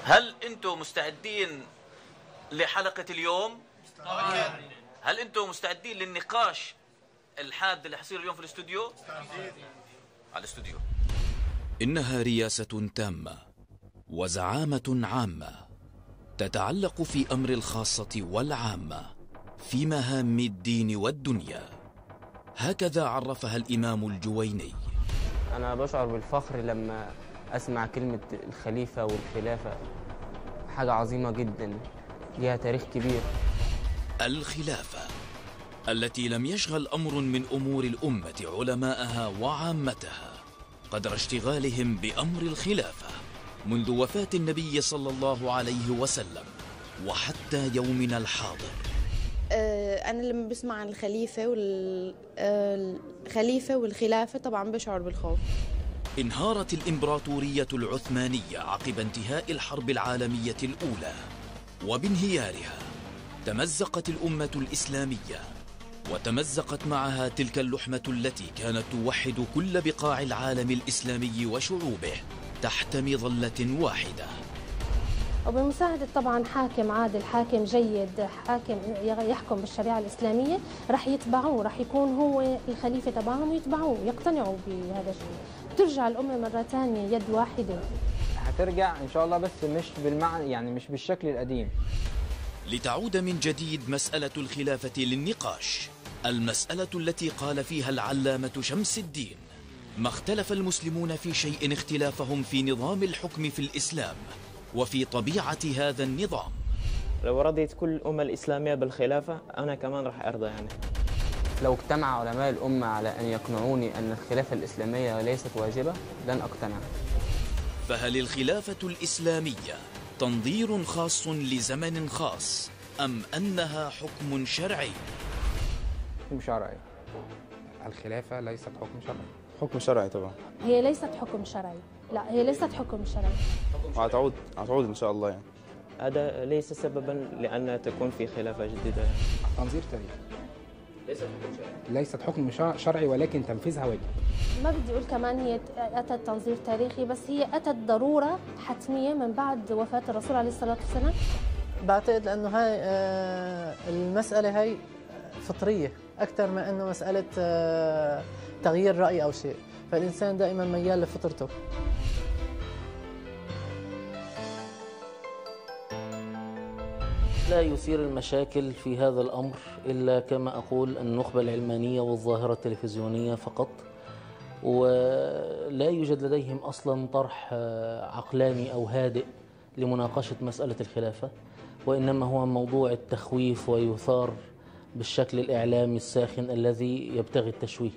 هل انتم مستعدين لحلقة اليوم؟ هل انتم مستعدين للنقاش الحاد اللي حصير اليوم في الاستوديو؟ على الاستوديو إنها رياسة تامة وزعامة عامة تتعلق في أمر الخاصة والعامة في مهام الدين والدنيا هكذا عرفها الإمام الجويني أنا بشعر بالفخر لما أسمع كلمة الخليفة والخلافة حاجة عظيمة جدا ليها تاريخ كبير الخلافة التي لم يشغل أمر من أمور الأمة علماءها وعامتها قدر اشتغالهم بأمر الخلافة منذ وفاة النبي صلى الله عليه وسلم وحتى يومنا الحاضر آه، أنا لما بسمع عن الخليفة والخليفة والخلافة طبعا بشعر بالخوف انهارت الإمبراطورية العثمانية عقب انتهاء الحرب العالمية الأولى وبانهيارها تمزقت الأمة الإسلامية وتمزقت معها تلك اللحمة التي كانت توحد كل بقاع العالم الإسلامي وشعوبه تحت مظلة واحدة وبمساعدة طبعا حاكم عادل حاكم جيد حاكم يحكم بالشريعة الإسلامية رح يتبعوه رح يكون هو الخليفة تبعهم ويتبعوه يقتنعوا بهذا الشيء ترجع الأمة مرة ثانية يد واحدة هترجع إن شاء الله بس مش بالمعنى يعني مش بالشكل القديم لتعود من جديد مسألة الخلافة للنقاش المسألة التي قال فيها العلامة شمس الدين ما اختلف المسلمون في شيء اختلافهم في نظام الحكم في الإسلام وفي طبيعة هذا النظام لو رضيت كل الأمة الإسلامية بالخلافة أنا كمان رح أرضى يعني لو اجتمع علماء الأمة على أن يقنعوني أن الخلافة الإسلامية ليست واجبة لن أقتنع فهل الخلافة الإسلامية تنظير خاص لزمن خاص أم أنها حكم شرعي؟ حكم شرعي الخلافة ليست حكم شرعي حكم شرعي طبعا هي ليست حكم شرعي لا هي ليست حكم شرعي وهتعود هتعود ان شاء الله يعني هذا ليس سببا لان تكون في خلافه جديده تنظير تاريخي ليست حكم شرعي ليست حكم شرعي ولكن تنفيذها واجب ما بدي اقول كمان هي اتت تنظير تاريخي بس هي اتت ضروره حتميه من بعد وفاه الرسول عليه الصلاه والسلام بعتقد لانه هاي آه، المساله هاي فطريه اكثر ما انه مساله آه، تغيير راي او شيء فالإنسان دائما ميال لفطرته لا يثير المشاكل في هذا الأمر إلا كما أقول النخبة العلمانية والظاهرة التلفزيونية فقط ولا يوجد لديهم أصلا طرح عقلاني أو هادئ لمناقشة مسألة الخلافة وإنما هو موضوع التخويف ويثار بالشكل الإعلامي الساخن الذي يبتغي التشويه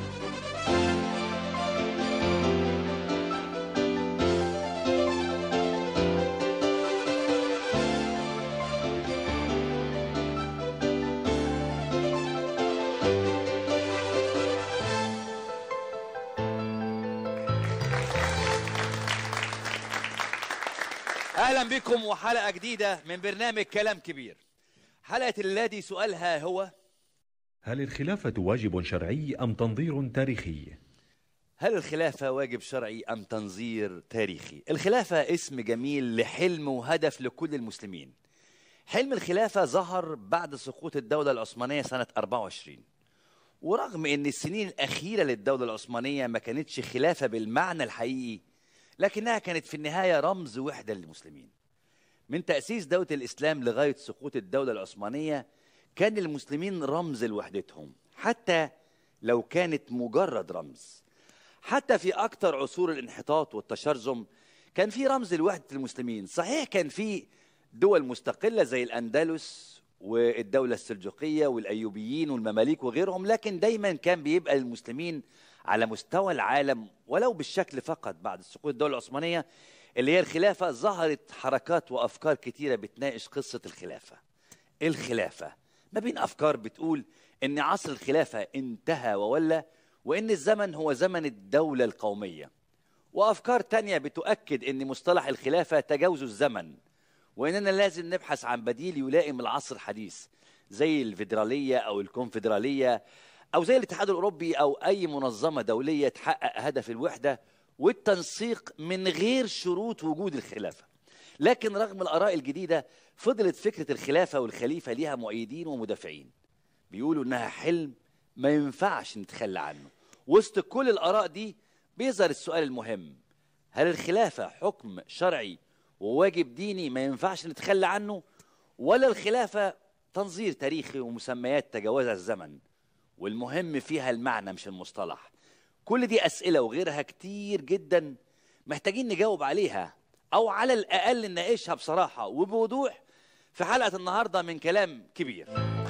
اهلا بكم وحلقه جديده من برنامج كلام كبير حلقه اللادي سؤالها هو هل الخلافه واجب شرعي ام تنظير تاريخي هل الخلافة واجب شرعي أم تنظير تاريخي؟ الخلافة اسم جميل لحلم وهدف لكل المسلمين. حلم الخلافة ظهر بعد سقوط الدولة العثمانية سنة 24. ورغم أن السنين الأخيرة للدولة العثمانية ما كانتش خلافة بالمعنى الحقيقي، لكنها كانت في النهاية رمز وحدة للمسلمين. من تأسيس دولة الإسلام لغاية سقوط الدولة العثمانية كان المسلمين رمز لوحدتهم، حتى لو كانت مجرد رمز. حتى في أكثر عصور الانحطاط والتشرذم كان في رمز لوحدة المسلمين صحيح كان في دول مستقلة زي الأندلس والدولة السلجوقية والأيوبيين والمماليك وغيرهم لكن دايما كان بيبقى المسلمين على مستوى العالم ولو بالشكل فقط بعد سقوط الدولة العثمانية اللي هي الخلافة ظهرت حركات وأفكار كتيرة بتناقش قصة الخلافة الخلافة ما بين أفكار بتقول إن عصر الخلافة انتهى وولى وإن الزمن هو زمن الدولة القومية وأفكار تانية بتؤكد إن مصطلح الخلافة تجاوز الزمن وإننا لازم نبحث عن بديل يلائم العصر الحديث زي الفيدرالية أو الكونفدرالية أو زي الاتحاد الأوروبي أو أي منظمة دولية تحقق هدف الوحدة والتنسيق من غير شروط وجود الخلافة لكن رغم الآراء الجديدة فضلت فكرة الخلافة والخليفة ليها مؤيدين ومدافعين بيقولوا إنها حلم ما ينفعش نتخلى عنه وسط كل الآراء دي بيظهر السؤال المهم هل الخلافة حكم شرعي وواجب ديني ما ينفعش نتخلى عنه ولا الخلافة تنظير تاريخي ومسميات تجاوزها الزمن والمهم فيها المعنى مش المصطلح كل دي أسئلة وغيرها كتير جدا محتاجين نجاوب عليها أو على الأقل نناقشها بصراحة وبوضوح في حلقة النهاردة من كلام كبير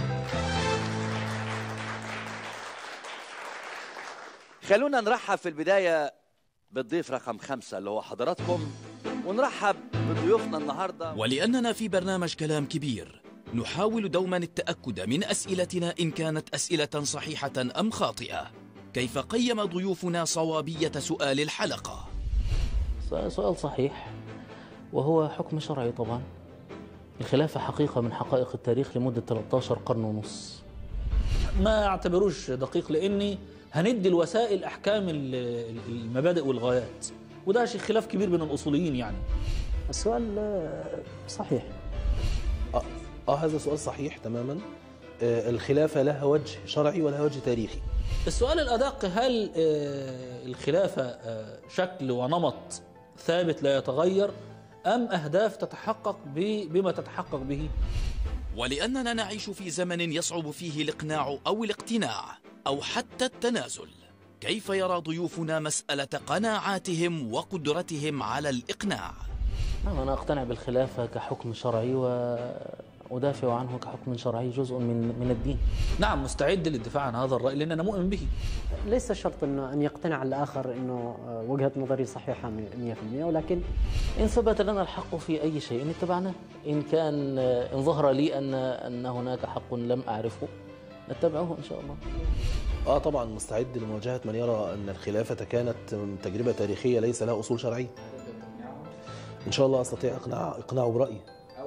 خلونا نرحب في البداية بالضيف رقم خمسة اللي هو حضراتكم ونرحب بضيوفنا النهاردة ولأننا في برنامج كلام كبير نحاول دوما التأكد من أسئلتنا إن كانت أسئلة صحيحة أم خاطئة كيف قيم ضيوفنا صوابية سؤال الحلقة؟ سؤال صحيح وهو حكم شرعي طبعا الخلافة حقيقة من حقائق التاريخ لمدة 13 قرن ونص ما اعتبروش دقيق لاني هندي الوسائل احكام المبادئ والغايات وده شيء خلاف كبير بين الاصوليين يعني السؤال صحيح آه, آه هذا سؤال صحيح تماما آه الخلافة لها وجه شرعي ولها وجه تاريخي السؤال الأدق هل آه الخلافة آه شكل ونمط ثابت لا يتغير أم أهداف تتحقق بما تتحقق به ولأننا نعيش في زمن يصعب فيه الإقناع أو الاقتناع أو حتى التنازل كيف يرى ضيوفنا مسألة قناعاتهم وقدرتهم على الإقناع؟ نعم أنا أقتنع بالخلافة كحكم شرعي وأدافع عنه كحكم شرعي جزء من من الدين نعم مستعد للدفاع عن هذا الرأي لأن أنا مؤمن به ليس شرط أنه أن يقتنع الآخر أنه وجهة نظري صحيحة 100% ولكن إن ثبت لنا الحق في أي شيء اتبعناه إن كان إن ظهر لي أن أن هناك حق لم أعرفه نتبعه إن شاء الله آه طبعا مستعد لمواجهة من يرى أن الخلافة كانت تجربة تاريخية ليس لها أصول شرعية إن شاء الله أستطيع إقناع إقناعه برأيي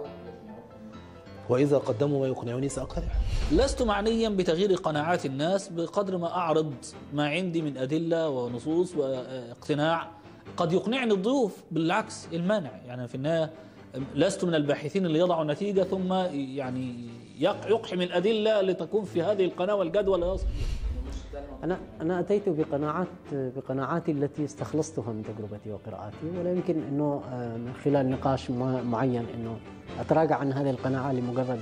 وإذا قدموا ما يقنعني سأقتنع لست معنيا بتغيير قناعات الناس بقدر ما أعرض ما عندي من أدلة ونصوص واقتناع قد يقنعني الضيوف بالعكس المانع يعني في النهاية لست من الباحثين اللي يضعوا نتيجة ثم يعني يقحم الأدلة لتكون في هذه القناة والجدول يصل أنا أنا أتيت بقناعات بقناعاتي التي استخلصتها من تجربتي وقراءاتي ولا يمكن أنه من خلال نقاش معين أنه أتراجع عن هذه القناعة لمجرد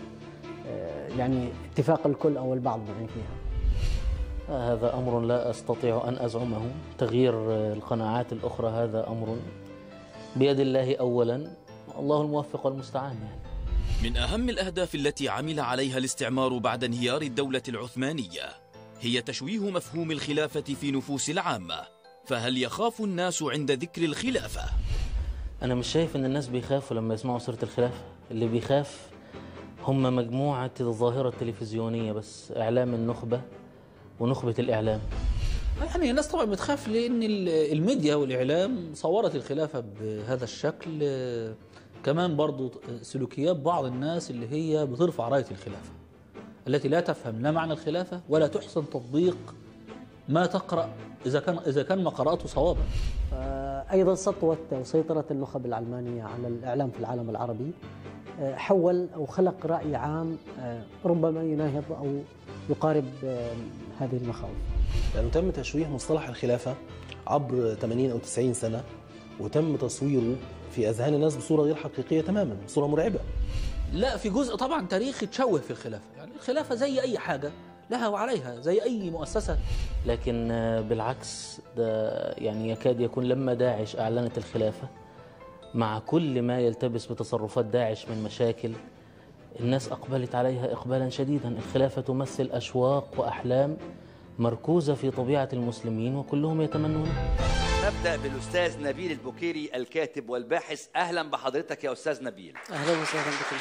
يعني اتفاق الكل أو البعض يعني فيها هذا أمر لا أستطيع أن أزعمه تغيير القناعات الأخرى هذا أمر بيد الله أولا الله الموفق والمستعان يعني من أهم الأهداف التي عمل عليها الاستعمار بعد انهيار الدولة العثمانية هي تشويه مفهوم الخلافة في نفوس العامة فهل يخاف الناس عند ذكر الخلافة؟ أنا مش شايف أن الناس بيخافوا لما يسمعوا سيرة الخلافة اللي بيخاف هم مجموعة الظاهرة التلفزيونية بس إعلام النخبة ونخبة الإعلام يعني الناس طبعا بتخاف لأن الميديا والإعلام صورت الخلافة بهذا الشكل كمان برضو سلوكيات بعض الناس اللي هي بترفع راية الخلافة التي لا تفهم لا معنى الخلافة ولا تحسن تطبيق ما تقرأ إذا كان إذا كان ما قرأته صوابا. أيضا سطوة وسيطرة النخب العلمانية على الإعلام في العالم العربي حول أو خلق رأي عام ربما يناهض أو يقارب هذه المخاوف. يعني تم تشويه مصطلح الخلافة عبر 80 أو 90 سنة وتم تصويره في أذهان الناس بصورة غير حقيقية تماما بصورة مرعبة لا في جزء طبعا تاريخي تشوه في الخلافة يعني الخلافة زي أي حاجة لها وعليها زي أي مؤسسة لكن بالعكس ده يعني يكاد يكون لما داعش أعلنت الخلافة مع كل ما يلتبس بتصرفات داعش من مشاكل الناس أقبلت عليها إقبالا شديدا الخلافة تمثل أشواق وأحلام مركوزة في طبيعة المسلمين وكلهم يتمنون نبدأ بالأستاذ نبيل البكيري الكاتب والباحث أهلا بحضرتك يا أستاذ نبيل أهلا وسهلا بكم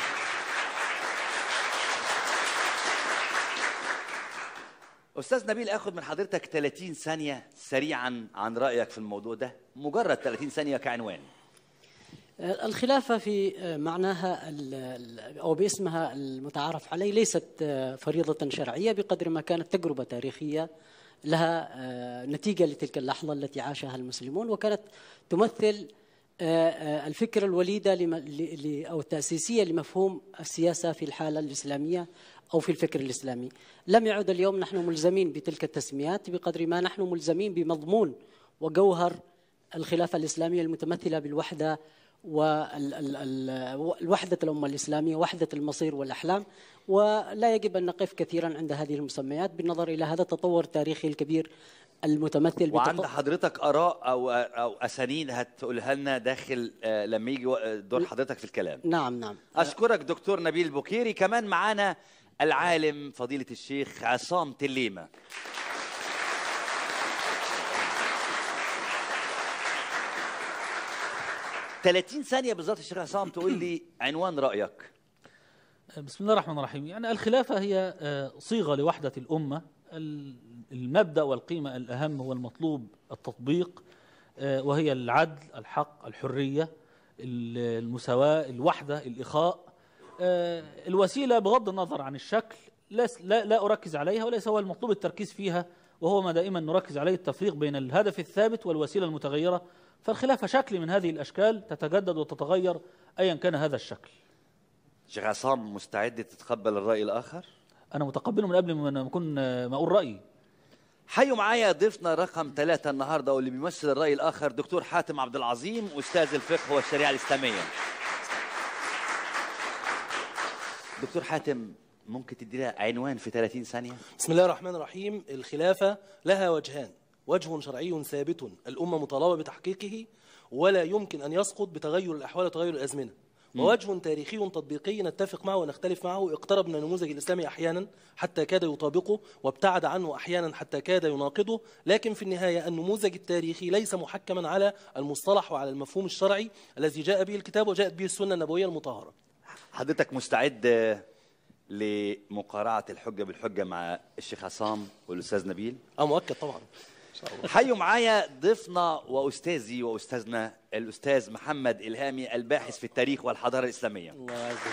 أستاذ نبيل أخذ من حضرتك 30 ثانية سريعا عن رأيك في الموضوع ده مجرد 30 ثانية كعنوان الخلافة في معناها أو باسمها المتعارف عليه ليست فريضة شرعية بقدر ما كانت تجربة تاريخية لها نتيجة لتلك اللحظة التي عاشها المسلمون وكانت تمثل آه، آه، الفكرة الوليدة لم... ل... ل... أو التأسيسية لمفهوم السياسة في الحالة الإسلامية أو في الفكر الإسلامي لم يعد اليوم نحن ملزمين بتلك التسميات بقدر ما نحن ملزمين بمضمون وجوهر الخلافة الإسلامية المتمثلة بالوحدة والوحدة الأمة الإسلامية وحدة المصير والأحلام ولا يجب أن نقف كثيرا عند هذه المسميات بالنظر إلى هذا التطور التاريخي الكبير المتمثل وعند حضرتك اراء او او اسانيد هتقولها لنا داخل آه، لما يجي و- دور حضرتك في الكلام نعم نعم اشكرك دكتور نبيل بوكيري كمان معانا العالم فضيله الشيخ عصام تليمه ثلاثين ثانية بالظبط الشيخ عصام تقول لي عنوان رأيك بسم الله الرحمن الرحيم يعني الخلافة هي آه، صيغة لوحدة الأمة ال- المبدأ والقيمة الأهم هو المطلوب التطبيق آه، وهي العدل الحق الحرية ال- المساواة الوحدة الإخاء آه، الوسيلة بغض النظر عن الشكل لا لا, لا أركز عليها وليس هو المطلوب التركيز فيها وهو ما دائما نركز عليه التفريق بين الهدف الثابت والوسيلة المتغيرة فالخلافة شكل من هذه الأشكال تتجدد وتتغير أيا كان هذا الشكل شيخ عصام مستعد تتقبل الرأي الآخر أنا متقبله من قبل ما أكون ما أقول رأيي حيوا معايا ضيفنا رقم ثلاثة النهاردة واللي بيمثل الرأي الآخر دكتور حاتم عبد العظيم أستاذ الفقه والشريعة الإسلامية دكتور حاتم ممكن تدينا عنوان في 30 ثانية بسم الله الرحمن الرحيم الخلافة لها وجهان وجه شرعي ثابت الأمة مطالبة بتحقيقه ولا يمكن أن يسقط بتغير الأحوال وتغير الأزمنة مم. ووجه تاريخي تطبيقي نتفق معه ونختلف معه اقترب من النموذج الإسلامي أحيانا حتى كاد يطابقه وابتعد عنه أحيانا حتى كاد يناقضه لكن في النهاية النموذج التاريخي ليس محكما على المصطلح وعلى المفهوم الشرعي الذي جاء به الكتاب وجاءت به السنة النبوية المطهرة حضرتك مستعد لمقارعة الحجة بالحجة مع الشيخ عصام والأستاذ نبيل اه مؤكد طبعا حيوا معايا ضيفنا وأستاذي وأستاذنا الأستاذ محمد إلهامي الباحث في التاريخ والحضارة الإسلامية الله يعزك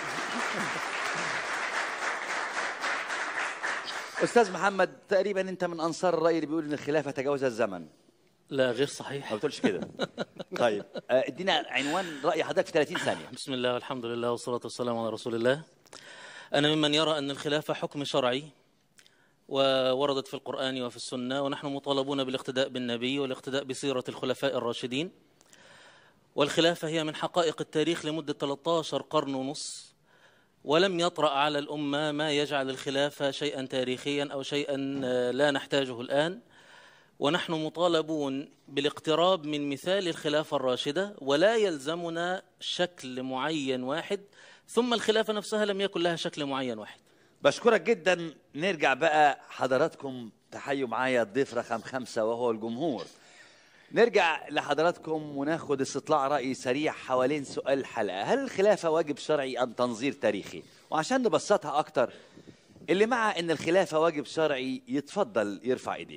أستاذ محمد تقريبا أنت من أنصار الرأي اللي بيقول إن الخلافة تجاوز الزمن لا غير صحيح ما بتقولش كده طيب آه، ادينا عنوان رأي حضرتك في 30 ثانية بسم الله والحمد لله والصلاة والسلام على رسول الله أنا ممن يرى أن الخلافة حكم شرعي ووردت في القرآن وفي السنة ونحن مطالبون بالاقتداء بالنبي والاقتداء بسيرة الخلفاء الراشدين والخلافة هي من حقائق التاريخ لمدة 13 قرن ونص ولم يطرأ على الأمة ما يجعل الخلافة شيئا تاريخيا أو شيئا آه، لا نحتاجه الآن ونحن مطالبون بالاقتراب من مثال الخلافة الراشدة ولا يلزمنا شكل معين واحد ثم الخلافة نفسها لم يكن لها شكل معين واحد بشكرك جدا نرجع بقى حضراتكم تحيوا معايا الضيف رقم خمسة وهو الجمهور نرجع لحضراتكم وناخد استطلاع رأي سريع حوالين سؤال الحلقة هل الخلافة واجب شرعي أم تنظير تاريخي وعشان نبسطها أكتر اللي مع أن الخلافة واجب شرعي يتفضل يرفع إيديه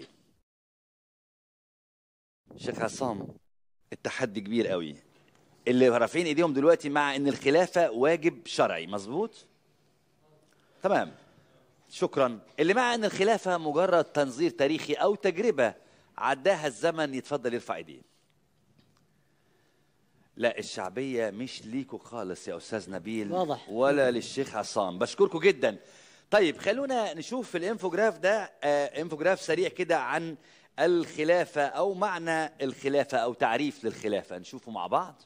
شيخ عصام التحدي كبير قوي اللي رافعين ايديهم دلوقتي مع ان الخلافه واجب شرعي مظبوط تمام شكرا اللي مع ان الخلافه مجرد تنظير تاريخي او تجربه عداها الزمن يتفضل يرفع ايديه لا الشعبيه مش ليكوا خالص يا استاذ نبيل واضح. ولا للشيخ عصام بشكركم جدا طيب خلونا نشوف في الانفوجراف ده آه انفوجراف سريع كده عن الخلافه او معنى الخلافه او تعريف للخلافه نشوفه مع بعض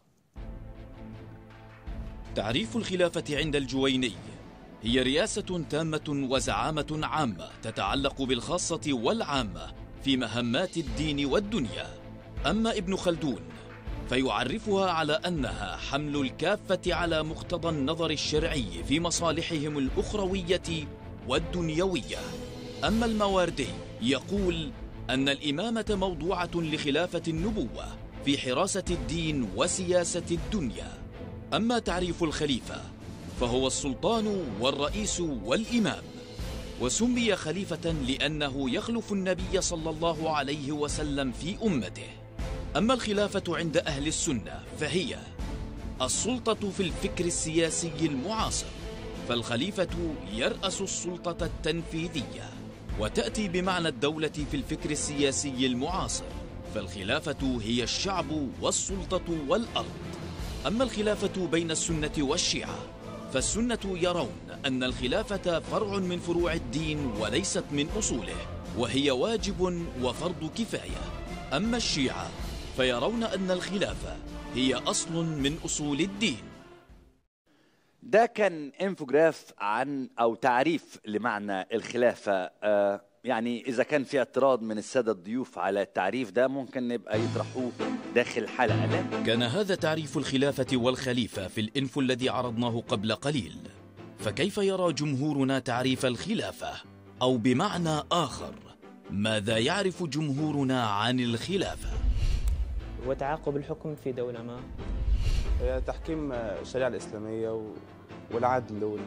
تعريف الخلافة عند الجويني هي رياسة تامة وزعامة عامة تتعلق بالخاصة والعامة في مهمات الدين والدنيا أما ابن خلدون فيعرفها على أنها حمل الكافة على مقتضى النظر الشرعي في مصالحهم الأخروية والدنيوية أما المواردي يقول أن الإمامة موضوعة لخلافة النبوة في حراسة الدين وسياسة الدنيا أما تعريف الخليفة فهو السلطان والرئيس والإمام وسمي خليفة لأنه يخلف النبي صلى الله عليه وسلم في أمته أما الخلافة عند أهل السنة فهي السلطة في الفكر السياسي المعاصر فالخليفة يرأس السلطة التنفيذية وتأتي بمعنى الدولة في الفكر السياسي المعاصر فالخلافة هي الشعب والسلطة والأرض أما الخلافة بين السنة والشيعة فالسنة يرون أن الخلافة فرع من فروع الدين وليست من أصوله وهي واجب وفرض كفاية أما الشيعة فيرون أن الخلافة هي أصل من أصول الدين ده كان انفوجراف عن او تعريف لمعنى الخلافه آه يعني اذا كان في اعتراض من الساده الضيوف على التعريف ده ممكن نبقى يطرحوه داخل الحلقه لا كان هذا تعريف الخلافة والخليفة في الإنفو الذي عرضناه قبل قليل فكيف يرى جمهورنا تعريف الخلافة؟ أو بمعنى آخر ماذا يعرف جمهورنا عن الخلافة؟ وتعاقب الحكم في دولة ما هي تحكيم الشريعة الإسلامية و... والعدل وال...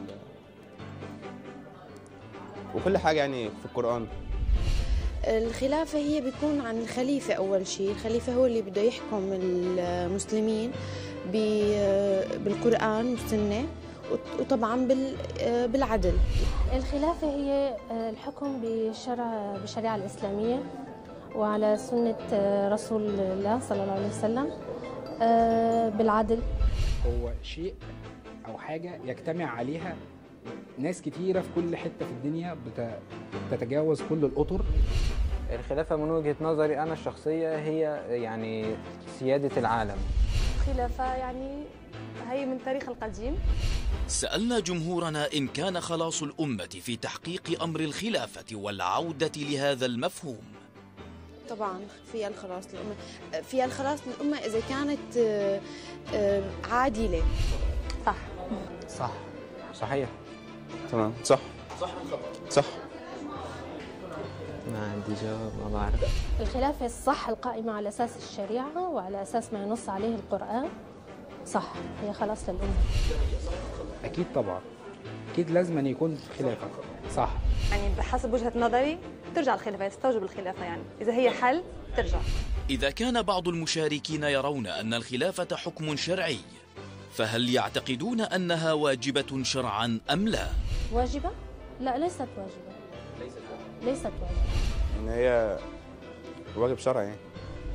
وكل حاجة يعني في القرآن الخلافة هي بيكون عن الخليفة أول شيء الخليفة هو اللي بده يحكم المسلمين ب- بالقرآن والسنة وط- وطبعا بال- بالعدل الخلافة هي آه، الحكم بشرع بالشريعة الإسلامية وعلى سنة آه، رسول الله صلى الله عليه وسلم آه، بالعدل هو شيء او حاجه يجتمع عليها ناس كتيره في كل حته في الدنيا بت- بتتجاوز كل الاطر الخلافة من وجهة نظري أنا الشخصية هي يعني سيادة العالم خلافة يعني هي من تاريخ القديم سألنا جمهورنا إن كان خلاص الأمة في تحقيق أمر الخلافة والعودة لهذا المفهوم طبعا فيها الخلاص للأمة فيها الخلاص للأمة إذا كانت آه، آه، عادلة صح صح صحيح تمام صح صح من خطأ صح ما عندي جواب ما بعرف الخلافة الصح القائمة على أساس الشريعة وعلى أساس ما ينص عليه القرآن صح هي خلاص للأمة اكيد طبعا اكيد لازم أن يكون خلافه صح يعني بحسب وجهة نظري ترجع الخلافة يستوجب الخلافة يعني إذا هي حل ترجع إذا كان بعض المشاركين يرون أن الخلافة حكم شرعي فهل يعتقدون أنها واجبة شرعا أم لا؟ واجبة؟ لا ليست واجبة ليست واجبة إن هي واجب شرعي يعني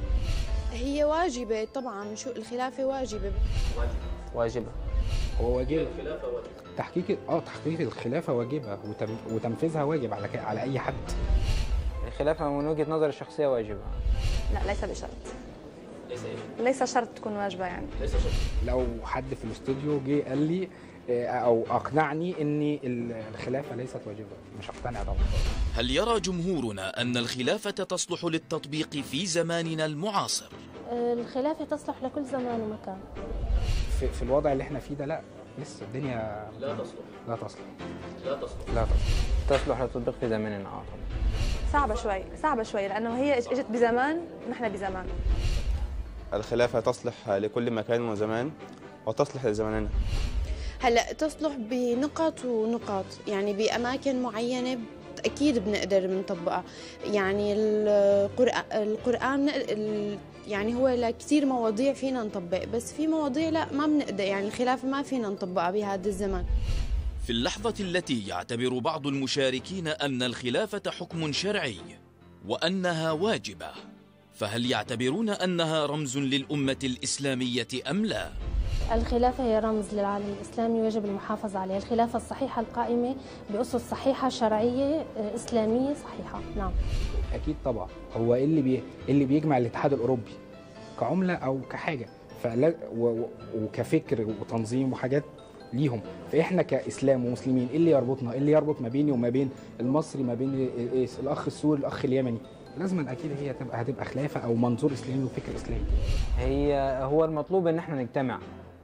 هي واجبة طبعا شو الخلافة واجبة واجبة هو واجب تحقيق اه تحقيق الخلافه واجبه وتم... وتنفيذها واجب على ك... على اي حد الخلافة من وجهة نظري الشخصية واجبة لا ليس بشرط ليس ايه؟ ليس شرط تكون واجبة يعني ليس شرط لو حد في الاستوديو جه قال لي آه، او اقنعني ان الخلافه ليست واجبه مش هقتنع طبعا هل يرى جمهورنا أن الخلافة تصلح للتطبيق في زماننا المعاصر؟ آه، الخلافة تصلح لكل زمان ومكان في, في الوضع اللي احنا فيه ده لا لسه الدنيا لا تصلح لا تصلح لا تصلح لا تصلح تصلح للتطبيق في زمننا اه طبعا صعبة شوي صعبة شوي لأنه هي إج- إجت بزمان نحن بزمان الخلافة تصلح لكل مكان وزمان وتصلح لزماننا هلا تصلح بنقط ونقاط يعني باماكن معينه اكيد بنقدر بنطبقها يعني القران القران ال- يعني هو لكثير مواضيع فينا نطبق بس في مواضيع لا ما بنقدر يعني الخلافه ما فينا نطبقها بهذا الزمن في اللحظة التي يعتبر بعض المشاركين أن الخلافة حكم شرعي وأنها واجبة فهل يعتبرون أنها رمز للأمة الإسلامية أم لا؟ الخلافة هي رمز للعالم الإسلامي ويجب المحافظة عليها الخلافة الصحيحة القائمة بأسس صحيحة شرعية آه، إسلامية صحيحة نعم اكيد طبعا هو ايه اللي بي... إيه اللي بيجمع الاتحاد الاوروبي كعمله او كحاجه فلا و... و... وكفكر وتنظيم وحاجات ليهم فاحنا كاسلام ومسلمين ايه اللي يربطنا ايه اللي يربط ما بيني وما بين المصري ما بين ال- إيه الاخ السوري الاخ اليمني لازم اكيد هي تبقى هتبقى خلافه او منظور اسلامي وفكر اسلامي هي هو المطلوب ان احنا نجتمع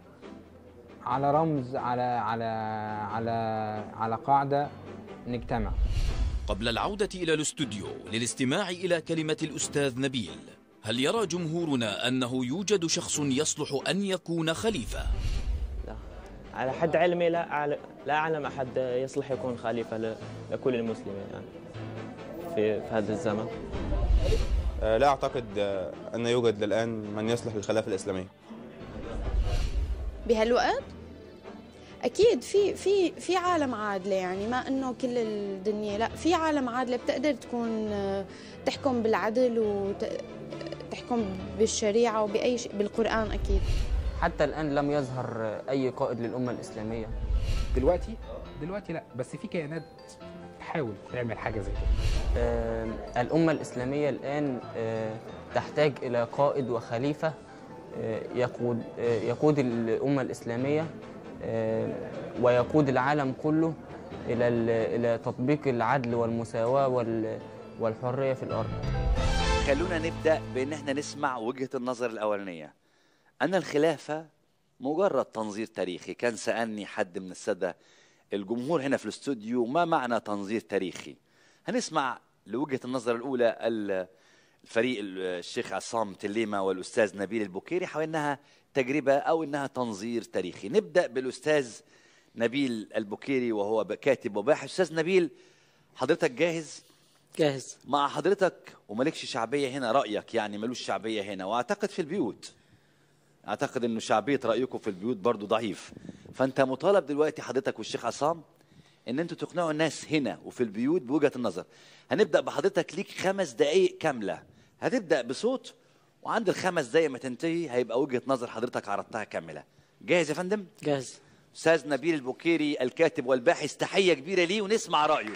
على رمز على على على على قاعدة نجتمع قبل العودة إلى الاستوديو للاستماع إلى كلمة الأستاذ نبيل هل يرى جمهورنا أنه يوجد شخص يصلح أن يكون خليفة؟ لا على حد علمي لا أعلم لا أعلم أحد يصلح يكون خليفة ل- لكل المسلمين يعني في, في هذا الزمن آه، لا أعتقد آه، أن يوجد الآن من يصلح للخلافة الإسلامية بهالوقت اكيد في في في عالم عادله يعني ما انه كل الدنيا لا في عالم عادله بتقدر تكون آه، تحكم بالعدل وتحكم بالشريعه وباي شيء بالقران اكيد حتى الآن لم يظهر أي قائد للأمة الإسلامية دلوقتي دلوقتي لا بس في كيانات تحاول تعمل حاجه زي كده آه، الأمة الإسلامية الآن آه، تحتاج إلى قائد وخليفة آه، يقود آه، يقود الأمة الإسلامية آه، ويقود العالم كله إلى ال- إلى تطبيق العدل والمساواة وال- والحرية في الأرض خلونا نبدا بان احنا نسمع وجهه النظر الاولانيه ان الخلافه مجرد تنظير تاريخي كان سالني حد من الساده الجمهور هنا في الاستوديو ما معنى تنظير تاريخي هنسمع لوجهه النظر الاولى ال- الفريق ال- الشيخ عصام تليمه والاستاذ نبيل البكيري حول انها تجربه او انها تنظير تاريخي نبدا بالاستاذ نبيل البكيري وهو كاتب وباحث استاذ نبيل حضرتك جاهز جاهز مع حضرتك ومالكش شعبيه هنا رايك يعني ملوش شعبيه هنا واعتقد في البيوت اعتقد انه شعبيه رايكم في البيوت برضو ضعيف فانت مطالب دلوقتي حضرتك والشيخ عصام ان انتوا تقنعوا الناس هنا وفي البيوت بوجهه النظر هنبدا بحضرتك ليك خمس دقائق كامله هتبدا بصوت وعند الخمس دقائق ما تنتهي هيبقى وجهه نظر حضرتك عرضتها كامله جاهز يا فندم جاهز استاذ نبيل البكيري الكاتب والباحث تحيه كبيره ليه ونسمع رايه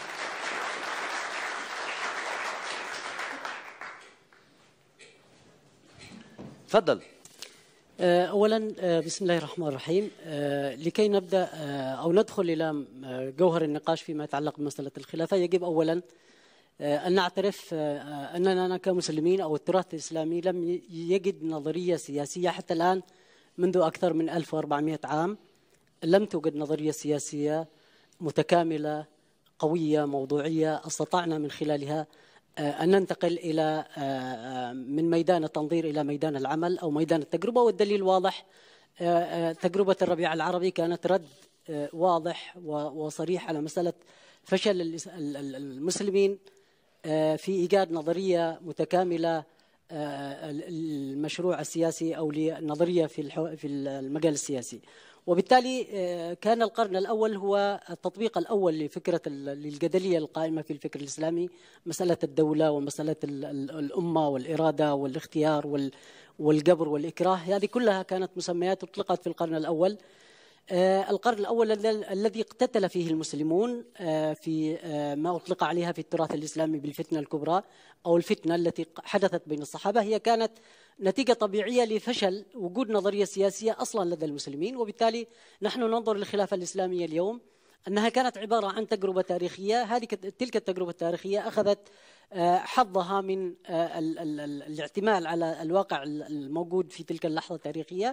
تفضل آه، اولا آه، بسم الله الرحمن الرحيم آه، لكي نبدا آه، او ندخل الى آه، جوهر النقاش فيما يتعلق بمساله الخلافه يجب اولا آه، ان نعترف آه، اننا كمسلمين او التراث الاسلامي لم ي- يجد نظريه سياسيه حتى الان منذ اكثر من 1400 عام لم توجد نظريه سياسيه متكامله قويه موضوعيه استطعنا من خلالها آه، أن ننتقل إلى آه، آه، من ميدان التنظير إلى ميدان العمل أو ميدان التجربة والدليل واضح آه، آه، تجربة الربيع العربي كانت رد آه، واضح و- وصريح على مسألة فشل الاس- ال- ال- المسلمين آه، في إيجاد نظرية متكاملة آه، ال- المشروع السياسي أو لنظرية في الحو- في المجال السياسي وبالتالي آه، كان القرن الأول هو التطبيق الأول لفكرة ال- للجدلية القائمة في الفكر الإسلامي مسألة الدولة ومسألة ال- ال- الأمة والإرادة والاختيار وال- والجبر والإكراه هذه كلها كانت مسميات أطلقت في القرن الأول آه، القرن الأول الذي- الذي اقتتل فيه المسلمون آه، في آه، ما أطلق عليها في التراث الإسلامي بالفتنة الكبرى أو الفتنة التي حدثت بين الصحابة هي كانت نتيجة طبيعية لفشل وجود نظرية سياسية أصلا لدى المسلمين وبالتالي نحن ننظر للخلافة الإسلامية اليوم أنها كانت عبارة عن تجربة تاريخية هذه كت- تلك التجربة التاريخية أخذت آه، حظها من آه، ال- ال- ال- الاعتماد على الواقع ال- الموجود في تلك اللحظة التاريخية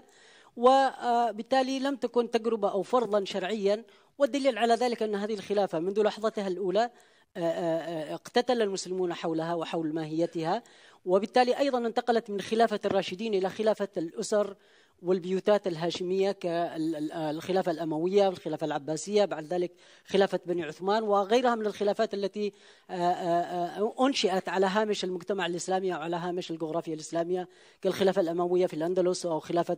وبالتالي لم تكن تجربة أو فرضا شرعيا والدليل على ذلك أن هذه الخلافة منذ لحظتها الأولى آه، آه، آه، اقتتل المسلمون حولها وحول ماهيتها وبالتالي أيضا انتقلت من خلافة الراشدين إلى خلافة الأسر والبيوتات الهاشمية كالخلافة الأموية والخلافة العباسية بعد ذلك خلافة بني عثمان وغيرها من الخلافات التي آه، آه، آه، أنشئت على هامش المجتمع الإسلامي أو على هامش الجغرافيا الإسلامية كالخلافة الأموية في الأندلس أو خلافة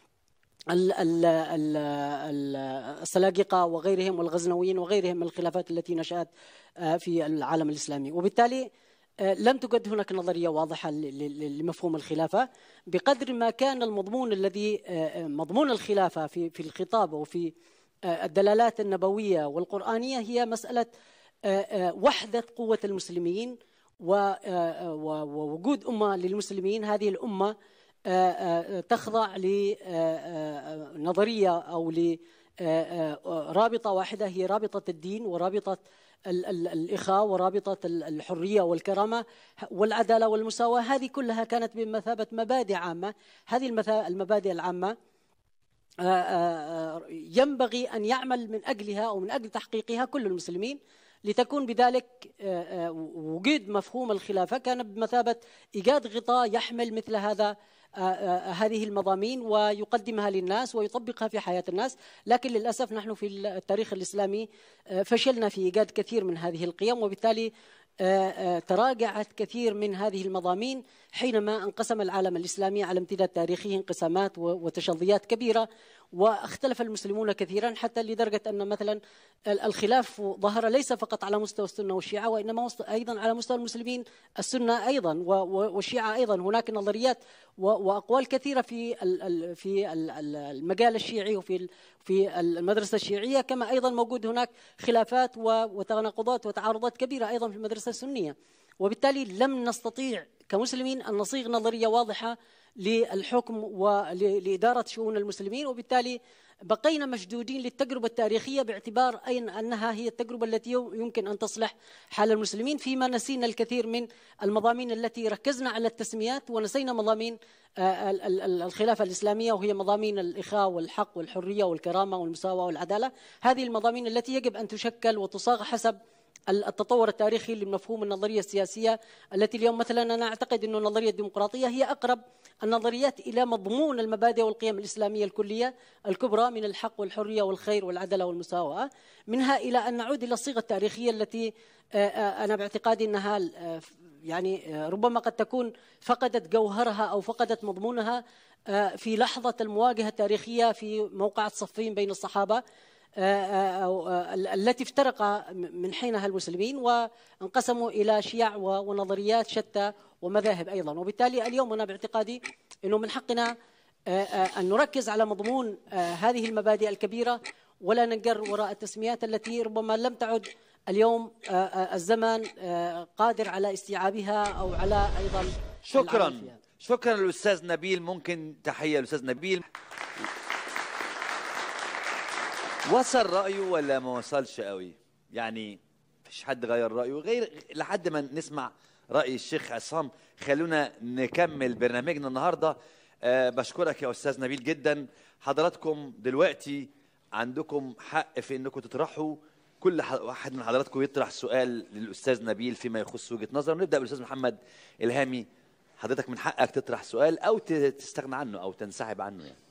ال- ال- ال- ال- السلاجقة وغيرهم والغزنويين وغيرهم من الخلافات التي نشأت آه، في العالم الإسلامي وبالتالي آه، لم توجد هناك نظرية واضحة ل- ل- لمفهوم الخلافة بقدر ما كان المضمون الذي آه، آه، مضمون الخلافة في في الخطاب وفي آه، الدلالات النبوية والقرآنية هي مسألة آه، آه، وحدة قوة المسلمين و- آه، آه، و- ووجود أمة للمسلمين هذه الأمة آه، آه، تخضع لنظرية أو لرابطة واحدة هي رابطة الدين ورابطة ال- ال- الإخاء ورابطة ال- الحرية والكرامة والعدالة والمساواة هذه كلها كانت بمثابة مبادئ عامة هذه المثا- المبادئ العامة آه، آه، آه، ينبغي أن يعمل من أجلها أو من أجل تحقيقها كل المسلمين لتكون بذلك آه، آه، وجود مفهوم الخلافة كان بمثابة إيجاد غطاء يحمل مثل هذا آه، آه، هذه المضامين ويقدمها للناس ويطبقها في حياة الناس لكن للأسف نحن في التاريخ الإسلامي آه، فشلنا في إيجاد كثير من هذه القيم وبالتالي آه، آه، تراجعت كثير من هذه المضامين حينما انقسم العالم الإسلامي على امتداد تاريخه انقسامات و- وتشظيات كبيرة واختلف المسلمون كثيرا حتى لدرجة أن مثلا ال- الخلاف ظهر ليس فقط على مستوى السنة والشيعة وإنما مست- أيضا على مستوى المسلمين السنة أيضا و- و- والشيعة أيضا هناك نظريات و- وأقوال كثيرة في ال- ال- في ال- ال- المجال الشيعي وفي ال- في المدرسة الشيعية كما أيضا موجود هناك خلافات و- وتناقضات وتعارضات كبيرة أيضا في المدرسة السنية وبالتالي لم نستطيع كمسلمين أن نصيغ نظرية واضحة للحكم ولإدارة شؤون المسلمين وبالتالي بقينا مشدودين للتجربة التاريخية باعتبار أين أنها هي التجربة التي يم- يمكن أن تصلح حال المسلمين فيما نسينا الكثير من المضامين التي ركزنا على التسميات ونسينا مضامين آه، ال- ال- ال- الخلافة الإسلامية وهي مضامين الإخاء والحق والحرية والكرامة والمساواة والعدالة هذه المضامين التي يجب أن تشكل وتصاغ حسب التطور التاريخي لمفهوم النظرية السياسية التي اليوم مثلا أنا أعتقد أن النظرية الديمقراطية هي أقرب النظريات إلى مضمون المبادئ والقيم الإسلامية الكلية الكبرى من الحق والحرية والخير والعدالة والمساواة منها إلى أن نعود إلى الصيغة التاريخية التي آه، آه، أنا باعتقادي أنها آه، يعني آه، ربما قد تكون فقدت جوهرها أو فقدت مضمونها آه، في لحظة المواجهة التاريخية في موقعة صفين بين الصحابة آه، أو آه، التي افترق من حينها المسلمين وانقسموا إلى شيع و- ونظريات شتى ومذاهب أيضا وبالتالي اليوم أنا باعتقادي أنه من حقنا آه، آه، أن نركز على مضمون آه، هذه المبادئ الكبيرة ولا ننجر وراء التسميات التي ربما لم تعد اليوم آه، آه، الزمن آه، قادر على استيعابها أو على أيضا العمل شكرا فيها. شكرا للاستاذ نبيل ممكن تحيه للاستاذ نبيل وصل رايه ولا ما وصلش قوي يعني مفيش حد غير رايه غير لحد ما نسمع راي الشيخ عصام خلونا نكمل برنامجنا النهارده أه بشكرك يا استاذ نبيل جدا حضراتكم دلوقتي عندكم حق في انكم تطرحوا كل ح- واحد من حضراتكم يطرح سؤال للاستاذ نبيل فيما يخص وجهه نظره نبدا بالاستاذ محمد الهامي حضرتك من حقك تطرح سؤال او ت- تستغنى عنه او تنسحب عنه يعني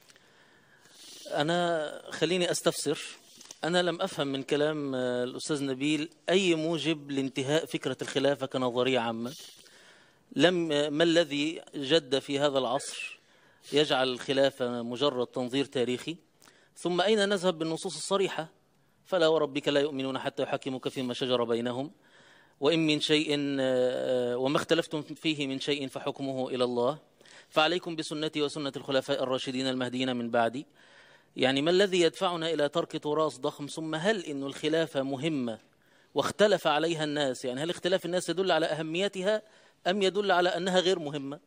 أنا خليني أستفسر أنا لم أفهم من كلام آه، الأستاذ نبيل أي موجب لانتهاء فكرة الخلافة كنظرية عامة لم آه، ما الذي جد في هذا العصر يجعل الخلافة مجرد تنظير تاريخي ثم أين نذهب بالنصوص الصريحة فلا وربك لا يؤمنون حتى يحكموك فيما شجر بينهم وإن من شيء آه، وما اختلفتم فيه من شيء فحكمه إلى الله فعليكم بسنتي وسنة الخلفاء الراشدين المهديين من بعدي يعني ما الذي يدفعنا إلى ترك تراث ضخم ثم هل إن الخلافة مهمة واختلف عليها الناس يعني هل اختلاف الناس يدل على أهميتها أم يدل على أنها غير مهمة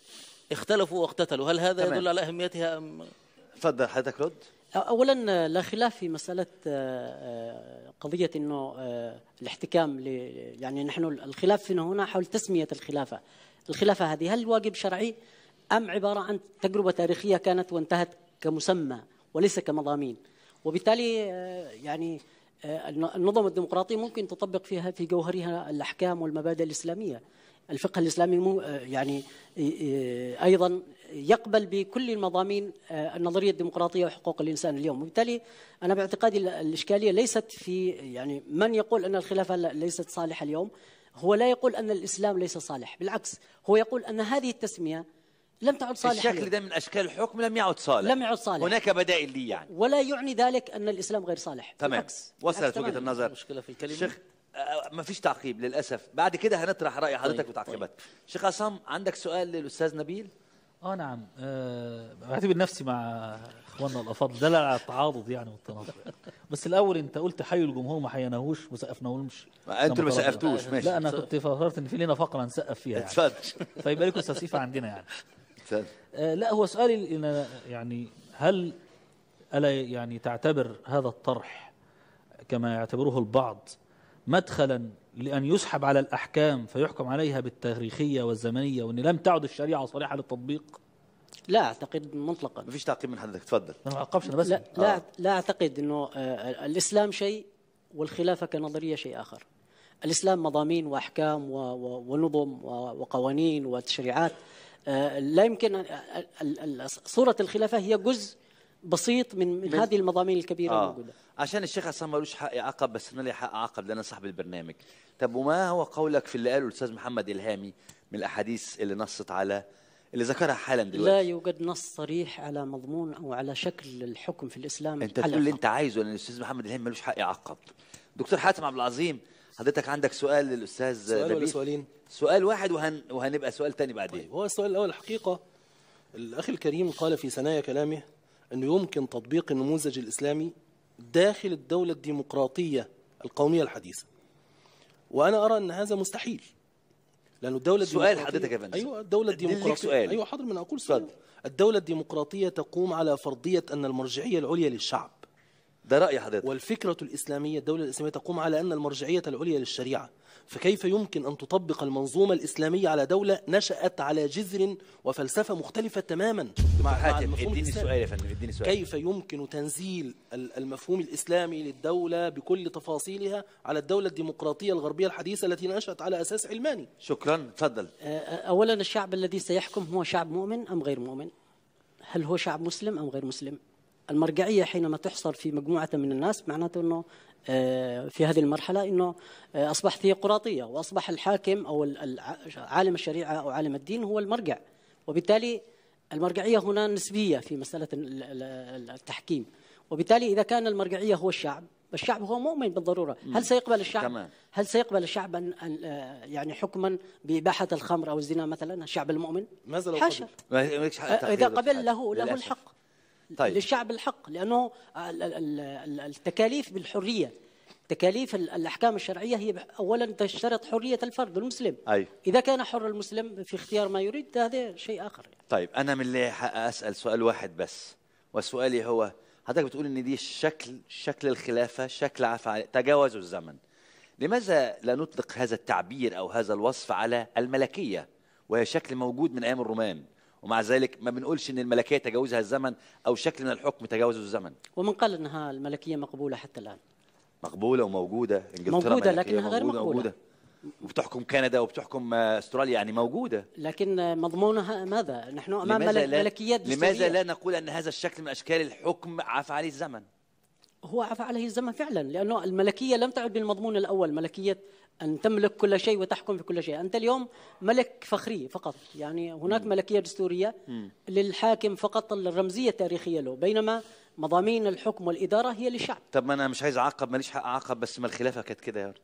اختلفوا واقتتلوا هل هذا تمام. يدل على أهميتها أم تفضل حضرتك رد اولا لا خلاف في مساله آه، آه، قضيه انه آه، الاحتكام ل- يعني نحن الخلاف فينا هنا حول تسميه الخلافه الخلافه هذه هل واجب شرعي ام عباره عن تجربه تاريخيه كانت وانتهت كمسمى وليس كمضامين وبالتالي آه، يعني آه، الن- النظم الديمقراطيه ممكن تطبق فيها في جوهرها الاحكام والمبادئ الاسلاميه الفقه الاسلامي مو آه، يعني آه، ايضا يقبل بكل المضامين آه، النظريه الديمقراطيه وحقوق الانسان اليوم وبالتالي انا باعتقادي ال- الاشكاليه ليست في يعني من يقول ان الخلافه لا- ليست صالحه اليوم هو لا يقول ان الاسلام ليس صالح بالعكس هو يقول ان هذه التسميه لم تعد صالحه الشكل اليوم. ده من اشكال الحكم لم يعد صالح لم يعد صالح. هناك بدائل ليه يعني ولا يعني ذلك ان الاسلام غير صالح تمام بالعكس وصلت بالعكس وجهه تماماً. النظر مشكلة في الكلمة شيخ ما فيش تعقيب للاسف بعد كده هنطرح راي حضرتك طيب، وتعقيبات شيخ عصام عندك سؤال للاستاذ نبيل اه نعم أه بعتبر نفسي مع اخواننا الافاضل دلال على التعاضد يعني والتناقض بس الاول انت قلت حيوا الجمهور ما حيناهوش ما سقفناهوش ما أنتوا اللي كما طلبنا. سقفتوش، ماشي. لا انا كنت فكرت ان في لنا فقره نسقف فيها يعني. اتفضل. فيبقى لكم تسقيفه عندنا يعني اتفضل. آه لا هو سؤالي إن يعني هل الا يعني تعتبر هذا الطرح كما يعتبره البعض مدخلا لان يسحب على الاحكام فيحكم عليها بالتاريخيه والزمنيه وان لم تعد الشريعه صالحه للتطبيق لا اعتقد مطلقا مفيش تعقيب من حضرتك اتفضل انا ما اعقبش انا بس لا لا, لا اعتقد انه آه، الاسلام شيء والخلافه كنظريه شيء اخر. الاسلام مضامين واحكام و- و- ونظم و- وقوانين وتشريعات آه، لا يمكن أن- ال- ال- صوره الخلافه هي جزء بسيط من من من- هذه المضامين الكبيره آه. الموجوده. عشان الشيخ عصام ملوش حق يعاقب بس انا لي حق اعاقب لان انا صاحب البرنامج طب وما هو قولك في اللي قاله الاستاذ محمد الهامي من الاحاديث اللي نصت على اللي ذكرها حالا لا دلوقتي يوجد نص صريح على مضمون او على شكل الحكم في الاسلام انت على تقول اللي الفقه. انت عايزه لان الاستاذ محمد الهيم ملوش حق يعقب دكتور حاتم عبد العظيم حضرتك عندك سؤال للاستاذ سؤال ولا نبيل؟ سؤالين؟ سؤال واحد وهن... وهنبقى سؤال تاني بعدين هو السؤال الأول الحقيقة الأخ الكريم قال في ثنايا كلامه أنه يمكن تطبيق النموذج الإسلامي داخل الدولة الديمقراطية القومية الحديثة وأنا أرى أن هذا مستحيل لأن الدولة سؤال الديمقراطية- حضرتك يا فندم. أيوة الدولة دي ليك الديمقراطية سؤال. أيوة حاضر من أقول سؤال الدولة الديمقراطية تقوم على فرضية أن المرجعية العليا للشعب ده رأي حضرتك والفكرة الإسلامية الدولة الإسلامية تقوم على أن المرجعية العليا للشريعة فكيف يمكن أن تطبق المنظومة الإسلامية على دولة نشأت على جذر وفلسفة مختلفة تماما مع, مع حاتم المفهوم اديني الإسلامي سؤال يا فندم اديني سؤال كيف يمكن تنزيل ال- المفهوم الإسلامي للدولة بكل تفاصيلها على الدولة الديمقراطية الغربية الحديثة التي نشأت على أساس علماني شكرا تفضل آه، اولا الشعب الذي سيحكم هو شعب مؤمن ام غير مؤمن؟ هل هو شعب مسلم ام غير مسلم؟ المرجعيه حينما تحصر في مجموعه من الناس معناته انه آه، في هذه المرحله انه آه، اصبح ثيوقراطيه واصبح الحاكم او ال- الع- عالم الشريعه او عالم الدين هو المرجع وبالتالي المرجعيه هنا نسبيه في مساله ال- ال- التحكيم وبالتالي اذا كان المرجعيه هو الشعب الشعب هو مؤمن بالضروره مم. هل سيقبل الشعب تمام. هل سيقبل الشعب أن أن- آه، يعني حكما بإباحة الخمر أو الزنا مثلا الشعب المؤمن ماذا لو حاشا ما- مالكش حق آه، التخيير إذا يا دكتور قبل حاتم. له له للأسف. الحق طيب. للشعب الحق لأنه ال- ال- ال- التكاليف بالحرية تكاليف ال- الأحكام الشرعية هي بح- أولا تشترط حرية الفرد المسلم أيوه إذا كان حر المسلم في اختيار ما يريد هذا شيء آخر طيب انا من اللي حق اسال سؤال واحد بس وسؤالي هو حضرتك بتقول ان دي شكل شكل الخلافه شكل عفى عليه تجاوز الزمن لماذا لا نطلق هذا التعبير او هذا الوصف على الملكيه وهي شكل موجود من ايام الرومان ومع ذلك ما بنقولش ان الملكيه تجاوزها الزمن او شكل من الحكم تجاوزه الزمن ومن قال أنها الملكية مقبولة حتى الآن مقبوله وموجوده انجلترا موجودة ملكية، لكنها غير موجودة- مقبولة. موجودة. وبتحكم كندا وبتحكم آه، استراليا يعني موجوده لكن مضمونها ماذا؟ نحن أمام لماذا ملك لا ملكيات لماذا دستورية. لا نقول ان هذا الشكل من اشكال الحكم عفى عليه الزمن هو عفى عليه الزمن فعلا لانه الملكيه لم تعد بالمضمون الاول ملكيه ان تملك كل شيء وتحكم في كل شيء انت اليوم ملك فخري فقط يعني هناك ملكيه دستوريه للحاكم فقط الرمزيه التاريخيه له بينما مضامين الحكم والاداره هي للشعب طب ما انا مش عايز اعقب ماليش حق اعقب بس ما الخلافه كانت كده يا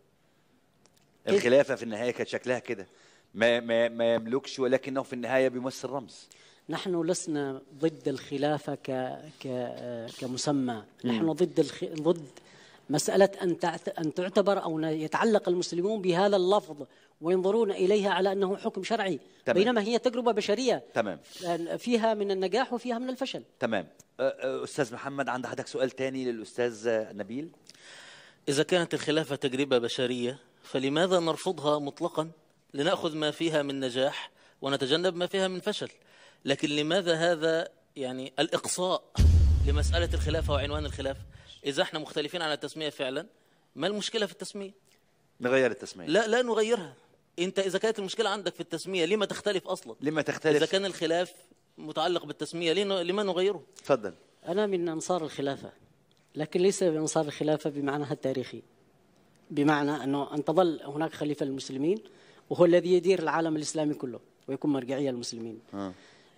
كيف؟ الخلافه في النهايه كانت شكلها كده ما ما ما يملكش ولكنه في النهايه بيمثل رمز نحن لسنا ضد الخلافه ك ك كمسمى نحن مم. ضد الخ... ضد مساله ان تعت... ان تعتبر او ن- يتعلق المسلمون بهذا اللفظ وينظرون اليها على انه حكم شرعي تمام. بينما هي تجربه بشريه تمام فيها من النجاح وفيها من الفشل تمام أ- أ- استاذ محمد عند حضرتك سؤال تاني للاستاذ نبيل إذا كانت الخلافة تجربة بشرية فلماذا نرفضها مطلقا لنأخذ ما فيها من نجاح ونتجنب ما فيها من فشل لكن لماذا هذا يعني الإقصاء لمسألة الخلافة وعنوان الخلافة إذا احنا مختلفين على التسمية فعلا ما المشكلة في التسمية نغير التسميه لا لا نغيرها انت اذا كانت المشكله عندك في التسميه لما تختلف اصلا لما تختلف اذا كان الخلاف متعلق بالتسميه ليه ن- لما نغيره تفضل أنا من أنصار الخلافة لكن ليس بأنصار الخلافة بمعناها التاريخي بمعنى أنه أن تظل هناك خليفة للمسلمين وهو الذي يدير العالم الإسلامي كله ويكون مرجعية للمسلمين آه.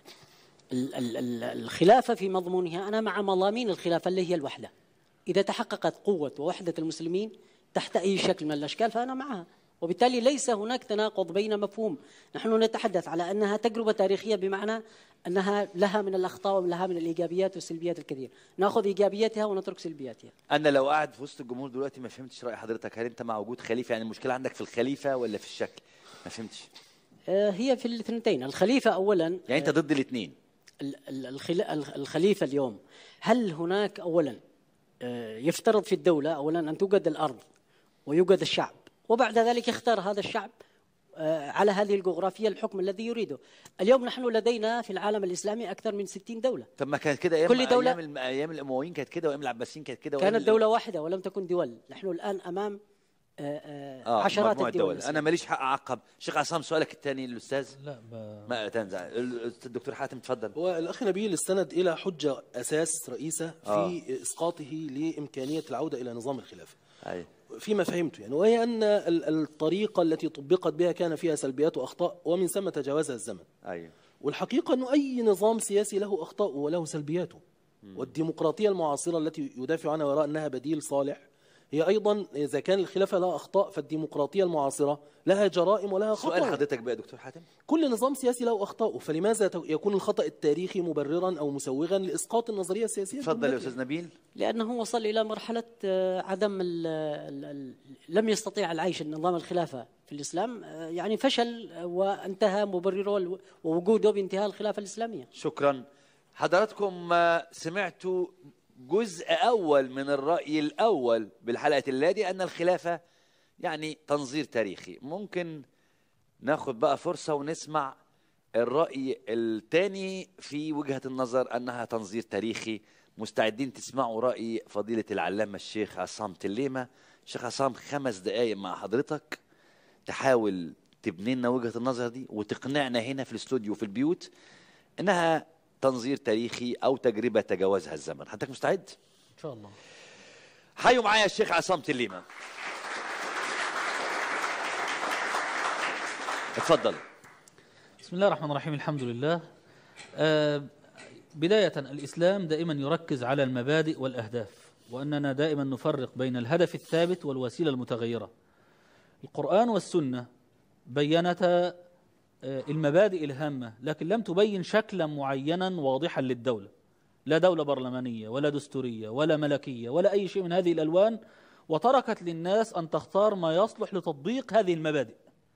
ال- ال- ال- الخلافة في مضمونها أنا مع مضامين الخلافة اللي هي الوحدة إذا تحققت قوة ووحدة المسلمين تحت أي شكل من الأشكال فأنا معها وبالتالي ليس هناك تناقض بين مفهوم نحن نتحدث على أنها تجربة تاريخية بمعنى أنها لها من الأخطاء ولها من الإيجابيات والسلبيات الكثير نأخذ إيجابياتها ونترك سلبياتها انا لو قاعد في وسط الجمهور دلوقتي ما فهمتش راي حضرتك هل انت مع وجود خليفه يعني المشكله عندك في الخليفه ولا في الشكل ما فهمتش آه، هي في الاثنتين الخليفة أولا يعني انت ضد الاثنين ال- ال- الخل- ال- الخليفة اليوم هل هناك أولا آه، يفترض في الدولة أولا أن توجد الأرض ويوجد الشعب وبعد ذلك يختار هذا الشعب آه، على هذه الجغرافية الحكم الذي يريده اليوم نحن لدينا في العالم الإسلامي أكثر من 60 دولة طب ما كانت كده ايام كل دولة- ايام الم- ايام الامويين كانت كده وايام العباسيين كانت كده وأيام كانت ال- دولة واحدة ولم تكن دول نحن الآن أمام آه، آه، اه عشرات مجموعة الدول دول انا ماليش حق اعقب شيخ عصام سؤالك الثاني للاستاذ لا ب... ما تنزع الاستاذ الدكتور حاتم تفضل هو الأخ نبيل استند إلى حجة أساس رئيسة في آه. إسقاطه لإمكانية العودة إلى نظام الخلافة أي. فيما فهمته يعني وهي أن ال- الطريقة التي طبقت بها كان فيها سلبيات وأخطاء ومن ثم تجاوزها الزمن ايوه والحقيقة أنه أي نظام سياسي له أخطاءه وله سلبياته والديمقراطية المعاصرة التي يدافع عنها ويرى أنها بديل صالح هي أيضا إذا كان الخلافة لها أخطاء فالديمقراطية المعاصرة لها جرائم ولها خطأ سؤال حضرتك بقى يا دكتور حاتم كل نظام سياسي له أخطاءه فلماذا ت- يكون الخطأ التاريخي مبررا أو مسوغا لإسقاط النظرية السياسية تفضل يا الجمهورية؟ استاذ نبيل لأنه وصل إلى مرحلة آه، عدم ال ال ال لم يستطيع العيش النظام الخلافة في الإسلام آه، يعني فشل آه، وانتهى مبرره ووجوده بانتهاء الخلافة الإسلامية شكرا حضراتكم آه، سمعتوا جزء أول من الرأي الأول بالحلقة اللادي أن الخلافة يعني تنظير تاريخي ممكن ناخد بقى فرصة ونسمع الرأي الثاني في وجهة النظر أنها تنظير تاريخي مستعدين تسمعوا رأي فضيلة العلامة الشيخ عصام تليمة شيخ عصام خمس دقايق مع حضرتك تحاول تبني لنا وجهة النظر دي وتقنعنا هنا في الاستوديو في البيوت انها تنظير تاريخي او تجربة تجاوزها الزمن حضرتك مستعد؟ ان شاء الله حيوا معايا الشيخ عصام تليمة اتفضل بسم الله الرحمن الرحيم الحمد لله آه، بداية الإسلام دائما يركز على المبادئ والأهداف وأننا دائما نفرق بين الهدف الثابت والوسيلة المتغيرة القرآن والسنة بينتا آه، المبادئ الهامة لكن لم تبين شكلا معينا واضحا للدولة لا دولة برلمانية ولا دستورية ولا ملكية ولا أي شيء من هذه الألوان وتركت للناس أن تختار ما يصلح لتطبيق هذه المبادئ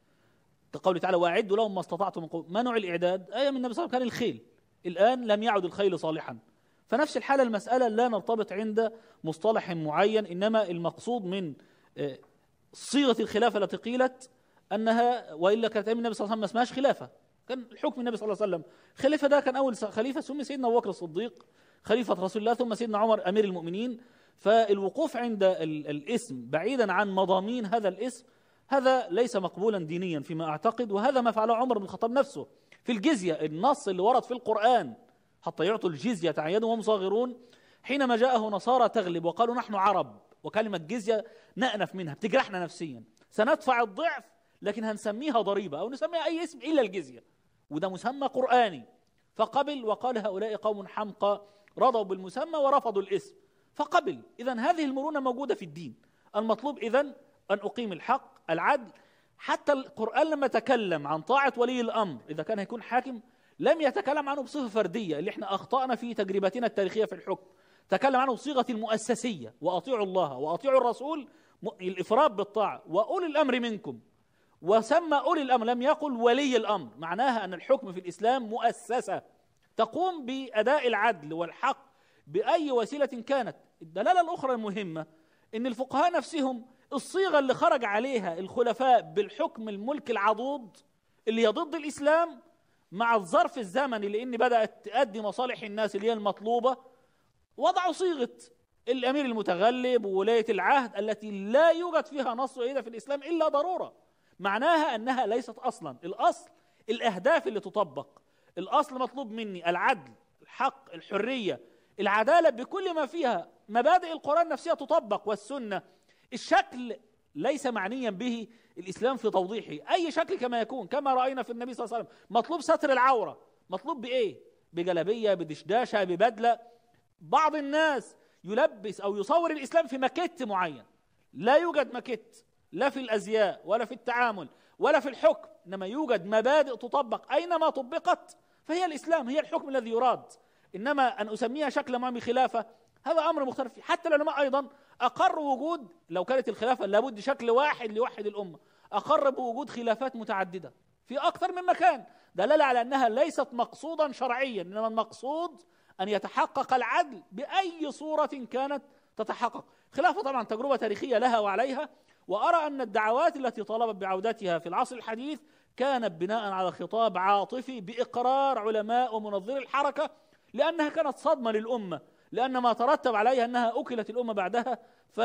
قوله تعالى واعدوا لهم ما استطعتم من قوه ما نوع الاعداد ايه من النبي صلى الله عليه وسلم كان الخيل الان لم يعد الخيل صالحا فنفس الحاله المساله لا نرتبط عند مصطلح معين انما المقصود من آه، صيغه الخلافه التي قيلت انها والا كانت ايام النبي صلى الله عليه وسلم ما اسمهاش خلافه كان الحكم النبي صلى الله عليه وسلم خليفه ده كان اول خليفه سمي سيدنا ابو بكر الصديق خليفه رسول الله ثم سيدنا عمر امير المؤمنين فالوقوف عند ال- الاسم بعيدا عن مضامين هذا الاسم هذا ليس مقبولا دينيا فيما اعتقد وهذا ما فعله عمر بن الخطاب نفسه في الجزيه النص اللي ورد في القران حتى يعطوا الجزيه عن يد وهم صاغرون حينما جاءه نصارى تغلب وقالوا نحن عرب وكلمه جزيه نأنف منها بتجرحنا نفسيا سندفع الضعف لكن هنسميها ضريبه او نسميها اي اسم الا الجزيه وده مسمى قراني فقبل وقال هؤلاء قوم حمقى رضوا بالمسمى ورفضوا الاسم فقبل اذا هذه المرونه موجوده في الدين المطلوب اذا ان اقيم الحق العدل حتى القران لما تكلم عن طاعه ولي الامر اذا كان هيكون حاكم لم يتكلم عنه بصفه فرديه اللي احنا اخطانا في تجربتنا التاريخيه في الحكم تكلم عنه بصيغه المؤسسيه واطيعوا الله واطيعوا الرسول م- الافراد بالطاعه واولي الامر منكم وسمى اولي الامر لم يقل ولي الامر معناها ان الحكم في الاسلام مؤسسه تقوم باداء العدل والحق باي وسيله كانت الدلاله الاخرى المهمه ان الفقهاء نفسهم الصيغه اللي خرج عليها الخلفاء بالحكم الملك العضوض اللي هي ضد الاسلام مع الظرف الزمني لان بدات تؤدي مصالح الناس اللي هي المطلوبه وضعوا صيغه الامير المتغلب وولايه العهد التي لا يوجد فيها نص واحده في الاسلام الا ضروره معناها انها ليست اصلا الاصل الاهداف اللي تطبق الاصل مطلوب مني العدل الحق الحريه العداله بكل ما فيها مبادئ القران نفسها تطبق والسنه الشكل ليس معنيا به الاسلام في توضيحه اي شكل كما يكون كما راينا في النبي صلى الله عليه وسلم مطلوب ستر العوره مطلوب بايه بجلبيه بدشداشه ببدله بعض الناس يلبس او يصور الاسلام في مكت معين لا يوجد مكت لا في الازياء ولا في التعامل ولا في الحكم انما يوجد مبادئ تطبق اينما طبقت فهي الاسلام هي الحكم الذي يراد انما ان اسميها شكل معين بخلافه هذا امر مختلف فيه حتى العلماء ايضا اقروا وجود لو كانت الخلافه لابد شكل واحد ليوحد الامه اقر بوجود خلافات متعدده في اكثر من مكان دلاله على انها ليست مقصودا شرعيا انما المقصود ان يتحقق العدل باي صوره كانت تتحقق خلافه طبعا تجربه تاريخيه لها وعليها وارى ان الدعوات التي طلبت بعودتها في العصر الحديث كانت بناء على خطاب عاطفي باقرار علماء ومنظري الحركه لانها كانت صدمه للامه لان ما ترتب عليها انها اكلت الامه بعدها ف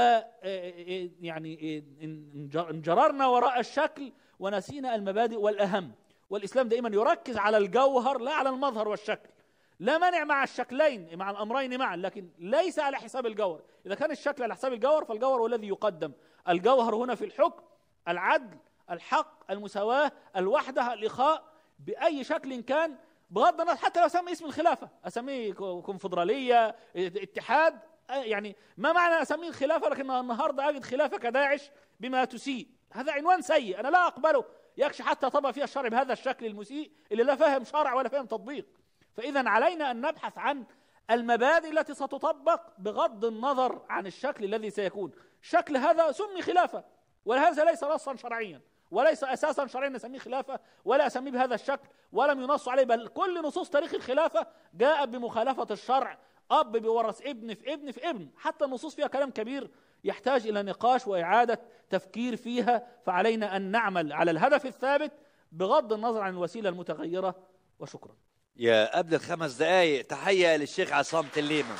يعني انجررنا وراء الشكل ونسينا المبادئ والاهم والاسلام دائما يركز على الجوهر لا على المظهر والشكل لا مانع مع الشكلين مع الامرين معا لكن ليس على حساب الجوهر اذا كان الشكل على حساب الجوهر فالجوهر هو الذي يقدم الجوهر هنا في الحكم العدل الحق المساواه الوحده الاخاء باي شكل كان بغض النظر حتى لو اسمي اسم الخلافه اسميه كو- كونفدراليه اتحاد آه، يعني ما معنى اسميه الخلافه لكن النهارده اجد خلافه كداعش بما تسيء هذا عنوان سيء انا لا اقبله يكشف حتى طبع فيها الشرع بهذا الشكل المسيء اللي لا فاهم شرع ولا فاهم تطبيق فاذا علينا ان نبحث عن المبادئ التي ستطبق بغض النظر عن الشكل الذي سيكون شكل هذا سمي خلافه وهذا ليس نصا شرعيا وليس اساسا شرعيا نسميه خلافه ولا اسميه بهذا الشكل ولم ينص عليه بل كل نصوص تاريخ الخلافه جاءت بمخالفه الشرع اب بيورث ابن في ابن في ابن حتى النصوص فيها كلام كبير يحتاج الى نقاش واعاده تفكير فيها فعلينا ان نعمل على الهدف الثابت بغض النظر عن الوسيله المتغيره وشكرا يا قبل الخمس دقايق تحية للشيخ عصام تليمة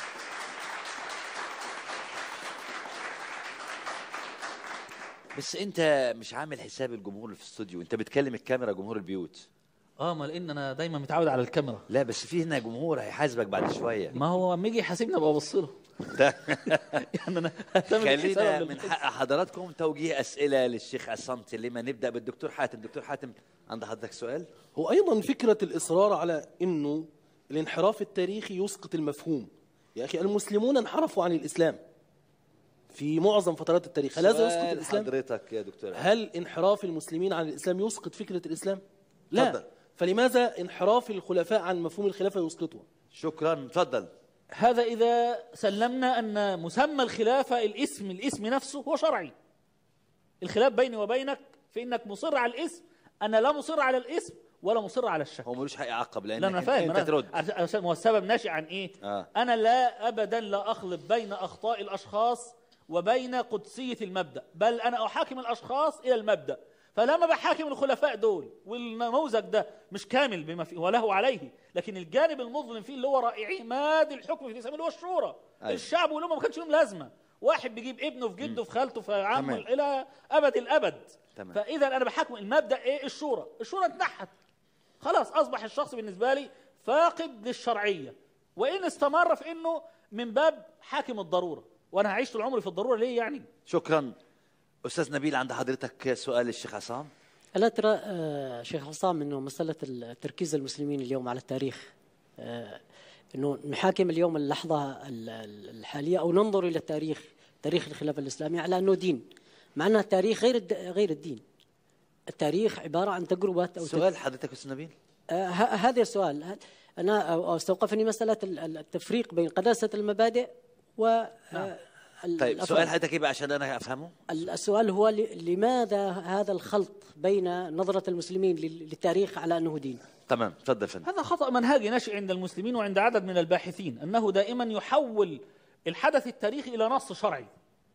بس انت مش عامل حساب الجمهور اللي في الاستوديو انت بتكلم الكاميرا جمهور البيوت اه ما لان انا دايما متعود على الكاميرا لا بس في هنا جمهور هيحاسبك بعد شويه ما هو لما يجي يحاسبني ابقى ابص له يعني انا ههتم خلينا بالحساب من حق حضراتكم توجيه اسئله للشيخ عصام تليمة نبدا بالدكتور حاتم دكتور حاتم عند حضرتك سؤال هو ايضا فكره الاصرار على انه الانحراف التاريخي يسقط المفهوم يا اخي المسلمون انحرفوا عن الاسلام في معظم فترات التاريخ هل هذا يسقط سؤال الاسلام حضرتك يا دكتور هل انحراف المسلمين عن الاسلام يسقط فكره الاسلام لا اتفضل. فلماذا انحراف الخلفاء عن مفهوم الخلافه يسقطه شكرا تفضل هذا إذا سلمنا أن مسمى الخلافة الاسم الاسم نفسه هو شرعي الخلاف بيني وبينك في أنك مصر على الاسم أنا لا مصر على الاسم ولا مصر على الشك هو ملوش حق يعقب لان لا أنا فاهم انت أنا ترد عشان هو السبب ناشئ عن إيه اه أنا لا أبدا لا أخلط بين أخطاء الأشخاص وبين قدسية المبدأ بل أنا أحاكم الأشخاص إلى المبدأ فلما بحاكم الخلفاء دول والنموذج ده مش كامل بما فيه وله عليه لكن الجانب المظلم فيه اللي هو رائع عماد الحكم في الاسلام اللي هو الشورى أيوة. الشعب والامه ما كانش لهم لازمه واحد بيجيب ابنه في جده في خالته في عمه تمام. الى ابد الابد تمام. فاذا انا بحكم المبدا ايه الشورى الشورى اتنحت خلاص اصبح الشخص بالنسبه لي فاقد للشرعيه وان استمر في انه من باب حاكم الضروره وانا هعيش طول عمري في الضروره ليه يعني شكرا استاذ نبيل عند حضرتك سؤال للشيخ عصام ألا ترى آه، شيخ عصام أنه مسألة تركيز المسلمين اليوم على التاريخ آه، أنه نحاكم اليوم اللحظة ال- ال- الحالية أو ننظر إلى التاريخ تاريخ الخلافة الإسلامية على أنه دين مع أن التاريخ غير الد- غير الدين التاريخ عبارة عن تجربات أو سؤال حضرتك استاذ نبيل آه، ه- هذا السؤال ه- أنا أو- استوقفني مسألة ال- ال- التفريق بين قداسة المبادئ و آه، ال- طيب الأفراد. سؤال حضرتك ايه بقى عشان انا افهمه ال- السؤال هو ل- لماذا هذا الخلط بين نظرة المسلمين لل- للتاريخ على أنه دين تمام تفضل فندم هذا خطأ منهجي نشئ عند المسلمين وعند عدد من الباحثين أنه دائما يحول الحدث التاريخي إلى نص شرعي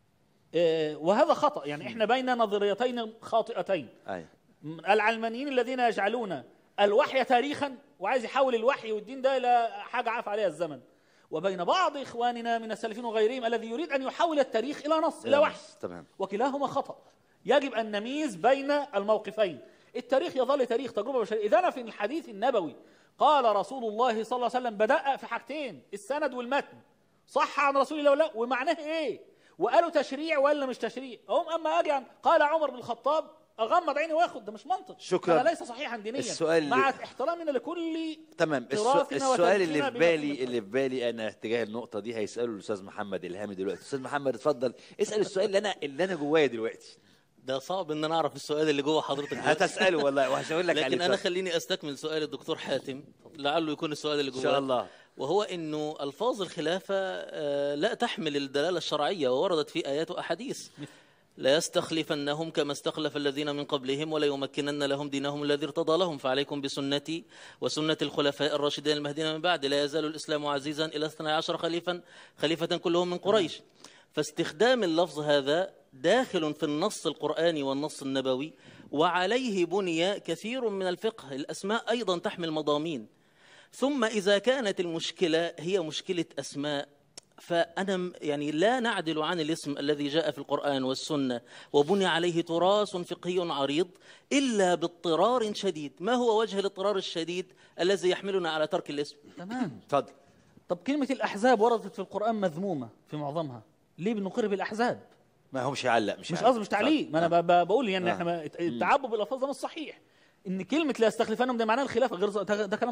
آه، وهذا خطأ يعني إحنا بين نظريتين خاطئتين ايوه العلمانيين الذين يجعلون الوحي تاريخا وعايز يحول الوحي والدين ده إلى حاجة عاف عليها الزمن وبين بعض إخواننا من السلفيين وغيرهم الذي يريد أن يحول التاريخ إلى نص إلى وحي تمام وكلاهما خطأ يجب أن نميز بين الموقفين التاريخ يظل تاريخ تجربة بشرية إذا أنا في الحديث النبوي قال رسول الله صلى الله عليه وسلم بدأ في حاجتين السند والمتن صح عن رسول الله ولا لا ومعناه إيه وقالوا تشريع ولا مش تشريع هم أما أجي عن قال عمر بن الخطاب أغمض عيني وآخد ده مش منطق شكراً. هذا ليس صحيحا دينيا السؤال مع اللي- احترامنا لكل تمام السو... تراثنا السؤال اللي وتاريخنا في بما بالي فيه اللي في بالي انا اتجاه النقطه دي هيساله الاستاذ محمد الهامي دلوقتي استاذ محمد اتفضل اسال السؤال اللي انا اللي انا جوايا دلوقتي ده صعب ان انا اعرف السؤال اللي جوه حضرتك دلوقتي. هتساله والله وهشاور لك عليه لكن انا اتفضل. خليني استكمل سؤال الدكتور حاتم لعله يكون السؤال اللي إن جوه شاء الله. وهو انه الفاظ الخلافه آه، لا تحمل الدلاله الشرعيه ووردت في ايات واحاديث لا يستخلفنهم كما استخلف الذين من قبلهم ولا يمكنن لهم دينهم الذي ارتضى لهم فعليكم بسنتي وسنة الخلفاء الراشدين المهديين من بعد لا يزال الإسلام عزيزا إلى 12 خليفا خليفة كلهم من قريش فاستخدام اللفظ هذا داخل في النص القرآني والنص النبوي وعليه بني كثير من الفقه الأسماء أيضا تحمل مضامين ثم إذا كانت المشكلة هي مشكلة أسماء فأنا م- يعني لا نعدل عن الاسم الذي جاء في القرآن والسنة وبني عليه تراث فقهي عريض إلا باضطرار شديد ما هو وجه الاضطرار الشديد الذي يحملنا على ترك الاسم تمام اتفضل طب كلمة الأحزاب وردت في القرآن مذمومة في معظمها ليه بنقر بالأحزاب ما هو مش هيعلق مش مش هيعلق. قصدي مش تعليق ما انا ب- ب- بقول يعني آه. احنا ما- التعبد بالالفاظ ده مش صحيح ان كلمه لا يستخلفنهم ده معناها الخلافه غير ده, ده كلام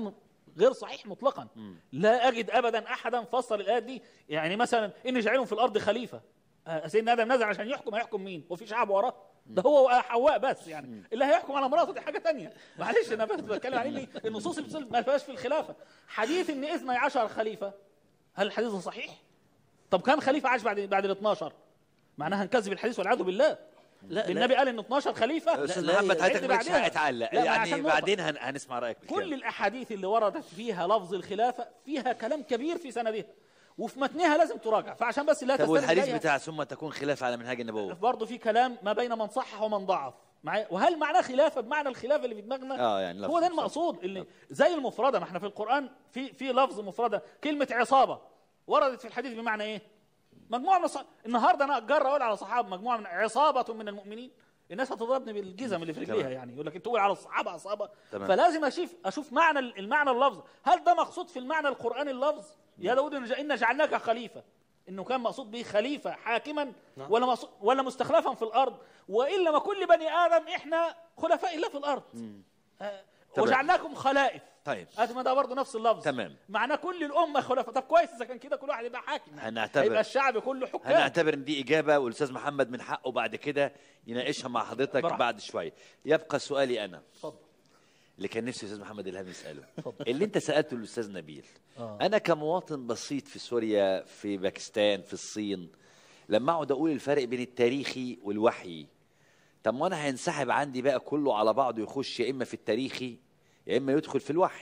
غير صحيح مطلقا لا اجد ابدا احدا فسر الايه دي يعني مثلا ان جعلهم في الارض خليفه آه، سيدنا ادم نزل عشان يحكم هيحكم مين وفي شعب وراه ده هو وحواء بس يعني اللي هيحكم على مراته دي حاجه تانية معلش انا بس بتكلم عليه ليه النصوص اللي بتقول ما فيهاش في الخلافه حديث ان اثني عشر خليفه هل الحديث ده صحيح طب كم خليفه عاش بعد بعد ال 12 معناها نكذب الحديث والعياذ بالله لا. النبي قال ان 12 خليفه استاذ لا، محمد عد حضرتك مش بعدها. هتعلق لا، ما يعني عشان نقطة. بعدين هن... هنسمع رايك بالكلام. كل الاحاديث اللي وردت فيها لفظ الخلافه فيها كلام كبير في سندها وفي متنها لازم تراجع فعشان بس لا طب تستند والحديث إليها. بتاع ثم تكون خلافه على منهاج النبوه برضه في كلام ما بين من صحح ومن ضعف معايا وهل معناه خلافه بمعنى الخلافه اللي في دماغنا اه يعني لفظ هو ده المقصود اللي زي المفرده ما احنا في القران في في لفظ مفرده كلمه عصابه وردت في الحديث بمعنى ايه مجموعه من الصح... النهارده انا اجر اقول على صحابه مجموعه من عصابه من المؤمنين الناس هتضربني بالجزم اللي في رجليها تمام. يعني يقول لك انت تقول على الصحابه عصابه تمام. فلازم اشوف اشوف معنى المعنى اللفظ هل ده مقصود في المعنى القراني اللفظ يا داود إن جا- إنا جعلناك خليفه انه كان مقصود به خليفه حاكما نعم. ولا مقصود ولا مستخلفا في الارض والا ما كل بني ادم احنا خلفاء الله في الارض آه، تمام. وجعلناكم خلائف طيب هذا ما ده برضه نفس اللفظ تمام معناه كل الامه خلفاء طب كويس اذا كان كده كل واحد يبقى حاكم هنعتبر يبقى الشعب كله حكام هنعتبر ان دي اجابه والاستاذ محمد من حقه بعد كده يناقشها مع حضرتك براحتك. بعد شويه يبقى سؤالي انا اتفضل اللي كان نفسي الاستاذ محمد الهام يساله اللي انت سالته الاستاذ نبيل آه. انا كمواطن بسيط في سوريا في باكستان في الصين لما اقعد اقول الفرق بين التاريخي والوحي طب ما انا هينسحب عندي بقى كله على بعضه يخش يا اما في التاريخي يا اما يدخل في الوحي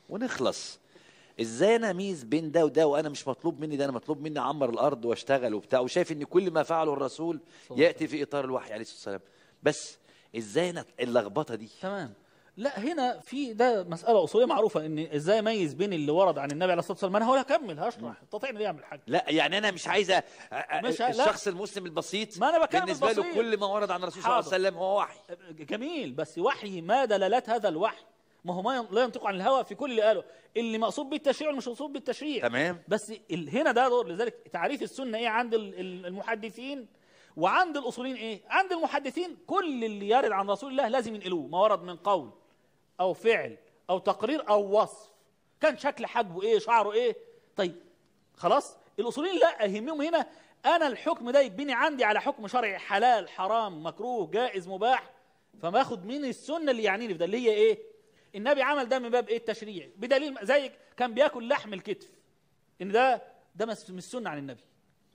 ونخلص ازاي انا اميز بين ده وده وانا مش مطلوب مني ده انا مطلوب مني اعمر الارض واشتغل وبتاع وشايف ان كل ما فعله الرسول ياتي في اطار الوحي عليه الصلاه والسلام بس ازاي انا اللخبطه دي تمام لا هنا في ده مساله اصوليه معروفه ان ازاي اميز بين اللي ورد عن النبي عليه الصلاه والسلام ما انا هقول اكمل هشرح تطيعني ليه اعمل حاجه لا يعني انا مش عايزه مش ه- لا. الشخص المسلم البسيط ما أنا بتكلم بالنسبه له البسيط. كل ما ورد عن الرسول صلى الله عليه حاضر. وسلم هو وحي جميل بس وحي ما دلالات هذا الوحي ما هو ما ين- لا ينطق عن الهوى في كل اللي قاله اللي مقصود بالتشريع والمش مقصود بالتشريع تمام. بس ال- هنا ده دور لذلك تعريف السنه ايه عند ال- ال- المحدثين وعند الاصوليين ايه عند المحدثين كل اللي يرد عن رسول الله لازم ينقلوه ما ورد من قول او فعل او تقرير او وصف كان شكل حاجبه ايه شعره ايه طيب خلاص الاصوليين لا يهمهم هنا انا الحكم ده يبني عندي على حكم شرعي حلال حرام مكروه جائز مباح فماخد من السنه اللي يعنيني في ده اللي هي ايه النبي عمل ده من باب ايه التشريع بدليل زي كان بياكل لحم الكتف ان ده ده مش مش سنه عن النبي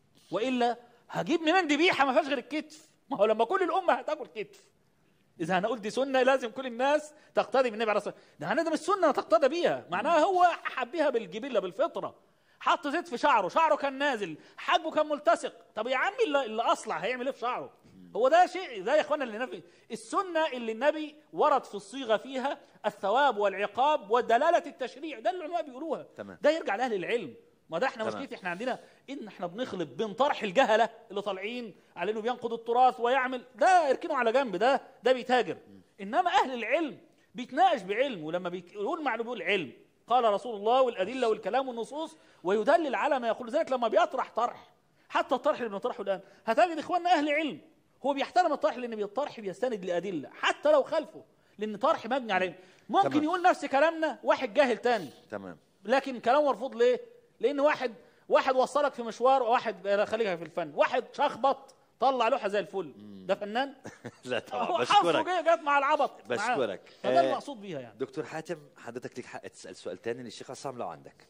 والا هجيب منين ذبيحه ما فيهاش غير الكتف ما هو لما كل الامه هتاكل كتف اذا انا قلت دي سنه لازم كل الناس تقتدي بالنبي عليه الصلاه والسلام ده انا ده مش سنه تقتدى بيها معناها هو حبيها بالجبله بالفطره حط زيت في شعره شعره كان نازل حاجبه كان ملتصق طب يا عمي اللي, اللي اصلع هيعمل ايه في شعره هو ده شيء ده يا اخوانا اللي النبي السنه اللي النبي ورد في الصيغه فيها الثواب والعقاب ودلاله التشريع ده اللي العلماء بيقولوها تمام. ده يرجع لاهل العلم ما ده احنا تمام. مشكلتي احنا عندنا ان احنا بنخلط بين طرح الجهله اللي طالعين على انه بينقض التراث ويعمل ده اركنه على جنب ده ده بيتاجر انما اهل العلم بيتناقش بعلم ولما بيقول معلومه بيقول علم قال رسول الله والادله والكلام والنصوص ويدلل على ما يقول ذلك لما بيطرح طرح حتى الطرح اللي بنطرحه الان هتجد اخواننا اهل علم هو بيحترم الطرح لان بالطرح بيستند لادله حتى لو خلفه لان طرح مبني على علم ممكن تمام. يقول نفس كلامنا واحد جاهل تاني تمام لكن كلام مرفوض ليه؟ لان واحد واحد وصلك في مشوار وواحد خليها في الفن واحد شخبط طلع لوحه زي الفل ده فنان لا طبعا هو حظه بشكرك جه جت مع العبط معاه. بشكرك فده آه، المقصود بيها يعني دكتور حاتم حضرتك ليك حق تسال سؤال تاني للشيخ عصام لو عندك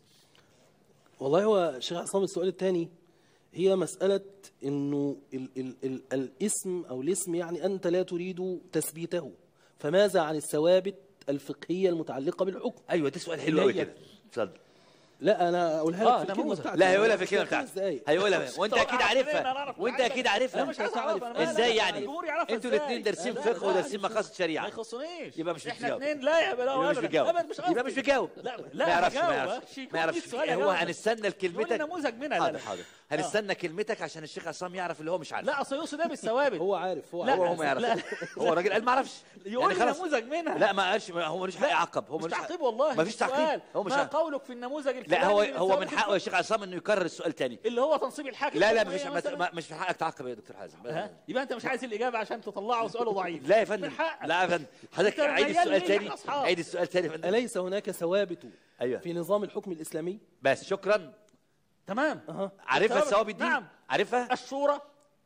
والله هو شيخ عصام السؤال الثاني هي مسألة انه ال ال ال الاسم او الاسم يعني انت لا تريد تثبيته فماذا عن الثوابت الفقهية المتعلقة بالحكم ايوه ده سؤال حلو اللي قوي هي- كده اتفضل لا انا اقولها لك آه، في الكلمة نموذج. بتاعتي لا هيقولها في مش الكلمه خمس بتاعتك دقايق. هيقولها وانت طب اكيد عارف منين عارفها أنا أعرف وانت حاجة؟ اكيد أنا عارفها مش عايز أعرف، أنا مالي. ازاي يعني الجمهور يعرفها انتوا إزاي؟ الاثنين دارسين لا، فقه لا، ودارسين مقاصد ما شريعه يخصنيش يبقى مش احنا بتجاوب. اثنين لا يا بلا يبقى مش أبداً. بيجاوب أبداً مش يبقى مش قصدي. بيجاوب لا ما لا يعرفش ما هجاوب. يعرفش شيء ما يعرفش سؤال هو هجاوب. هنستنى يقول لي لكلمتك نموذج منها لا حاضر لا. حاضر هنستنى كلمتك عشان الشيخ عصام يعرف اللي هو مش عارف لا اصل يقصد ايه بالثوابت هو عارف هو لا، هو هو ما لا، يعرفش لا. هو الراجل قال ما اعرفش يقول خلاص. لي نموذج منها لا ما قالش هو ملوش حق يعقب هو مش ملوش حق- تعقيب والله ما فيش تعقيب سؤال. هو مش ما عارف. قولك في النموذج طيب لا هو الفلاني هو من الثوابت حقه يا شيخ عصام انه يكرر السؤال تاني اللي هو تنصيب الحاكم لا لا الحكومية مش مثلاً. ما- مش في حقك تعقب يا دكتور حازم ها؟ يبقى انت مش عايز الاجابه عشان تطلعه سؤاله ضعيف لا يا فندم من حقك. لا يا فندم حضرتك أنت عيد ميال السؤال ليه؟ تاني إحنا أصحاب. عيد السؤال تاني يا فندم أليس هناك ثوابت ايوه في نظام الحكم الإسلامي بس شكرا تمام عارفها الثوابت دي نعم عارفها الشورى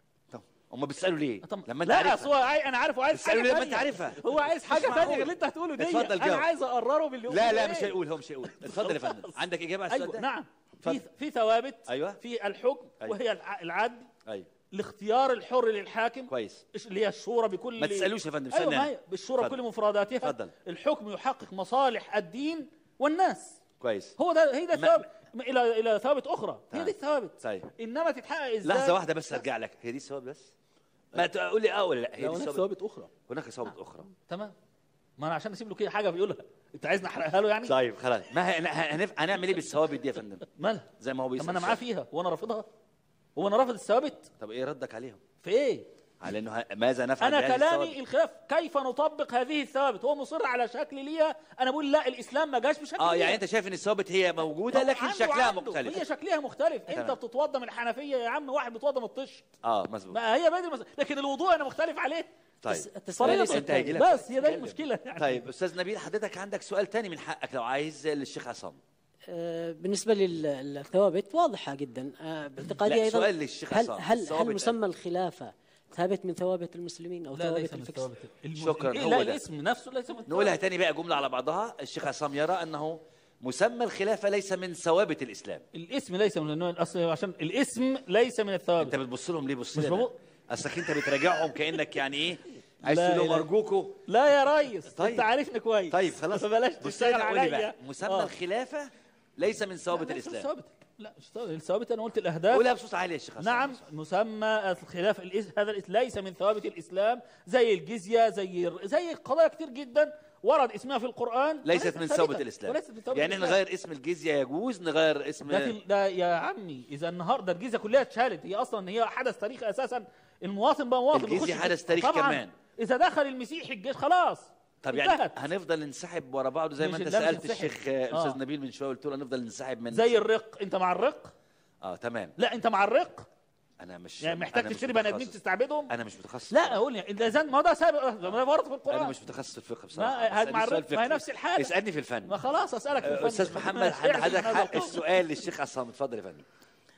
هم بيسالوا ليه لما انت لا عارفها أصل هو عاي- انا عارف هو عايز بيسألوا حاجه ليه لما تانية. انت عارفها هو عايز حاجه مش ثانيه معقول. غير اللي انت هتقوله دي اتفضل انا جاوب. عايز اقرره باللي لا قلته لا إيه؟ مش هيقول هو مش هيقول اتفضل يا فندم عندك اجابه على السؤال ايوه ده نعم في اتفضل. في ثوابت ايوه في الحكم أيوة. وهي الع- العدل ايوه الاختيار الحر للحاكم كويس إيش- اللي هي الشورى بكل ما تسألوش يا فندم، ايوه استنى ما أنا. هي بالشورى اتفضل. بكل مفرداتها اتفضل. الحكم يحقق مصالح الدين والناس كويس هو ده هي ده ثوابت الى الى ثوابت اخرى هي تمام. دي الثوابت طيب انما تتحقق ازاي لحظه واحده بس ارجع لك هي دي الثوابت بس ما تقول لي اه ولا لا هي لا، دي هناك الثوابت ثوابت اخرى هناك ثوابت اخرى تمام ما انا عشان اسيب له كده حاجه بيقولها انت عايزني احرقها له يعني طيب خلاص ما هي هنف... هنعمل ايه بالثوابت دي يا فندم مالها زي ما هو طب بيسال ما انا معاه فيها وانا رافضها هو انا رافض الثوابت طب ايه ردك عليهم في ايه على انه ه- ماذا نفعل انا بهذه كلامي الثوابت؟ الخلاف كيف نطبق هذه الثوابت هو مصر على شكل ليها انا بقول لا الاسلام ما جاش بشكل اه ليها. يعني انت شايف ان الثوابت هي موجوده هو لكن عنده شكلها وعنده. مختلف هي شكلها مختلف انت تمام. بتتوضى من الحنفيه يا عم واحد بيتوضى من الطش اه مظبوط ما هي بدل مس... لكن الوضوء انا مختلف عليه طيب طريقة انت هيجي لك بس هي ده المشكله يعني طيب استاذ نبيل حضرتك عندك سؤال تاني من حقك لو عايز للشيخ عصام آه، بالنسبة لل- للثوابت واضحة جدا آه، باعتقادي لا، أيضا سؤال للشيخ هل عصام. هل الثوابت هل مسمى الخلافة ثابت من ثوابت المسلمين أو لا ثوابت ليس من الفقه؟ ثوابت المس... شكرا إيه هو لا ده الاسم نفسه ليس من نقولها تاني بقى جمله على بعضها الشيخ عصام يرى انه مسمى الخلافه ليس من ثوابت الاسلام الاسم ليس من النوع الاصل عشان الاسم ليس من الثوابت انت بتبص لهم ليه بص مش لنا ببص. اصلك انت بتراجعهم كانك يعني ايه عايز لا تقول لهم إله. ارجوكوا لا يا ريس طيب. انت عارفني كويس طيب خلاص فبلاش بص تشتغل لنا قول لي عليا بقى مسمى آه. الخلافه ليس من ثوابت لا، ليس من الاسلام ثوابت لا مش ثوابت الثوابت انا قلت الاهداف قولها بصوت عالي يا شيخ عصام نعم مسمى الخلاف الإس- هذا الإس- ليس من ثوابت الاسلام زي الجزيه زي الر- زي قضايا كتير جدا ورد اسمها في القران ليست وليست من ثابتة. ثوابت الاسلام وليست من ثوابت يعني الإسلام. نغير اسم الجزيه يجوز نغير اسم ده, في- ده يا عمي اذا النهارده الجيزه كلها اتشالت هي اصلا هي حدث تاريخي اساسا المواطن بقى مواطن الجيزة بيخش- حدث تاريخي طبعاً. كمان. اذا دخل المسيحي الجيش خلاص طب يعني انتهت. هنفضل ننسحب ورا بعض زي ما مش- انت لا، مش سالت ننسحب. الشيخ آه، الاستاذ آه. نبيل من شويه قلت له هنفضل ننسحب من زي الرق انت مع الرق اه تمام لا انت مع الرق انا مش يعني محتاج أنا مش تشتري بني ادمين متخصص. تستعبدهم انا مش متخصص لا اقول يعني اذا زن ما ده سابق ده ورد في القران انا مش متخصص في الفقه بصراحه ما هاد بس مع اسألني الرق سؤال ما هي فقهي. نفس الحاله اسالني في الفن ما خلاص اسالك في آه، الفن استاذ محمد ماشي، اعزم حضرتك هذا حق القول. السؤال للشيخ عصام اتفضل يا فندم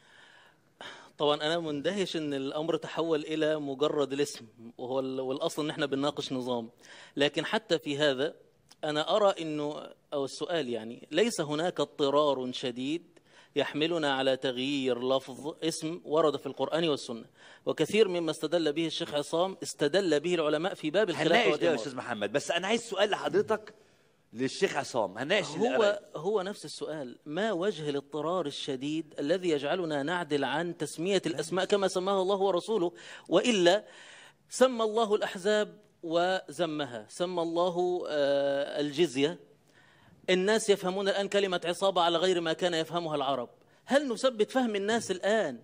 طبعا انا مندهش ان الامر تحول الى مجرد الاسم وهو ال- والاصل ان احنا بنناقش نظام لكن حتى في هذا انا ارى انه او السؤال يعني ليس هناك اضطرار شديد يحملنا على تغيير لفظ اسم ورد في القران والسنه وكثير مما استدل به الشيخ عصام استدل به العلماء في باب الخلافه هنناقش ده يا والإمارة. استاذ محمد بس انا عايز سؤال لحضرتك للشيخ عصام هنناقش هو هو نفس السؤال ما وجه الاضطرار الشديد الذي يجعلنا نعدل عن تسمية الأسماء كما سماها الله ورسوله وإلا سمى الله الأحزاب وزمها سمى الله آه، الجزية الناس يفهمون الآن كلمة عصابة على غير ما كان يفهمها العرب هل نثبت فهم الناس الآن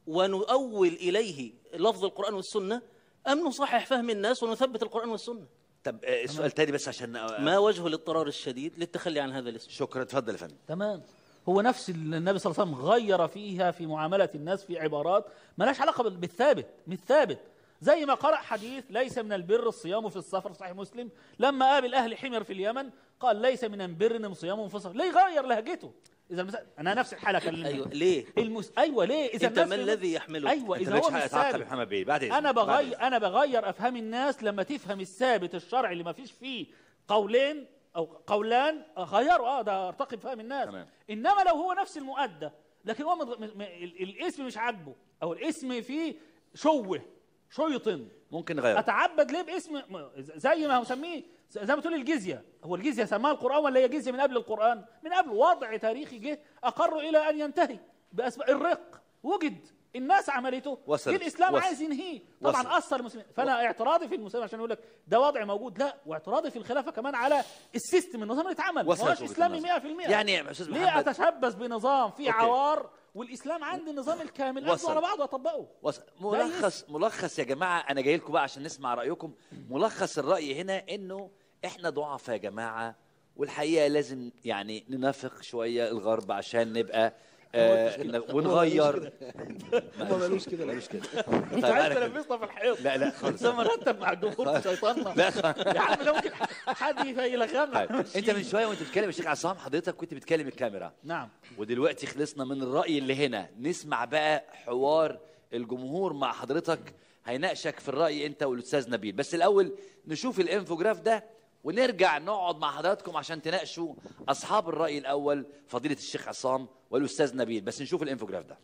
ونؤول إليه لفظ القرآن والسنة أم نصحح فهم الناس ونثبت القرآن والسنة طب آه، سؤال تاني بس عشان ما وجه الاضطرار الشديد للتخلي عن هذا الاسم شكرا اتفضل يا فندم تمام هو نفس اللي النبي صلى الله عليه وسلم غير فيها في معاملة الناس في عبارات ملهاش علاقة بال- بالثابت مش ثابت زي ما قرأ حديث ليس من البر الصيام في السفر صحيح مسلم لما قابل أهل حمير في اليمن قال ليس من البر إن صيام في السفر ليه غير لهجته إذا المس... أنا نفس الحالة كلمة أيوة ليه المس... أيوة ليه إذا أنت الناس ما في- الذي يحملك؟ أيوة انت إذا هو مالكش مش حق تعقب ثابت يا محمد بيه بعد إذنك. انا بعد بغير انا بغير افهام الناس لما تفهم الثابت الشرعي اللي ما فيش فيه قولين او قولان غيره اه ده ارتقي بفهم الناس تمام. انما لو هو نفس المؤدى لكن هو من من ال- الاسم مش عاجبه او الاسم فيه شوه شيطن ممكن نغيره اتعبد ليه باسم م- زي ما هو مسميه زي ما تقول الجزيه هو الجزيه سماها القران ولا هي جزيه من قبل القران من قبل وضع تاريخي جه اقر الى ان ينتهي باسباب الرق وجد الناس عملته وصلت. جه الاسلام وصل. عايز ينهيه طبعا وصل. اثر المسلمين فانا اعتراضي في المسلمين عشان يقول لك ده وضع موجود لا واعتراضي في الخلافه كمان على السيستم النظام اللي اتعمل ما وصلت هوش وجهة اسلامي النظر. 100% يعني يا أستاذ ليه محمد- اتشبث بنظام فيه أوكي. عوار والاسلام عندي النظام الكامل اخده وصل. على بعضه واطبقه وص... ملخص ملخص يا جماعه انا جاي لكم بقى عشان نسمع رايكم ملخص الراي هنا انه احنا ضعف يا جماعه والحقيقه لازم يعني ننافق شويه الغرب عشان نبقى هو آه المشكلة. ن- هو ونغير هم مالوش كده مالوش كده انت طيب، عايز أنا- تلبسنا في الحيط لا لا خالص ده مرتب مع الجمهور شيطاننا لا يا عم ده ممكن حد يلغمنا طيب انت من شويه وانت بتتكلم يا شيخ عصام حضرتك كنت بتكلم الكاميرا نعم ودلوقتي خلصنا من الرأي اللي هنا نسمع بقى حوار الجمهور مع حضرتك هيناقشك في الرأي انت والأستاذ نبيل بس الأول نشوف الانفوجراف ده ونرجع نقعد مع حضراتكم عشان تناقشوا أصحاب الرأي الأول فضيلة الشيخ عصام والأستاذ نبيل بس نشوف الانفوجراف ده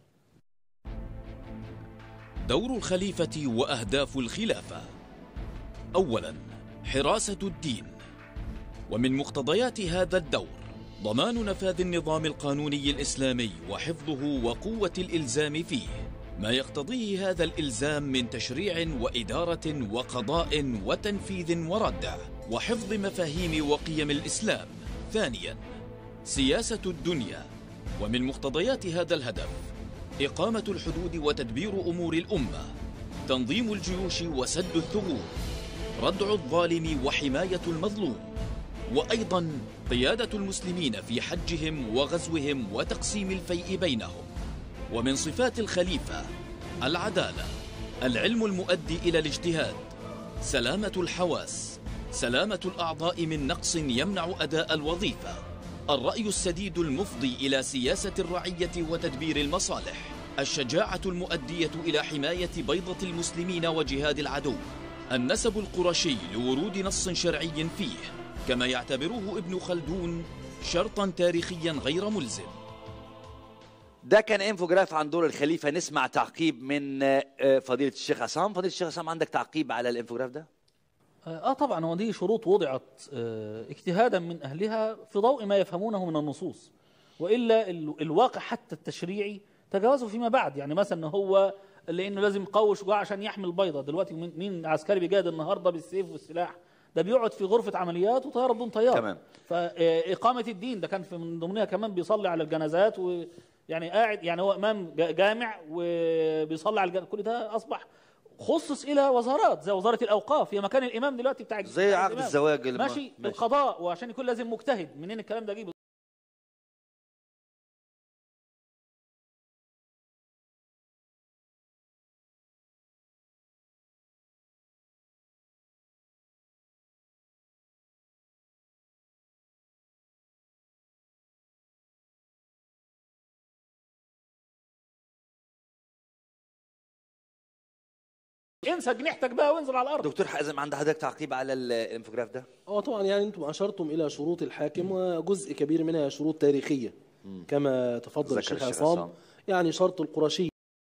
دور الخليفة وأهداف الخلافة أولا حراسة الدين ومن مقتضيات هذا الدور ضمان نفاذ النظام القانوني الإسلامي وحفظه وقوة الإلزام فيه ما يقتضيه هذا الإلزام من تشريع وإدارة وقضاء وتنفيذ وردع وحفظ مفاهيم وقيم الإسلام ثانيا سياسة الدنيا ومن مقتضيات هذا الهدف إقامة الحدود وتدبير أمور الأمة تنظيم الجيوش وسد الثغور ردع الظالم وحماية المظلوم وأيضا قيادة المسلمين في حجهم وغزوهم وتقسيم الفيء بينهم ومن صفات الخليفة العدالة العلم المؤدي إلى الاجتهاد سلامة الحواس سلامة الأعضاء من نقص يمنع أداء الوظيفة الرأي السديد المفضي إلى سياسة الرعية وتدبير المصالح الشجاعة المؤدية إلى حماية بيضة المسلمين وجهاد العدو النسب القرشي لورود نص شرعي فيه كما يعتبره ابن خلدون شرطا تاريخيا غير ملزم ده كان انفوجراف عن دور الخليفة نسمع تعقيب من آه، آه، فضيلة الشيخ عصام فضيلة الشيخ عصام عندك تعقيب على الانفوجراف ده اه طبعا هو دي شروط وضعت آه، اجتهادا من اهلها في ضوء ما يفهمونه من النصوص والا ال- الواقع حتى التشريعي تجاوزه فيما بعد يعني مثلا إن هو لانه لازم يقوي شجاع عشان يحمي البيضه دلوقتي مين- مين عسكري بيجاهد النهارده بالسيف والسلاح ده بيقعد في غرفه عمليات وطياره بدون طيار تمام. فاقامه الدين ده كان في من ضمنها كمان بيصلي على الجنازات ويعني قاعد يعني هو امام جا- جامع وبيصلي على الجنازات كل ده اصبح خصص الى وزارات زي وزاره الاوقاف هي مكان الامام دلوقتي بتاع زي بتاع عقد الإمام. الزواج الم- ماشي, ماشي. القضاء وعشان يكون لازم مجتهد منين الكلام ده اجيبه انسى جنيحتك بقى وانزل على الارض دكتور حازم عند حضرتك تعقيب على ال- الانفوجراف ده هو طبعا يعني انتم اشرتم الى شروط الحاكم وجزء كبير منها شروط تاريخيه كما تفضل ذكر الشيخ الشيخ عصام عصام. يعني شرط القرشي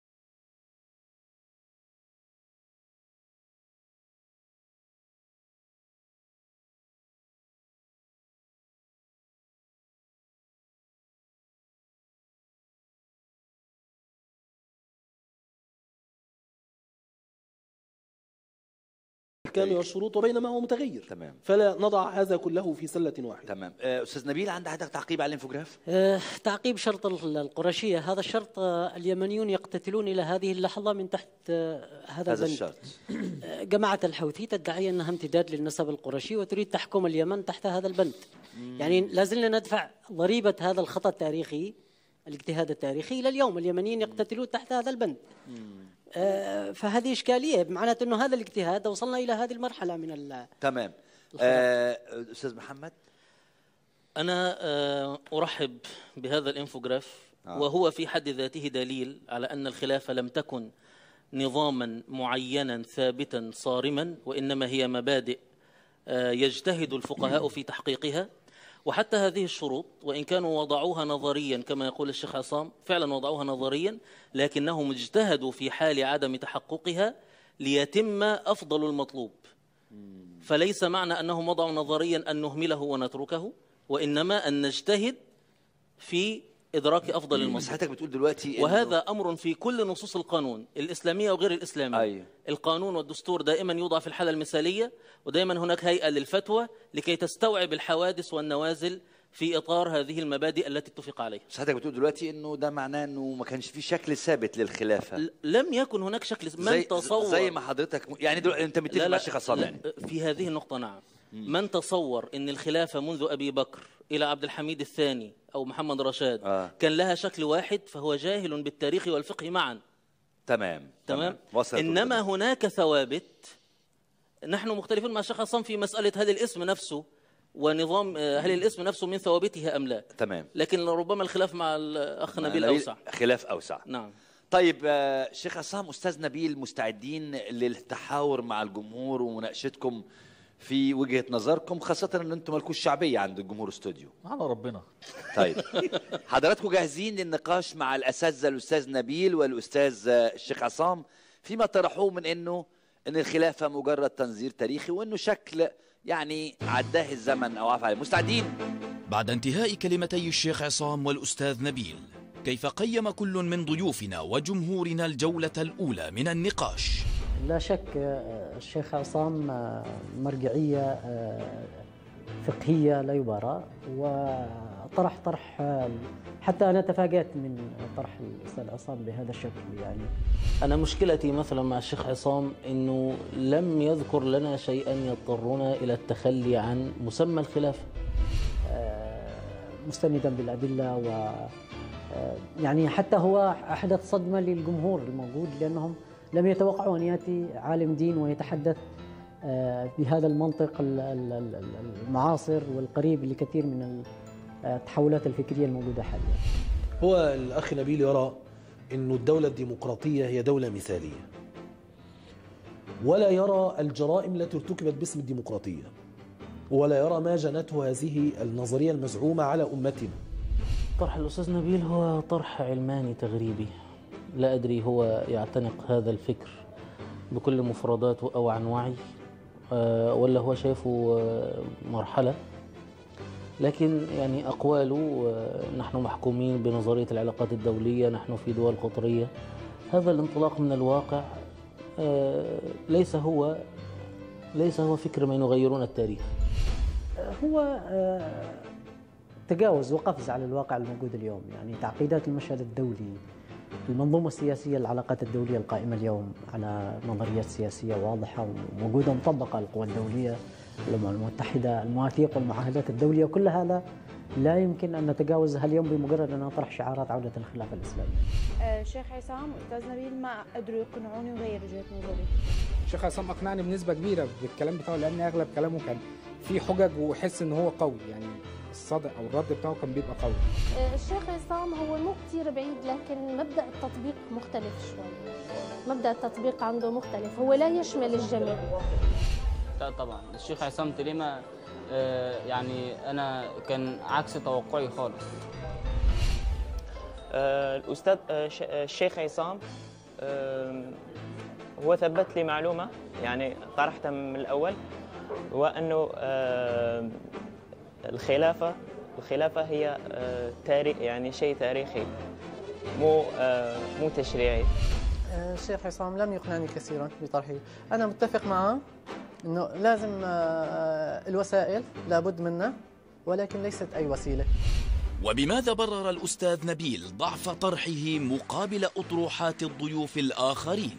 الأحكام والشروط وبين ما هو متغير تمام فلا نضع هذا كله في سلة واحدة تمام آه، أستاذ نبيل عند حضرتك تعقيب على الانفوجراف آه، تعقيب شرط ال- القرشية هذا الشرط آه، اليمنيون يقتتلون إلى هذه اللحظة من تحت آه، هذا هذا البند الشرط آه، جماعة الحوثي تدعي أنها امتداد للنسب القرشي وتريد تحكم اليمن تحت هذا البند يعني لازلنا ندفع ضريبة هذا الخطأ التاريخي الاجتهاد التاريخي إلى اليوم اليمنيين يقتتلون تحت هذا البند آه، فهذه إشكالية بمعنى أنه هذا الاجتهاد وصلنا إلى هذه المرحلة من ال- تمام آه، أستاذ محمد أنا آه، أرحب بهذا الإنفوجراف آه. وهو في حد ذاته دليل على أن الخلافة لم تكن نظاما معينا ثابتا صارما وإنما هي مبادئ آه، يجتهد الفقهاء في تحقيقها وحتى هذه الشروط وإن كانوا وضعوها نظريا كما يقول الشيخ عصام فعلا وضعوها نظريا لكنهم اجتهدوا في حال عدم تحققها ليتم أفضل المطلوب فليس معنى أنهم وضعوا نظريا أن نهمله ونتركه وإنما أن نجتهد في إدراك أفضل بس المطلوب حضرتك بتقول دلوقتي إنه- وهذا أمر في كل نصوص القانون الإسلامية وغير الإسلامية أيوة. القانون والدستور دائما يوضع في الحالة المثالية ودائما هناك هيئة للفتوى لكي تستوعب الحوادث والنوازل في إطار هذه المبادئ التي اتفق عليها بس حضرتك بتقول دلوقتي انه ده معناه انه ما كانش في شكل ثابت للخلافه ل- لم يكن هناك شكل من زي تصور زي ما حضرتك يعني دلوقتي انت متفق لا مع لا الشيخ عصام لا، يعني في هذه النقطة نعم من تصور ان الخلافه منذ ابي بكر الى عبد الحميد الثاني او محمد رشاد آه. كان لها شكل واحد فهو جاهل بالتاريخ والفقه معا تمام تمام وصلت انما هناك ثوابت نحن مختلفون مع الشيخ عصام في مساله هل الاسم نفسه ونظام آه، هل الاسم نفسه من ثوابته ام لا تمام لكن ربما الخلاف مع الاخ نبيل اوسع خلاف اوسع نعم طيب آه، شيخ عصام استاذ نبيل مستعدين للتحاور مع الجمهور ومناقشتكم في وجهه نظركم خاصه ان انتم مالكوش شعبيه عند الجمهور استوديو على ربنا طيب حضراتكم جاهزين للنقاش مع الاساتذه الاستاذ نبيل والاستاذ آه، الشيخ عصام فيما طرحوه من انه ان الخلافه مجرد تنظير تاريخي وانه شكل يعني عداه الزمن او عفى عليه مستعدين بعد انتهاء كلمتي الشيخ عصام والأستاذ نبيل كيف قيم كل من ضيوفنا وجمهورنا الجولة الأولى من النقاش لا شك آه، الشيخ عصام آه، مرجعية آه، فقهية لا يبارى وطرح طرح آه، حتى أنا تفاجأت من طرح الأستاذ عصام بهذا الشكل يعني أنا مشكلتي مثلا مع الشيخ عصام أنه لم يذكر لنا شيئا يضطرنا إلى التخلي عن مسمى الخلافة مستندا بالأدلة و آه، يعني حتى هو أحدث صدمة للجمهور الموجود لأنهم لم يتوقعوا أن يأتي عالم دين ويتحدث آه، بهذا المنطق ال- ال- ال- المعاصر والقريب لكثير من ال- التحولات الفكرية الموجودة حاليا هو الأخ نبيل يرى أن الدولة الديمقراطية هي دولة مثالية ولا يرى الجرائم التي ارتكبت باسم الديمقراطية ولا يرى ما جنته هذه النظرية المزعومة على أمتنا طرح الأستاذ نبيل هو طرح علماني تغريبي لا أدري هو يعتنق هذا الفكر بكل مفرداته أو عن وعي آه، ولا هو شايفه آه، مرحلة لكن يعني أقواله آه، نحن محكومين بنظرية العلاقات الدولية نحن في دول قطرية هذا الانطلاق من الواقع آه، ليس هو ليس هو فكر من يغيرون التاريخ هو آه، تجاوز وقفز على الواقع الموجود اليوم يعني تعقيدات المشهد الدولي المنظومة السياسية العلاقات الدولية القائمة اليوم على نظريات سياسية واضحة وموجودة مطبقة القوى الدولية الأمم المتحدة المواثيق والمعاهدات الدولية كل هذا لا يمكن أن نتجاوزها اليوم بمجرد أن نطرح شعارات عودة الخلافة الإسلامية آه، شيخ عصام استاذ نبيل ما قدروا يقنعوني وغير وجهه نظري الشيخ عصام اقنعني بنسبه كبيره بالكلام بتاعه لان اغلب كلامه كان فيه حجج وحس ان هو قوي يعني الصدق او الرد بتاعه كان بيبقى قوي آه، الشيخ عصام هو مو كتير بعيد لكن مبدأ التطبيق مختلف شوي مبدأ التطبيق عنده مختلف هو لا يشمل الجميع لا طبعا الشيخ عصام تليمة آه، يعني انا كان عكس توقعي خالص آه، الأستاذ آه، ش- آه، الشيخ عصام آم، هو ثبت لي معلومة يعني طرحتها من الأول وأنه آم، الخلافة الخلافة هي آه، تاريخ يعني شيء تاريخي مو آه، مو تشريعي آه، الشيخ عصام لم يقنعني كثيرا بطرحه أنا متفق معه أنه لازم آه، الوسائل لابد منها ولكن ليست أي وسيلة وبماذا برر الأستاذ نبيل ضعف طرحه مقابل أطروحات الضيوف الآخرين؟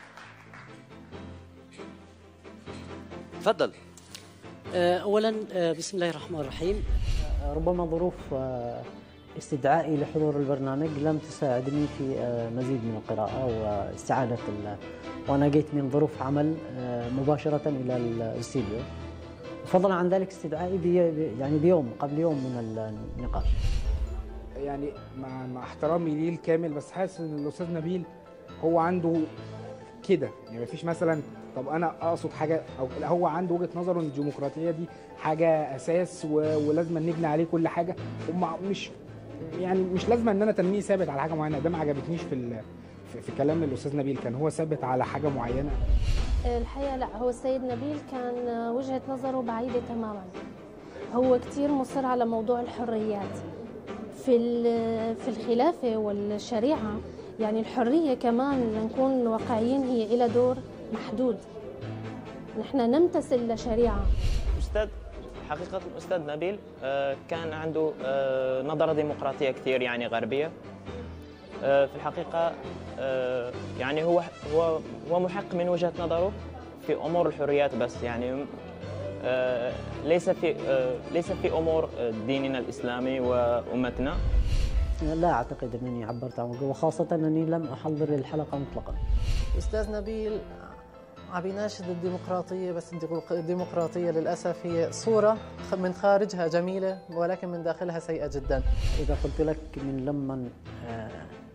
تفضل آه، اولا آه، بسم الله الرحمن الرحيم آه، ربما ظروف آه، استدعائي لحضور البرنامج لم تساعدني في آه، مزيد من القراءة واستعادة ال- وأنا جيت من ظروف عمل آه، مباشرة إلى الاستديو فضلا عن ذلك استدعائي بي بي- يعني بيوم قبل يوم من النقاش يعني مع, مع احترامي ليه الكامل بس حاسس ان الاستاذ نبيل هو عنده كده يعني مفيش مثلا طب انا اقصد حاجه او لا، هو عنده وجهه نظره ان الديمقراطيه دي حاجه اساس و... ولازم نبني عليه كل حاجه ومع مش يعني مش لازم ان انا تنميه ثابت على حاجه معينه ده ما عجبتنيش في ال... في, في كلام الاستاذ نبيل كان هو ثابت على حاجه معينه الحقيقة لا هو السيد نبيل كان وجهة نظره بعيدة تماما هو كتير مصر على موضوع الحريات في ال- في الخلافة والشريعة يعني الحرية كمان لنكون واقعيين هي إلى دور محدود نحن نمتثل لشريعة أستاذ حقيقة الأستاذ نبيل آه، كان عنده آه، نظرة ديمقراطية كثير يعني غربية آه، في الحقيقة آه، يعني هو هو هو محق من وجهة نظره في أمور الحريات بس يعني آه، ليس في آه، ليس في امور آه، ديننا الاسلامي وامتنا لا أعتقد أنني عبرت عن وجهه وخاصة أنني لم أحضر الحلقة مطلقا استاذ نبيل عم يناشد الديمقراطية بس الديمق- الديمقراطية للأسف هي صورة خ- من خارجها جميلة ولكن من داخلها سيئة جدا إذا قلت لك من لما آه،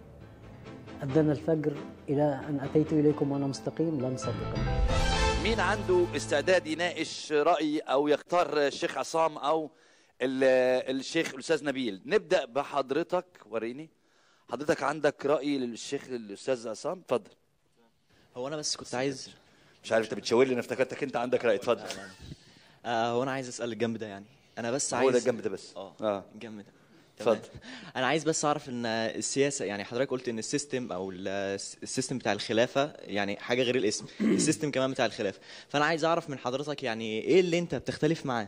أذن الفجر إلى أن أتيت إليكم وأنا مستقيم لن صدقني مين عنده استعداد يناقش رأي أو يختار الشيخ عصام أو ال- الشيخ الأستاذ نبيل نبدأ بحضرتك وريني حضرتك عندك رأي للشيخ الأستاذ عصام اتفضل هو انا بس كنت عايز مش عارف انت بتشاور لي انا افتكرتك انت عندك رأي اتفضل آه هو انا عايز اسال الجنب ده يعني انا بس هو عايز ده الجنب ده بس. اه آه. الجنب ده اتفضل. تمام. انا عايز بس اعرف ان السياسه يعني حضرتك قلت ان السيستم او ال- السيستم بتاع الخلافه يعني حاجه غير الاسم السيستم كمان بتاع الخلافه فانا عايز اعرف من حضرتك يعني ايه اللي انت بتختلف معاه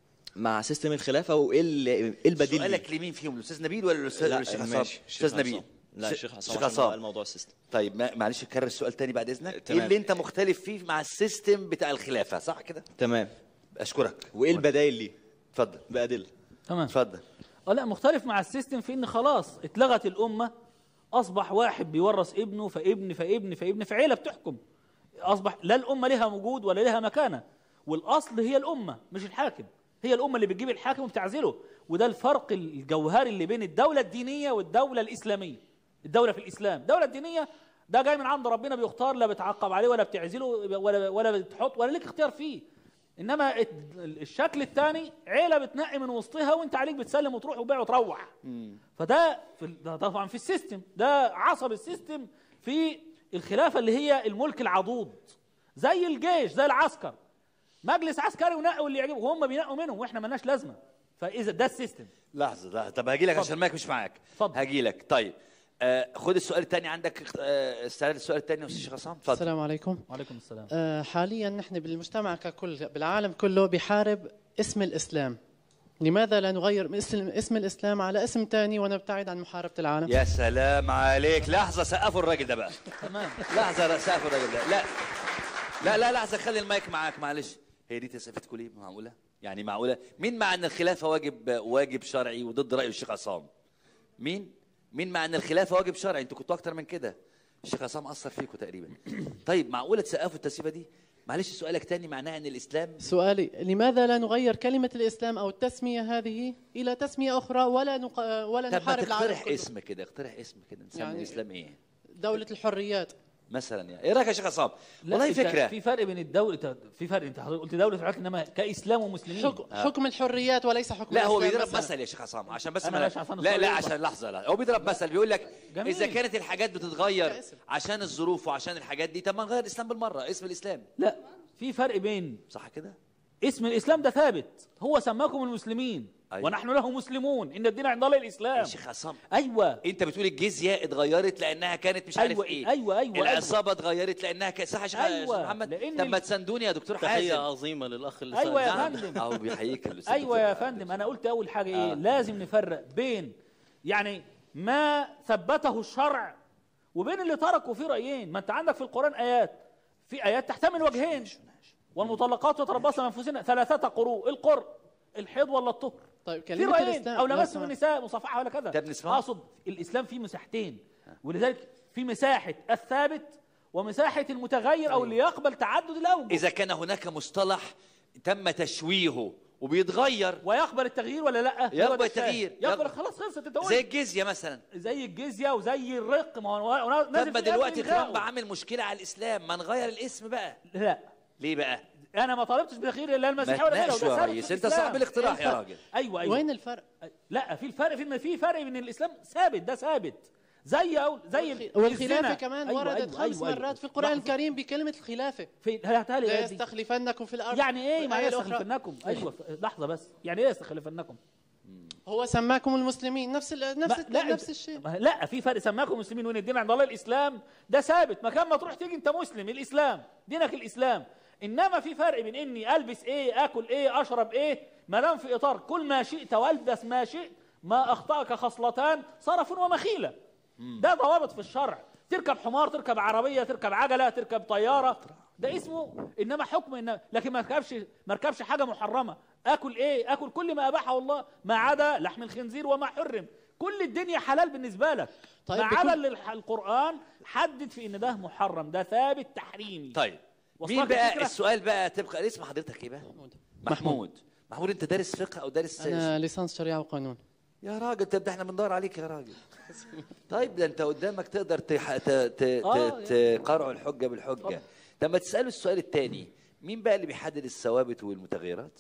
مع سيستم الخلافه وايه ال- ايه البديل ليه؟ سؤالك لمين فيهم الأستاذ نبيل ولا الأستاذ لا، الشيخ عصام ماشي، الشيخ أستاذ نبيل عصام. لا، ش- الشيخ عصام الشيخ عشان هو عصام قال موضوع السيستم طيب ما- معلش كرر السؤال تاني بعد إذنك إيه تمام. اللي أنت مختلف فيه مع السيستم بتاع الخلافة صح كده تمام أشكرك وايه البدائل ليه اتفضل بادله تمام اتفضل اه لا مختلف مع السيستم في ان خلاص اتلغت الامه اصبح واحد بيورث ابنه فابن فابن فابن فعيله بتحكم اصبح لا الامه لها وجود ولا لها مكانه والاصل هي الامه مش الحاكم هي الامه اللي بتجيب الحاكم وبتعزله وده الفرق الجوهري اللي بين الدوله الدينيه والدوله الاسلاميه الدوله في الاسلام الدوله الدينيه ده جاي من عند ربنا بيختار لا بتعقب عليه ولا بتعزله ولا ولا بتحط ولا ليك اختيار فيه انما الت- الشكل الثاني عيله بتنقي من وسطها وانت عليك بتسلم وتروح وبيع وتروح فده في ال- ده طبعا في السيستم ده عصب السيستم في الخلافه اللي هي الملك العضوض زي الجيش زي العسكر مجلس عسكري ونقوا اللي يعجبه وهم بينقوا منهم واحنا مالناش لازمه فاذا ده السيستم لحظة لحظة طب هاجي لك عشان المايك مش معاك اتفضل هاجي لك طيب آه خد السؤال الثاني عندك آه استعرض السؤال الثاني يا استاذ شيخ عصام اتفضل السلام عليكم وعليكم السلام آه، حاليا نحن بالمجتمع ككل بالعالم كله بيحارب اسم الإسلام لماذا لا نغير اسم, اسم الإسلام على اسم ثاني ونبتعد عن محاربة العالم يا سلام عليك لحظة سقفوا الراجل ده بقى تمام لحظة سقفوا الراجل ده لا لا لا لحظة خلي المايك معاك معلش هي دي تسقفتكم ليه معقولة؟ يعني معقولة؟ مين مع ان الخلافة واجب واجب شرعي وضد رأي الشيخ عصام؟ مين؟ مين مع ان الخلافة واجب شرعي؟ انتوا كنتوا أكتر من كده الشيخ عصام أثر فيكم تقريبا طيب معقولة تسقفوا التسقيفة دي؟ معلش سؤالك تاني معناه ان الإسلام سؤالي لماذا لا نغير كلمة الإسلام أو التسمية هذه إلى تسمية أخرى ولا نق... ولا طب ما نحارب العالم تقترح كله اسم كده اقترح اسم كده نسمي يعني- الإسلام ايه؟ دولة الحريات مثلا يعني ايه رايك يا شيخ عصام؟ لا، والله أنت فكرة في فرق بين الدوله في فرق انت حضرتك قلت دوله الحريات انما كاسلام ومسلمين حكم, حكم الحريات وليس حكم لا هو الإسلام بيضرب مثلاً. مثل يا شيخ عصام عشان بس أنا ما ماشي عشان لا السؤال لا يوضح. عشان لحظه لا هو بيضرب مثل بيقول لك جميل. اذا كانت الحاجات بتتغير عشان الظروف وعشان الحاجات دي طب ما نغير الاسلام بالمره اسم الاسلام لا في فرق بين صح كده اسم الاسلام ده ثابت هو سماكم المسلمين أيوة. ونحن له مسلمون ان الدين عند الله الاسلام يا شيخ عصام ايوه انت بتقول الجزيه اتغيرت لانها كانت مش عارف أيوة، ايه أيوة، أيوة، أيوة. العصابه اتغيرت لانها كانت صح يا شيخ يا أيوة، شيخ محمد لأن طب ما ال- تساندوني يا دكتور تحيه حازم عظيمه للاخ اللي ايوه يا سأل. فندم اهو بيحييك الأستاذ ايوه دكتور يا حازم. فندم انا قلت اول حاجه ايه آه. لازم نفرق بين يعني ما ثبته الشرع وبين اللي تركوا فيه رايين ما انت عندك في القران ايات في ايات تحتمل وجهين والمطلقات يتربصن انفسهن ثلاثه قروء القر الحيض ولا الطهر طيب في كلمة رايين الإسلام او لو لمسهم سمحت. النساء مصافحه ولا كذا طب نسمعه. اقصد الاسلام فيه مساحتين ولذلك في مساحه الثابت ومساحه المتغير او اللي يقبل تعدد الاوجه اذا كان هناك مصطلح تم تشويهه وبيتغير ويقبل التغيير ولا لا هو ده يقبل الشاهد. التغيير يقبل يقبل. خلاص خلصت انت قلت. زي الجزيه مثلا زي الجزيه وزي الرق ما هو هو نازل طب ما في الآيات دلوقتي بإلغائه. ترامب عامل مشكله على الاسلام ما نغير الاسم بقى لا ليه بقى انا ما طلبتش بتغيير الا المسيحيه ولا غيره تناقشوا وده يا ثابت ريس، في أنت الإسلام. صاحب الاقتراح إيه يا الفرق؟ راجل. ايوه ايوه وين الفرق؟ لا في الفرق في في فرق بين الاسلام ثابت ده ثابت زي أو زي ال- والخلافة الزنا. كمان أيوة، وردت أيوة، خمس أيوة، أيوة. مرات في القرآن لحظة. الكريم بكلمة الخلافة في هاتها لي لا الآيات دي. يستخلفنكم في الأرض يعني ايه ما والآية الأخرى. يستخلفنكم ايوه ف- لحظه بس يعني ايه يستخلفنكم هو سماكم المسلمين نفس ال- نفس ما- لا نفس الشيء ما- لا في فرق سماكم مسلمين وين الدين عند الله الاسلام ده ثابت مكان ما تروح تيجي انت مسلم الاسلام دينك الاسلام انما في فرق بين اني البس ايه اكل ايه اشرب ايه ما دام في اطار كل ما شئت والبس ما شئت ما اخطاك خصلتان صرف ومخيله ده ضوابط في الشرع تركب حمار تركب عربيه تركب عجله تركب طياره ده اسمه انما حكم إن لكن ما اركبش ما اركبش حاجه محرمه اكل ايه اكل كل ما اباحه الله ما عدا لحم الخنزير وما حرم كل الدنيا حلال بالنسبه لك طيب ما عدا بكل- اللي الح- القران حدد في ان ده محرم ده ثابت تحريمي طيب وصلك مين بقى الفكرة؟ السؤال بقى تبقى اسم حضرتك ايه بقى محمود محمود انت دارس فقه او دارس انا ليسانس شريعه وقانون يا راجل طب ده احنا بندور عليك يا راجل طيب ده انت قدامك تقدر تح... ت... ت... آه، ت... تقرع الحجه بالحجه طب ما تساله السؤال الثاني مين بقى اللي بيحدد الثوابت والمتغيرات؟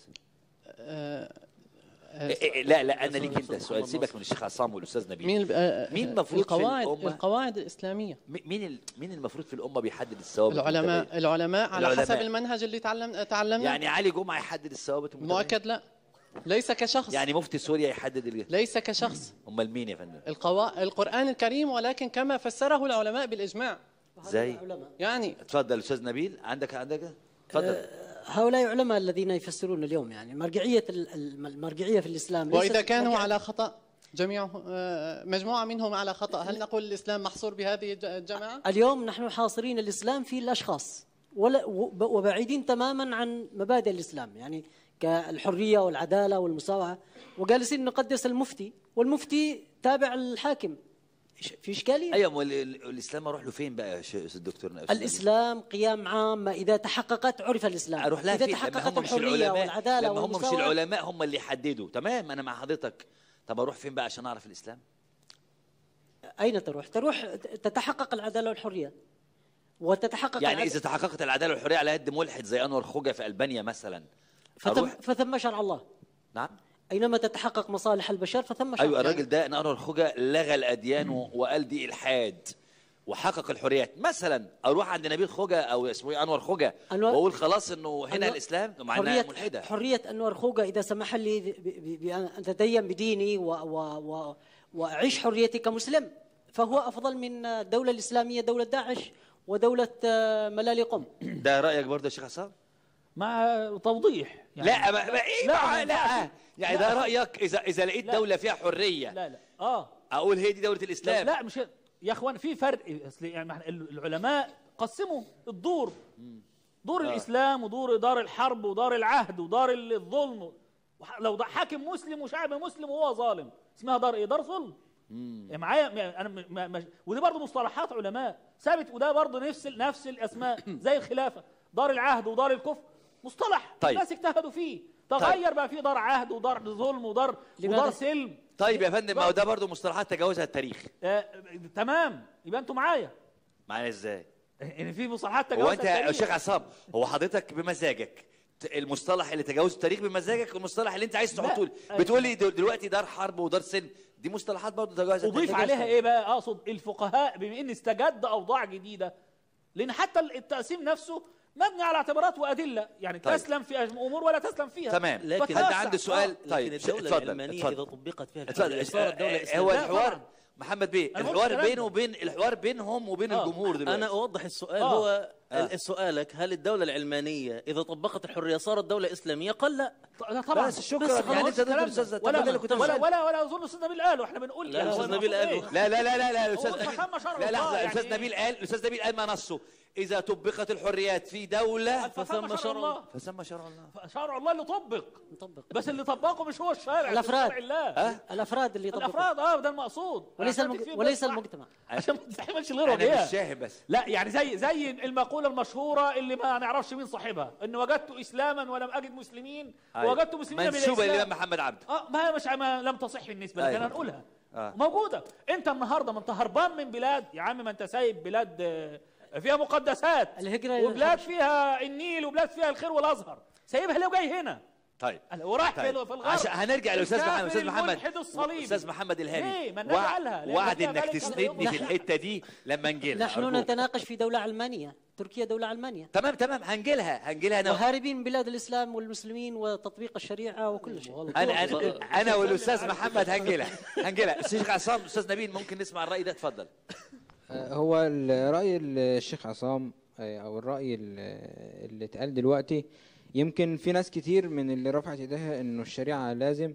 إيه إيه لا لا انا ليك انت السؤال سيبك من الشيخ عصام والاستاذ نبيل مين آه، مين المفروض القواعد في الامه القواعد الاسلاميه م- مين ال... مين المفروض في الامه بيحدد الثوابت العلماء والمتغيرات؟ العلماء على العلماء. حسب المنهج اللي تعلم تعلمنا يعني علي جمعه يحدد الثوابت والمتغيرات مؤكد لا ليس كشخص يعني مفتي سوريا يحدد ال... ليس كشخص امال مين يا فندم القوا... القرآن الكريم ولكن كما فسره العلماء بالإجماع ازاي يعني اتفضل استاذ نبيل عندك عندك اتفضل هؤلاء علماء الذين يفسرون اليوم يعني مرجعية ال- ال- المرجعية في الإسلام ليست وإذا كانوا مرجعية- على خطأ جميع آه، مجموعة منهم على خطأ هل نقول الإسلام محصور بهذه الج- الجماعة؟ اليوم نحن حاصرين الإسلام في الأشخاص ولا وب- وبعيدين تماما عن مبادئ الإسلام يعني كالحرية والعدالة والمساواة وجالسين نقدس المفتي والمفتي تابع الحاكم إيش- في إشكالية ايوه امال ال- الاسلام اروح له فين بقى يا شيخ أستاذ الدكتور أستاذ نبيل؟ الإسلام قيام عام إذا تحققت عرف الإسلام اروح لها إذا فين لما تحققت هم مش الحرية العلماء والعدالة لما هم مش والمساواة العلماء هم اللي يحددوا تمام انا مع حضرتك طب اروح فين بقى عشان اعرف الاسلام أين تروح؟ تروح تتحقق العدالة والحرية وتتحقق يعني العدالة اذا تحققت العداله والحريه على يد ملحد زي انور خوجه في البانيا مثلا فثم, اروح فثم شرع الله نعم أينما تتحقق مصالح البشر فثم شرع ايوه الله. الراجل ده انور خوجه لغى الاديان و- وقال دي الحاد وحقق الحريات مثلا اروح عند نبيل خوجه او اسمه ايه انور خوجه أنور- واقول خلاص انه هنا أنور- الاسلام مع انها حرية ملحده حرية أنور خوجة إذا سمح لي ب- ب- بأن أتدين بديني و و و وأعيش حريتي كمسلم فهو أفضل من الدولة الإسلامية دولة داعش ودولة آه، ملالي قم ده رايك برضه يا شيخ حسام مع توضيح يعني لا ما ما ايه لا، لا, ما لا, ينفعش. يعني لا. ده رايك اذا اذا لقيت دوله فيها حريه لا لا اه اقول هي دي دوله لا, الاسلام لا مش يا اخوان في فرق اصل يعني ما إحنا العلماء قسموا الدور دور آه. الاسلام ودور دار الحرب ودار العهد ودار الظلم وح- لو ده حاكم مسلم وشعب مسلم وهو ظالم اسمها دار ايه دار ظلم يعني معايا يعني انا م- ما ما ودي برضه مصطلحات علماء ثابت وده برضه نفس ال- نفس الاسماء زي الخلافه دار العهد ودار الكفر مصطلح طيب. الناس اجتهدوا فيه تغير بقى في دار عهد ودار ظلم ودار لماذا؟ ودار سلم طيب يا فندم ما هو ده برضه مصطلحات تجاوزها التاريخ آه تمام يبقى انتوا معايا معايا ازاي ان في مصطلحات هو تجاوزها انت يا التاريخ. شيخ عصام هو حضرتك بمزاجك ت- المصطلح اللي تجاوزه التاريخ بمزاجك والمصطلح اللي انت عايز تحطه لي بتقول لي دل- دلوقتي دار حرب ودار سلم دي مصطلحات برضه تجاوزها اضيف التاريخ. عليها ايه بقى اقصد الفقهاء بما ان استجد اوضاع جديده لان حتى التقسيم نفسه مبني على اعتبارات وادله يعني طيب. تسلم في امور ولا تسلم فيها تمام فتوسع. حد عنده سؤال آه. طيب لكن الدولة اتفضل العلمانية اتفضل. إذا طبقت فيها اتفضل الحرية صارت دولة آه، إسلامية. هو لا، الحوار طبعاً. محمد بيه أنا الحوار قلت بينه كلام. وبين الحوار بينهم وبين آه، الجمهور دلوقتي أنا أوضح السؤال آه. هو آه. سؤالك هل الدولة العلمانية إذا طبقت الحرية صارت دولة إسلامية؟ قال لا طبعا بس شكرا بس يعني خلاص أنت ضد الكلام الأستاذ ده. طب ولا أنا اللي كنت ولا بسأل. ولا ولا اظن الاستاذ نبيل قال واحنا بنقول لا، يعني الأستاذ هو نبيل المفروض قال. إيه؟ لا لا لا لا لا هو الاستاذ تسمى شرع لا الله لحظه يعني الاستاذ نبيل قال الاستاذ نبيل قال ما نصه اذا طبقت الحريات في دوله فثم شرع الله فثم شرع الله شرع الله اللي طبق بس اللي طبقه مش هو الشارع الأفراد. شرع الله أه؟ الأفراد اللي يطبقوا. الافراد اه ده المقصود وليس عشان المج... تكفيهم وليس بس المجتمع عشان ما تستحملش غيره انا بيها مش شاهد بس لا يعني زي زي المقوله المشهوره اللي ما نعرفش مين صاحبها ان وجدت اسلاما ولم اجد مسلمين أيوة. ووجدت مسلمين من منسوبه الاسلام للامام محمد عبده اه ما هي مش ما لم تصح بالنسبه لك أيوة. انا هنقولها آه. موجوده انت النهارده ما انت هربان من بلاد يا عم ما انت سايب بلاد آه، فيها مقدسات الهجرة إلى وبلاد فيها النيل وبلاد فيها الخير والازهر سايبها ليه وجاي هنا طيب وراح في طيب. ال- في الغرب عشان هنرجع للاستاذ محمد الكافر استاذ محمد الملحد الصليبي. استاذ محمد ليه؟ الهاني ما النبي وع- قالها، لأن وعد فيها انك ذلك تسندني في نحن- الحته دي لما نجي لها نحن أرجوك. نتناقش في دولة علمانية تركيا دولة علمانية تمام تمام هنجي لها هنجي لها انا وهاربين من بلاد الإسلام والمسلمين وتطبيق الشريعة وكل شيء انا انا, أنا والاستاذ محمد هنجي لها هنجي لها استاذ عصام استاذ نبيل ممكن نسمع الراي ده اتفضل هو الرأي الشيخ عصام آه، أو الرأي ال- اللي اتقال دلوقتي يمكن في ناس كتير من اللي رفعت ايديها إنه الشريعة لازم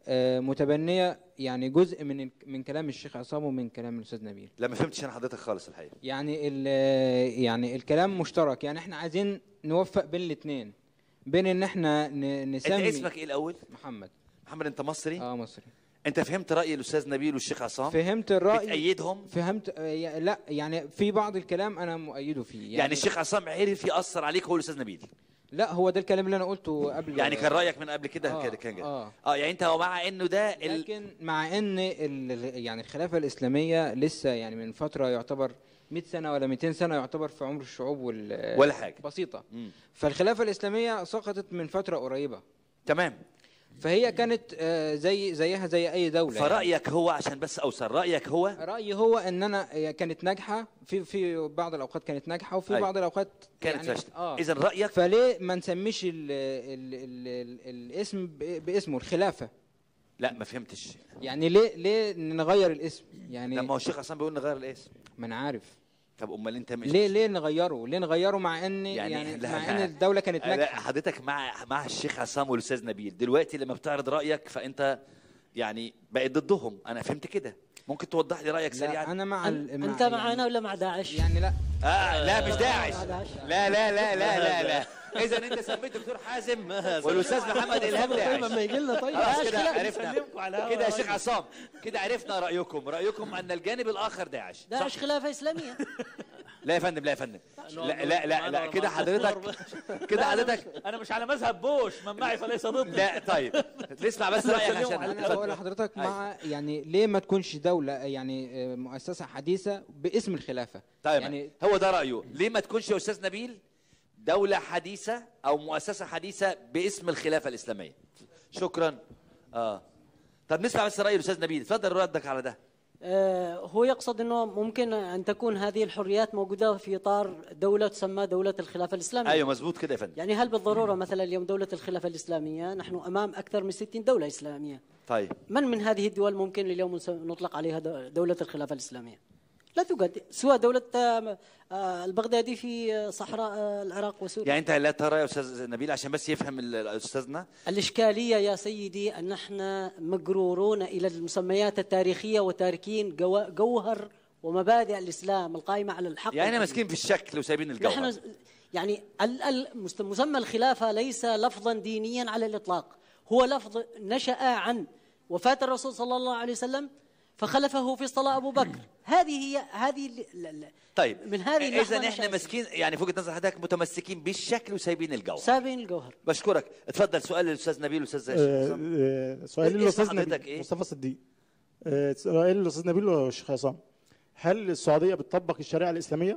آه، متبنيه يعني جزء من من كلام الشيخ عصام ومن كلام الاستاذ نبيل لا ما فهمتش انا حضرتك خالص الحقيقه يعني ال- يعني الكلام مشترك يعني احنا عايزين نوفق بين الاثنين بين ان احنا ن- انت نسمي اسمك ايه الاول محمد محمد انت مصري اه مصري انت فهمت راي الاستاذ نبيل والشيخ عصام فهمت الراي بتأيدهم فهمت آه، يا- لا يعني في بعض الكلام انا مؤيده فيه يعني, يعني الشيخ عصام عرف ياثر عليك هو الاستاذ نبيل لا هو ده الكلام اللي انا قلته قبل يعني كان رايك من قبل كده آه، كده كان كده آه. اه يعني انت مع انه ده ال... لكن مع ان ال- ال- يعني الخلافه الاسلاميه لسه يعني من فتره يعتبر 100 سنه ولا 200 سنه يعتبر في عمر الشعوب وال ولا حاجة. بسيطه مم. فالخلافه الاسلاميه سقطت من فتره قريبه تمام فهي كانت آه، زي زيها زي اي دوله فرايك هو عشان بس اوصل رايك هو يعني. رايي هو ان انا هي كانت ناجحه في في بعض الاوقات كانت ناجحه وفي أيوة. بعض الاوقات كانت يعني فاشلة. اه إذن رأيك- فليه ما نسميش ال ال ال ال الاسم ب- باسمه الخلافه لا ما فهمتش يعني ليه ليه نغير الاسم يعني لما هو الشيخ عصام بيقول نغير الاسم ما انا عارف طب امال انت مش ليه ليه نغيره ليه نغيره مع ان يعني, يعني لا، مع لا. ان الدوله كانت لا ناجحه حضرتك مع مع الشيخ عصام والاستاذ نبيل دلوقتي لما بتعرض رايك فانت يعني بقيت ضدهم انا فهمت كده ممكن توضح لي رايك سريعا انا مع ال- مع انت معنا ولا مع داعش؟ يعني لا آه لا مش داعش مع داعش. لا لا لا لا لا لا اذا انت سميت دكتور حازم والاستاذ محمد الهام داعش لما يجي لنا طيب خلاص داعش كده كده عرفنا بنسلمكم على الهوا كده يا يا شيخ راجل. عصام كده عرفنا رايكم رايكم ان الجانب الاخر داعش داعش خلافه اسلاميه لا يا فندم لا يا فندم لا لا لا, لا كده حضرتك كده حضرتك انا مش على مذهب بوش من معي فليس ضدي لا طيب نسمع بس رايك عشان انا بقول لحضرتك مع يعني ليه ما تكونش دوله يعني آه، مؤسسه حديثه باسم الخلافه طيب يعني يعني هو ده رايه ليه ما تكونش يا استاذ نبيل دوله حديثه او مؤسسه حديثه باسم الخلافه الاسلاميه شكرا اه طب نسمع بس راي الاستاذ نبيل اتفضل ردك على ده آه، هو يقصد انه ممكن ان تكون هذه الحريات موجوده في اطار دوله تسمى دوله الخلافه الاسلاميه ايوه مظبوط كده يا فندم يعني هل بالضروره مثلا اليوم دوله الخلافه الاسلاميه نحن امام اكثر من 60 دوله اسلاميه طيب من من هذه الدول ممكن اليوم نس- نطلق عليها دو- دوله الخلافه الاسلاميه لا توجد سوى دوله آه، آه، البغدادي في آه، صحراء آه، العراق وسوريا يعني انت لا ترى يا استاذ نبيل عشان بس يفهم ال- استاذنا الإشكالية يا سيدي أن احنا مجرورون إلى المسميات التاريخية وتاركين جو- جوهر ومبادئ الإسلام القائمة على الحق يعني ماسكين في الشكل وسايبين الجوهر نحن يعني ال- ال- مست- مسمى الخلافة ليس لفظا دينيا على الإطلاق هو لفظ نشأ عن وفاة الرسول صلى الله عليه وسلم فخلفه في الصلاة أبو بكر هذه هي هذه ال- ال- ال- طيب من هذه اللحظة اذا احنا نشأ ماسكين يعني في وجهه نظر حضرتك متمسكين بالشكل وسايبين الجوهر سابين الجوهر بشكرك اتفضل سؤال للاستاذ نبيل والاستاذ آه، عصام. آه، سؤالي اسم للاستاذ حضرتك نبيل إيه؟ مصطفى صديق آه، سؤالي للاستاذ نبيل والشيخ عصام هل السعوديه بتطبق الشريعه الاسلاميه؟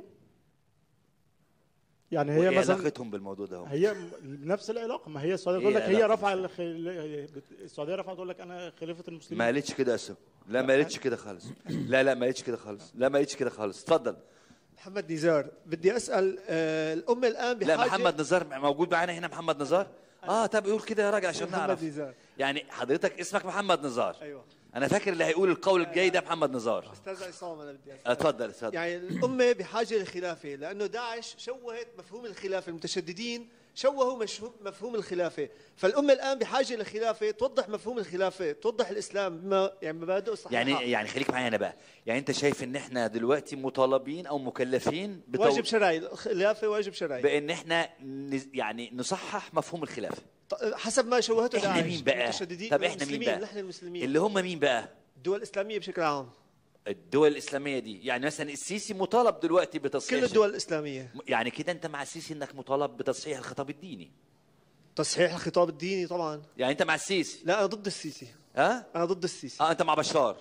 يعني هي وإيه مثلا علاقتهم بالموضوع ده هي م- نفس العلاقه ما هي السعوديه إيه تقول لك هي علاقة؟ رافعه الخ- السعوديه رافعه تقول لك انا خليفه المسلمين ما قالتش كده يا أسو. لا ما قالتش كده خالص لا لا ما قالتش كده خالص لا ما قالتش كده خالص اتفضل محمد نزار بدي اسال آه، الامه الان لا بحاجه محمد نزار موجود معانا هنا محمد نزار اه طب يقول كده يا راجل عشان محمد نعرف نزار. يعني حضرتك اسمك محمد نزار ايوه انا فاكر اللي هيقول القول الجاي ده محمد نزار استاذ عصام انا بدي اسال اتفضل اتفضل يعني الامه بحاجه للخلافه لانه داعش شوهت مفهوم الخلافه المتشددين شوهوا مشهو- مفهوم الخلافه فالامه الان بحاجه لخلافه توضح مفهوم الخلافه توضح الاسلام بما يعني مبادئه صحيحه يعني يعني خليك معايا انا بقى يعني انت شايف ان احنا دلوقتي مطالبين او مكلفين بتو... واجب شرعي الخلافه واجب شرعي بان احنا نز... يعني نصحح مفهوم الخلافه ط- حسب ما شوهته احنا داعش مين بقى المتشددين طب احنا مين المسلمين، بقى نحن المسلمين اللي هم مين بقى الدول الاسلاميه بشكل عام الدول الاسلاميه دي يعني مثلا السيسي مطالب دلوقتي بتصحيح كل الدول الاسلاميه يعني كده انت مع السيسي انك مطالب بتصحيح الخطاب الديني تصحيح الخطاب الديني طبعا يعني انت مع السيسي لا انا ضد السيسي ها انا ضد السيسي اه انت مع بشار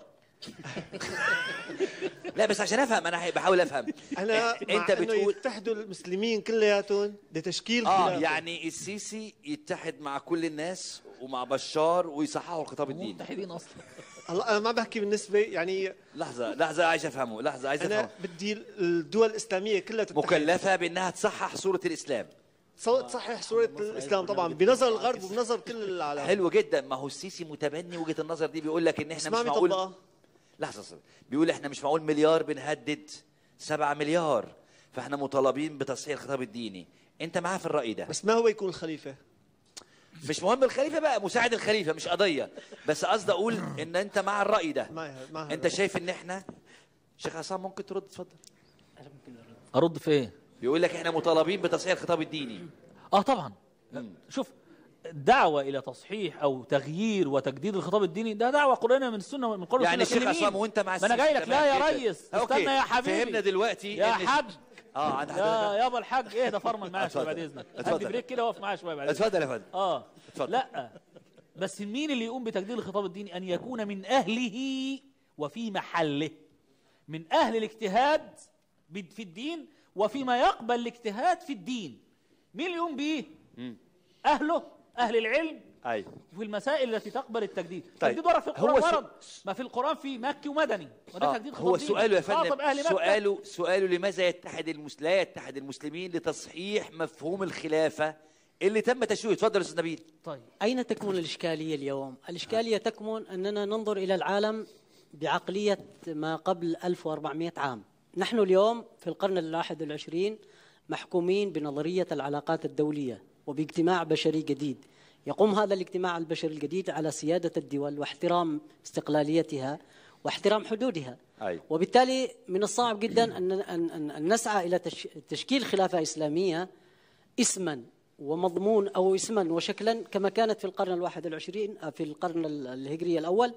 لا بس عشان افهم انا بحاول افهم انا انت مع انه بتقول يتحدوا المسلمين كلياتهم لتشكيل اه خلافه يعني السيسي يتحد مع كل الناس ومع بشار ويصححوا الخطاب الديني متحدين اصلا هلا انا ما بحكي بالنسبه يعني لحظه لحظه عايز افهمه لحظه عايز انا افهمه بدي الدول الاسلاميه كلها تتحد مكلفه بانها تصحح صوره الاسلام صو- تصحح صوره الاسلام طبعا بنظر الغرب وبنظر كل العالم حلو جدا ما هو السيسي متبني وجهه النظر دي بيقول لك ان بس احنا ما مش عم معقول يطبقها لحظه صبر. بيقول احنا مش معقول مليار بنهدد سبعة مليار فاحنا مطالبين بتصحيح الخطاب الديني انت معاه في الراي ده بس ما هو يكون الخليفه مش مهم الخليفه بقى مساعد الخليفه مش قضيه بس قصدي اقول ان انت مع الراي ده مع انت شايف ان احنا شيخ عصام ممكن ترد اتفضل ارد في ايه بيقول لك احنا مطالبين بتصحيح الخطاب الديني اه طبعا شوف الدعوة إلى تصحيح أو تغيير وتجديد الخطاب الديني ده دعوة قرآنية من السنة من قول يعني السنة شيخ لمين؟ عصام وانت مع ما أنا جاي لك السيسي لا تمام يا كده. ريس أوكي، استنى يا حبيبي فهمنا دلوقتي يا إن- حاج اه عند يا حضرتك يابا الحاج ايه ده فرمل معايا شويه اتفضل. بعد اذنك اتفضل. هدي بريك كده واقف معايا شويه بعد إذنك. اتفضل يا فندم. اه اتفضل. لا بس مين اللي يقوم بتجديد الخطاب الديني ان يكون من اهله وفي محله من اهل الاجتهاد بد- في الدين وفيما يقبل الاجتهاد في الدين مين اللي يقوم بيه مم. اهله اهل العلم ايوه في المسائل التي تقبل التجديد طيب. تجديد ورد في القرآن هو سو- ورد ما في القرآن في مكي ومدني وده آه، تجديد خطاب هو ديني. سؤاله يا خاطب فندم أهل مكة. سؤاله سؤاله لماذا يتحد المس... لا يتحد المسلمين لتصحيح مفهوم الخلافه اللي تم تشويه اتفضل يا استاذ نبيل طيب أين تكمن الإشكالية اليوم؟ الإشكالية تكمن أننا ننظر إلى العالم بعقلية ما قبل 1400 عام نحن اليوم في القرن الواحد والعشرين محكومين بنظرية العلاقات الدولية وباجتماع بشري جديد يقوم هذا الاجتماع البشري الجديد على سيادة الدول واحترام استقلاليتها واحترام حدودها ايوه وبالتالي من الصعب جدا أن, أن, أن, أن نسعى إلى تش- تشكيل خلافة إسلامية اسما ومضمون أو اسما وشكلا كما كانت في القرن الواحد والعشرين في القرن ال- الهجري الأول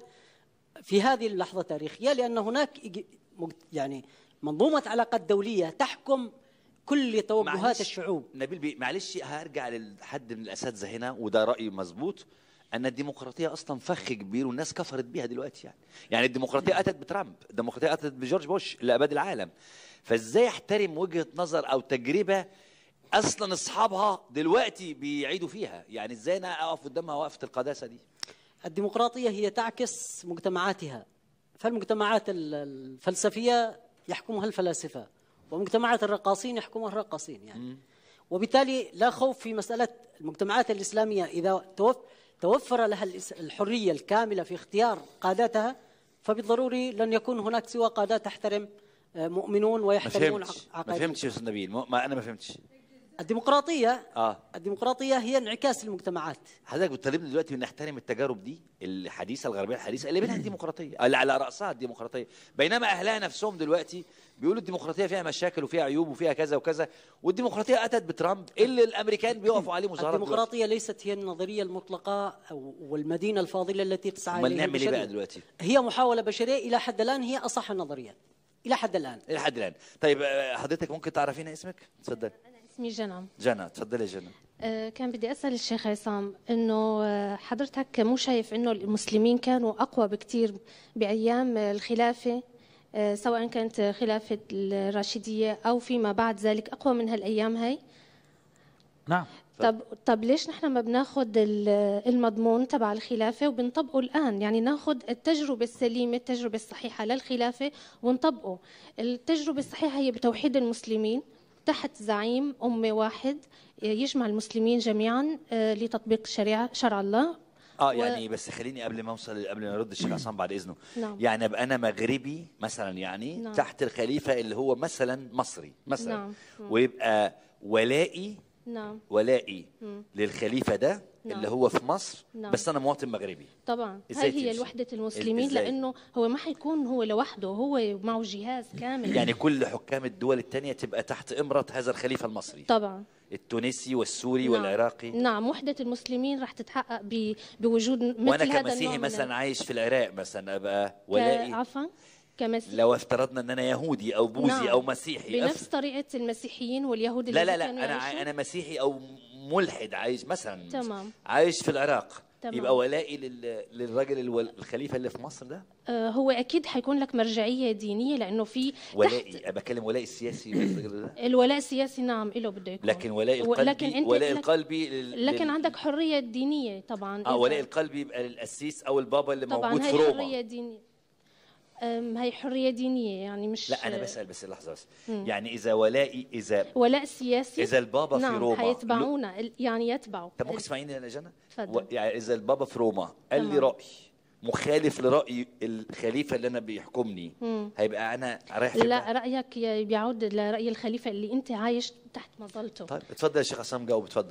في هذه اللحظة التاريخية لأن هناك إج- مج- يعني منظومة علاقات دولية تحكم كل توجهات معلش، الشعوب نبيل بي معلش هرجع لحد من الاساتذه هنا وده راي مظبوط ان الديمقراطيه اصلا فخ كبير والناس كفرت بيها دلوقتي يعني يعني الديمقراطيه اتت بترامب الديمقراطيه اتت بجورج بوش لاباد العالم فازاي احترم وجهه نظر او تجربه اصلا اصحابها دلوقتي بيعيدوا فيها يعني ازاي انا اقف قدامها وقفه القداسه دي الديمقراطية هي تعكس مجتمعاتها فالمجتمعات ال- الفلسفية يحكمها الفلاسفة ومجتمعات الرقاصين يحكمها الرقاصين يعني وبالتالي لا خوف في مسألة المجتمعات الإسلامية إذا توف توفر لها الإس- الحرية الكاملة في اختيار قاداتها فبالضروري لن يكون هناك سوى قادات تحترم آه، مؤمنون ما ويحترمون فهمتش عق- ما عقائد فهمتش يا استاذ نبيل ما ما انا ما فهمتش الديمقراطية اه الديمقراطية هي انعكاس المجتمعات حضرتك بتطالبني دلوقتي ان نحترم التجارب دي الحديثه الغربيه الحديثه اللي بينها الديمقراطيه اللي على راسها الديمقراطيه بينما اهلها نفسهم دلوقتي بيقولوا الديمقراطيه فيها مشاكل وفيها عيوب وفيها كذا وكذا والديمقراطيه اتت بترامب اللي الامريكان بيقفوا عليه مظاهرات دلوقتي. الديمقراطية ليست هي النظرية المطلقة أو- والمدينة الفاضلة التي تسعى امال إليها نعمل ايه بقى البشرية. دلوقتي هي محاولة بشرية إلى حد الآن هي أصح النظريات إلى حد الآن الى حد الان طيب آه، حضرتك ممكن تعرفينا اسمك اتفضل اسمي جنى جنى اتفضلي يا جنى آه، كان بدي أسأل الشيخ عصام إنه آه، حضرتك مو شايف إنه المسلمين كانوا أقوى بكتير بأيام آه، الخلافة آه، سواء كانت خلافة الراشدية أو فيما بعد ذلك أقوى من هالأيام هاي نعم طب طب ليش نحن ما بناخذ ال- المضمون تبع الخلافه وبنطبقه الان يعني ناخذ التجربه السليمه التجربه الصحيحه للخلافه ونطبقه التجربه الصحيحه هي بتوحيد المسلمين تحت زعيم امه واحد يجمع المسلمين جميعا آه، لتطبيق شريعه شرع الله اه و- يعني بس خليني قبل ما اوصل قبل ما ارد الشيخ عصام بعد اذنه نعم. يعني ابقى انا مغربي مثلا يعني نعم. تحت الخليفه اللي هو مثلا مصري مثلا نعم. مم. ويبقى ولائي نعم ولائي مم. للخليفه ده نعم. اللي هو في مصر نعم. بس انا مواطن مغربي طبعا إزاي هاي هي تمشي؟ وحده المسلمين إزاي؟ لانه هو ما حيكون هو لوحده هو معه جهاز كامل يعني كل حكام الدول الثانيه تبقى تحت امره هذا الخليفه المصري طبعا التونسي والسوري نعم. والعراقي نعم وحدة المسلمين رح تتحقق ب- بوجود مثل وانا هذا النوع كمسيحي من مثلا عايش في العراق مثلا ابقى ك- ولائي عفوا كمسيحي لو افترضنا ان انا يهودي او بوذي نعم. او مسيحي بنفس طريقة المسيحيين واليهود لا اللي لا لا كانوا انا يعيشوا؟ عاي- انا مسيحي او ملحد عايش مثلا تمام عايش في العراق تمام. يبقى ولائي لل... للراجل الول... الخليفه اللي في مصر ده آه هو أكيد حيكون لك مرجعية دينية لأنه في تحت ولائي أنا بتكلم ولائي السياسي بالراجل ده الولاء السياسي نعم له بده يكون لكن ولائي و- القلبي لكن أنت ولائي لك- القلبي لل... لكن لل... عندك حرية دينية طبعا اه إذا- ولائي القلبي يبقى للقسيس او البابا اللي طبعا موجود هي في روما حرية دينية أم، هي حرية دينية يعني مش لا انا بسال بس لحظه بس مم. يعني اذا ولائي اذا ولاء سياسي إذا البابا في نعم روما حيتبعونا ال- يعني يتبعوا طب ممكن تسمعيني يا جنى تفضل. و... يعني اذا البابا في روما قال لي تمام. راي مخالف لراي الخليفه اللي انا بيحكمني مم. هيبقى انا رايح في لا رأيك ي- بيعود لرأي الخليفة اللي أنت عايش تحت مظلته طيب اتفضل يا شيخ عصام جاوب اتفضل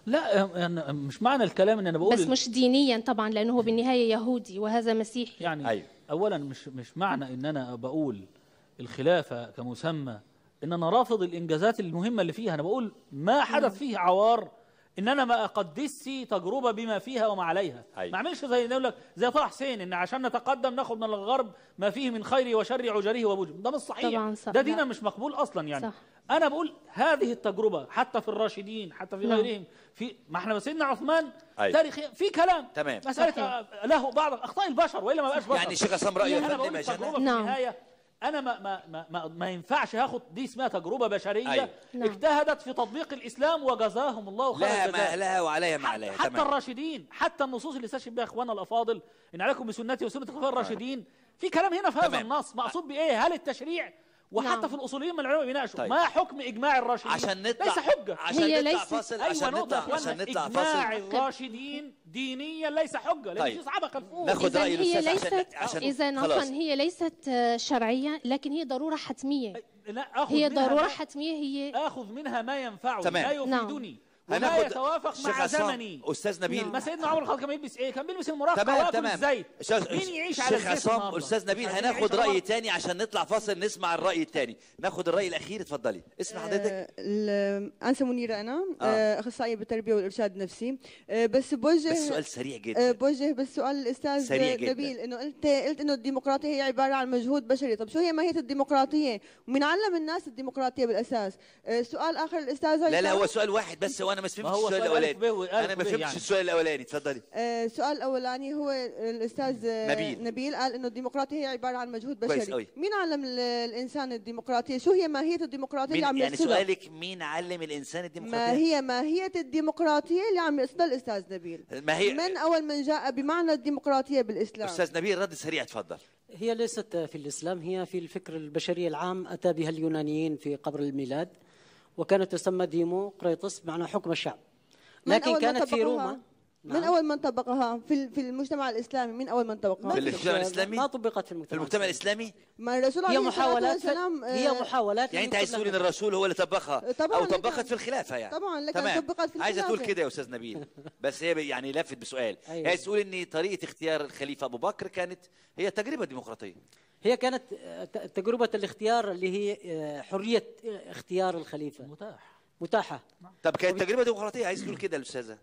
لا يعني مش معنى الكلام ان انا بقول بس ال- مش دينيا طبعا لانه هو بالنهايه يهودي وهذا مسيحي يعني أيوة. اولا مش مش معنى ان انا بقول الخلافه كمسمى ان انا رافض الانجازات المهمه اللي فيها انا بقول ما حدث فيه عوار ان انا ما اقدسش تجربه بما فيها وما عليها أيوة. ما اعملش زي يقول لك زي طه حسين ان عشان نتقدم ناخد من الغرب ما فيه من خير وشر عجره وبوجه ده مش صحيح طبعاً صح. ده دينا لا. مش مقبول اصلا يعني صح. انا بقول هذه التجربه حتى في الراشدين حتى في نعم. غيرهم في ما احنا سيدنا عثمان أيوة. تاريخي في كلام تمام. مساله صحيح. آه، له بعض اخطاء البشر والا ما بقاش بشر يعني شيخ عصام رأيه انا يا بقول فندم يا جنى؟ التجربه في نعم. النهايه انا ما ما ما ما, ما ينفعش هاخد دي اسمها تجربه بشريه أيوة. نعم. اجتهدت في تطبيق الاسلام وجزاهم الله خير لها الجزاء ما لها وعليها ما عليها حتى تمام الراشدين حتى النصوص اللي استشهد بها اخواننا الافاضل ان عليكم بسنتي وسنه الخلفاء الراشدين في كلام هنا في هذا تمام. النص مقصود بايه هل التشريع وحتى نعم. في الاصوليين من العلماء بيناقشوا طيب. ما حكم اجماع الراشدين عشان نطلع ليس حجه عشان هي نطلع ليست- فاصل ايوه عشان نقطه نطلع يا اخوانا عشان نطلع اجماع فاصل الراشدين دينيا ليس حجه لان طيب. في صحابه خلفوه ناخد إذا رأي هي الأستاذ عشان ليست عشان إذا خلاص. عفوا هي ليست آه، شرعية لكن هي ضرورة حتمية لا اخذ هي منها ضرورة ما- حتمية هي اخذ منها ما ينفعني تمام. لا يفيدني وما هناخد يتوافق شيخ مع عصام، زمني استاذ نبيل ما سيدنا عمر الخطاب كان بيلبس ايه كان بيلبس المرافقه تمام وياكل تمام الزيت أستاذ- مين يعيش على شيخ الزيت عصام النهاردة؟ استاذ نبيل مش عايزين هناخد نعيش على راي الأرض. تاني عشان نطلع فاصل نسمع الراي التاني ناخد الراي الاخير اتفضلي اسم حضرتك آه، ال- أنسة منيرة أنا آه. آه. أخصائية بالتربية والإرشاد النفسي آه، بس بوجه بس سؤال سريع آه، جدا بوجه بس سؤال الأستاذ سريع جداً. نبيل إنه أنت قلت إنه الديمقراطية هي عبارة عن مجهود بشري طب شو هي ماهية الديمقراطية ومين علم الناس الديمقراطية بالأساس آه، سؤال آخر الأستاذ لا لا هيثم. هو سؤال واحد بس وانا ما ما فهمتش هو السؤال سؤال ألف الاولاني ب وألف انا ما ب فهمتش يعني. السؤال الاولاني اتفضلي آه، السؤال الأولاني هو الأستاذ آه، نبيل. نبيل قال إنه الديمقراطية هي عبارة عن مجهود كويس بشري أوي. مين علم ال- الإنسان الديمقراطية شو هي ماهية الديمقراطية اللي عم مين يعني يقصدها سؤالك مين علم الانسان ما الديمقراطيه هي ماهية الديمقراطية اللي عم يقصدها الأستاذ نبيل ما هي من أول من جاء بمعنى الديمقراطية بالإسلام استاذ نبيل رد سريع اتفضل هي ليست في الإسلام هي في الفكر البشري العام أتى بها اليونانيين في قبل الميلاد وكانت تسمى ديمو قريطس بمعنى حكم الشعب من لكن أول ما كانت في طبقوها؟ روما من أول من طبقها في ال- في المجتمع الإسلامي من أول من طبقها في المجتمع الاسلامي ما طبقت في في المجتمع المجتمع الاسلامي ما الرسول هي عليه الصلاة محاولات والسلام هي آه، محاولات يعني انت ليكتب عايز تقول ان لها- الرسول هو اللي طبقها طبعاً او لكن- طبقت في الخلافه يعني طبعاً لكن تمام. طبقت في عايزه تقول الخلافة. كده يا استاذ نبيل بس هي بي- يعني لافت بسؤال أيوة. عايز تقول ان طريقه اختيار الخليفه ابو بكر كانت هي تجربه ديمقراطيه هي كانت آه، ت- تجربة الاختيار اللي هي آه، حرية آه، اختيار الخليفة متاح متاحة طب كانت تجربه ديمقراطيه عايز تقول كده الاستاذه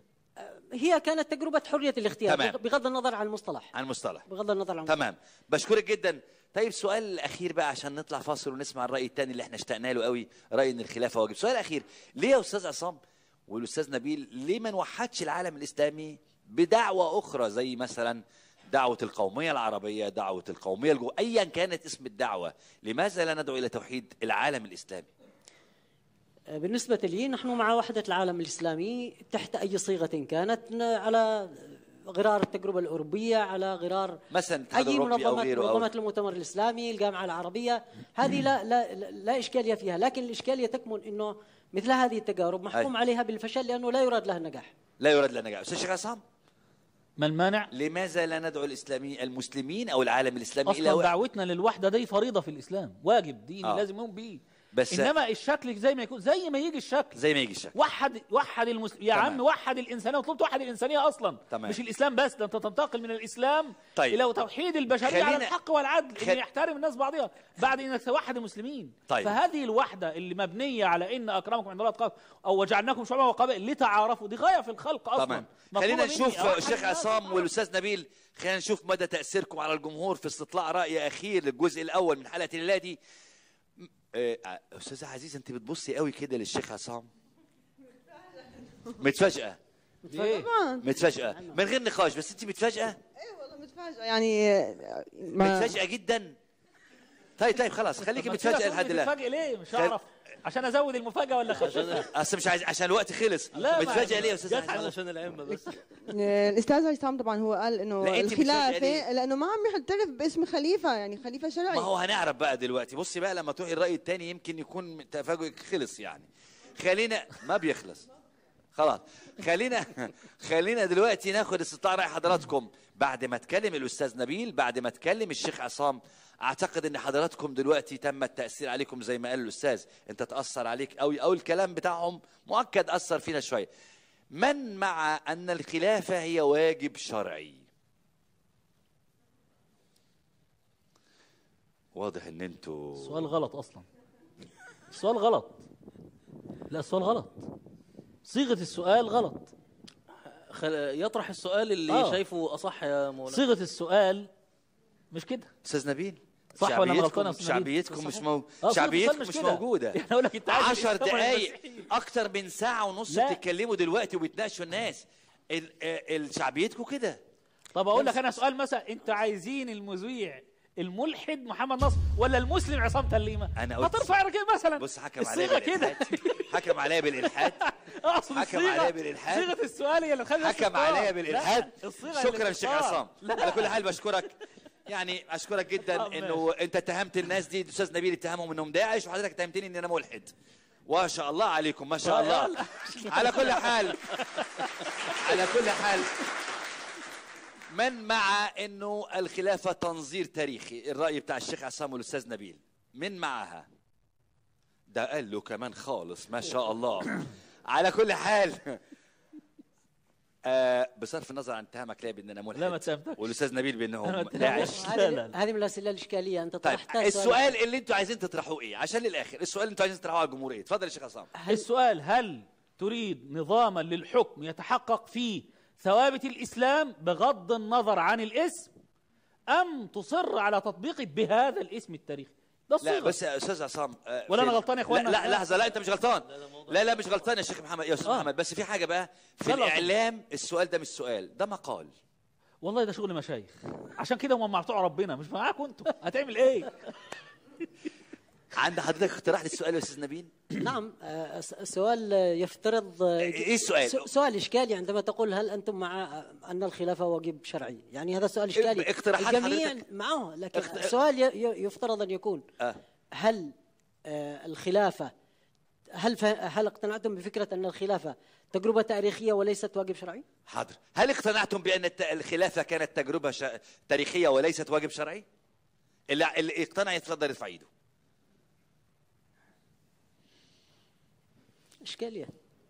هي كانت تجربة حرية الاختيار تمام. بغ- بغض النظر عن المصطلح عن المصطلح بغض النظر عن تمام بشكرك جدا طيب سؤال الاخير بقى عشان نطلع فاصل ونسمع الراي الثاني اللي احنا اشتقنا له قوي راي ان الخلافه واجب سؤال اخير ليه يا استاذ عصام والاستاذ نبيل ليه ما نوحدش العالم الاسلامي بدعوه اخرى زي مثلا دعوة القومية العربية دعوة القومية الجو... أيا كانت اسم الدعوة لماذا لا ندعو إلى توحيد العالم الإسلامي آه، بالنسبة لي نحن مع وحدة العالم الإسلامي تحت أي صيغة كانت ن- على غرار التجربة الأوروبية على غرار مثلا الاتحاد أي الأوروبي أو منظمات غيره أو منظمة المؤتمر الإسلامي الجامعة العربية هذه لا لا لا- لا إشكالية فيها لكن الإشكالية تكمن أنه مثل هذه التجارب محكوم أي. عليها بالفشل لأنه لا يراد لها النجاح لا يراد لنا نجاح أستاذ شيخ عصام ما المانع لماذا لا ندعو الإسلامي المسلمين أو العالم الإسلامي إلى اصلا وحدة دعوتنا للوحده دي فريضه في الاسلام واجب ديني آه. لازم يقوم بيه بس انما الشكل زي ما يكون زي ما يجي الشكل زي ما يجي الشكل وحد وحد المسلم يا تمام. عم وحد الانسانيه وطلبت وحد الانسانيه اصلا تمام. مش الاسلام بس ده انت تنتقل من الاسلام طيب. الى توحيد البشريه على خلينا- الحق والعدل خل- ان يحترم الناس بعضها بعد انك توحد المسلمين طيب. فهذه الوحده اللي مبنيه على ان اكرمكم عند الله اتقاكم او وجعلناكم شعوبا وقبائل لتعارفوا دي غايه في الخلق اصلا تمام مطلوبة خلينا مني نشوف أوحد الشيخ الناس. عصام والاستاذ نبيل خلينا نشوف مدى تاثيركم على الجمهور في استطلاع راي اخير للجزء الاول من حلقه الليله دي م- آه، استاذه عزيز انت بتبصي قوي كده للشيخ عصام متفاجئه طبعا متفاجئه من غير نقاش بس انت متفاجئه ايه والله متفاجئة يعني آه، ما متفاجئه جدا طيب طيب خلاص خليكي طب ما تقولي متفاجئه لحد الان متفاجئ ليه مش خل- هعرف عشان ازود المفاجاه ولا اخففها اصل مش عايز عشان الوقت خلص لا، ما- متفاجئه ليه يا استاذ جت على- عزيز عشان الأئمة بس آه، الأستاذ هيثم طبعا هو قال إنه لا، أنت متفاجئة الخلافة ليه؟ لأنه ما عم يعترف باسم خليفة يعني خليفة شرعي ما هو هنعرف بقى دلوقتي بصي بقى لما تروحي الرأي التاني يمكن يكون تفاجئك خلص يعني خلينا ما بيخلص خلاص خلينا خلينا دلوقتي ناخد استطلاع رأي حضراتكم بعد ما اتكلم الأستاذ نبيل بعد ما اتكلم الشيخ عصام أعتقد إن حضراتكم دلوقتي تم التأثير عليكم زي ما قال الأستاذ أنت تأثر عليك أوي أو الكلام بتاعهم مؤكد أثر فينا شوية من مع أن الخلافة هي واجب شرعي واضح ان انتوا السؤال غلط اصلا السؤال غلط لا السؤال غلط صيغه السؤال غلط خل... يطرح السؤال اللي آه. شايفه اصح يا مولانا صيغه السؤال مش كده استاذ نبيل صح ولا أنا غلطان يا شعبيتكم أستاذ نبيل؟ شعبيتكم مش مو... آه، صيغة شعبيتكم السؤال مش كده. موجوده يعني اقول لك انت عايز 10 الإسلام ولا دقايق المسيحية؟ اكتر من ساعه ونص لا. بتتكلموا دلوقتي وبتناقشوا الناس ال... آه، ال- شعبيتكم كده طب اقول لك انا سؤال مثلا انت عايزين المذيع الملحد محمد نصر ولا المسلم عصام تليمه انا قلت هترفع كده مثلا بص حكم عليا الصيغه كده بالالحاد حكم عليا بالالحاد اقصد حكم الصيغة- عليا بالالحاد صيغه السؤال هي اللي خلت حكم عليا بالالحاد الصيغه شكرا اللي شيخ بتختار. عصام على كل حال بشكرك يعني اشكرك جدا انه انت اتهمت الناس دي الاستاذ نبيل اتهمهم انهم داعش وحضرتك اتهمتني ان انا ملحد ما شاء الله عليكم ما شاء الله على كل حال على كل حال من مع انه الخلافه تنظير تاريخي الراي بتاع الشيخ عصام والاستاذ نبيل من معها ده قال له كمان خالص ما شاء الله على كل حال آه بصرف النظر عن اتهامك ليا بان انا ملحد لا ما اتهمتكش والاستاذ نبيل بانهم أنا داعش هذه هذه من الاسئله الاشكاليه انت طيب طرحتها السؤال اللي انتوا عايزين تطرحوه ايه عشان للاخر السؤال اللي انتوا عايزين تطرحوه على الجمهور ايه اتفضل يا شيخ عصام السؤال هل تريد نظاما للحكم يتحقق فيه ثوابت الإسلام بغض النظر عن الاسم أم تصر على تطبيقه بهذا الاسم التاريخي ده لا الصيغة بس يا استاذ عصام آه، ولا في- أنا غلطان يا إخوانا؟ لا, لا لحظه لا انت مش غلطان لا لا مش غلطان يا شيخ محمد يا استاذ آه. محمد بس في حاجه بقى في لا، لا، الاعلام السؤال ده مش سؤال ده مقال والله ده شغل مشايخ عشان كده هم مع بتوع ربنا مش معاكم انتوا هتعمل ايه عند حضرتك اقتراح للسؤال يا استاذ نبيل نعم آه، الس- السؤال آه، يفترض آه، إيه السؤال؟ س- سؤال اشكالي عندما تقول هل انتم مع آه، ان الخلافه واجب شرعي يعني هذا سؤال اشكالي اقتراحات الجميع حضرتك؟ معه لكن اقت- السؤال ي- ي- يفترض ان يكون آه. هل آه، الخلافه هل ف- هل اقتنعتم بفكره ان الخلافه تجربه تاريخيه وليست واجب شرعي؟ حاضر هل اقتنعتم بان الت- الخلافه كانت تجربه ش... تاريخيه وليست واجب شرعي اللي, اللي اقتنع يتفضل يرفع ايده اشكاليه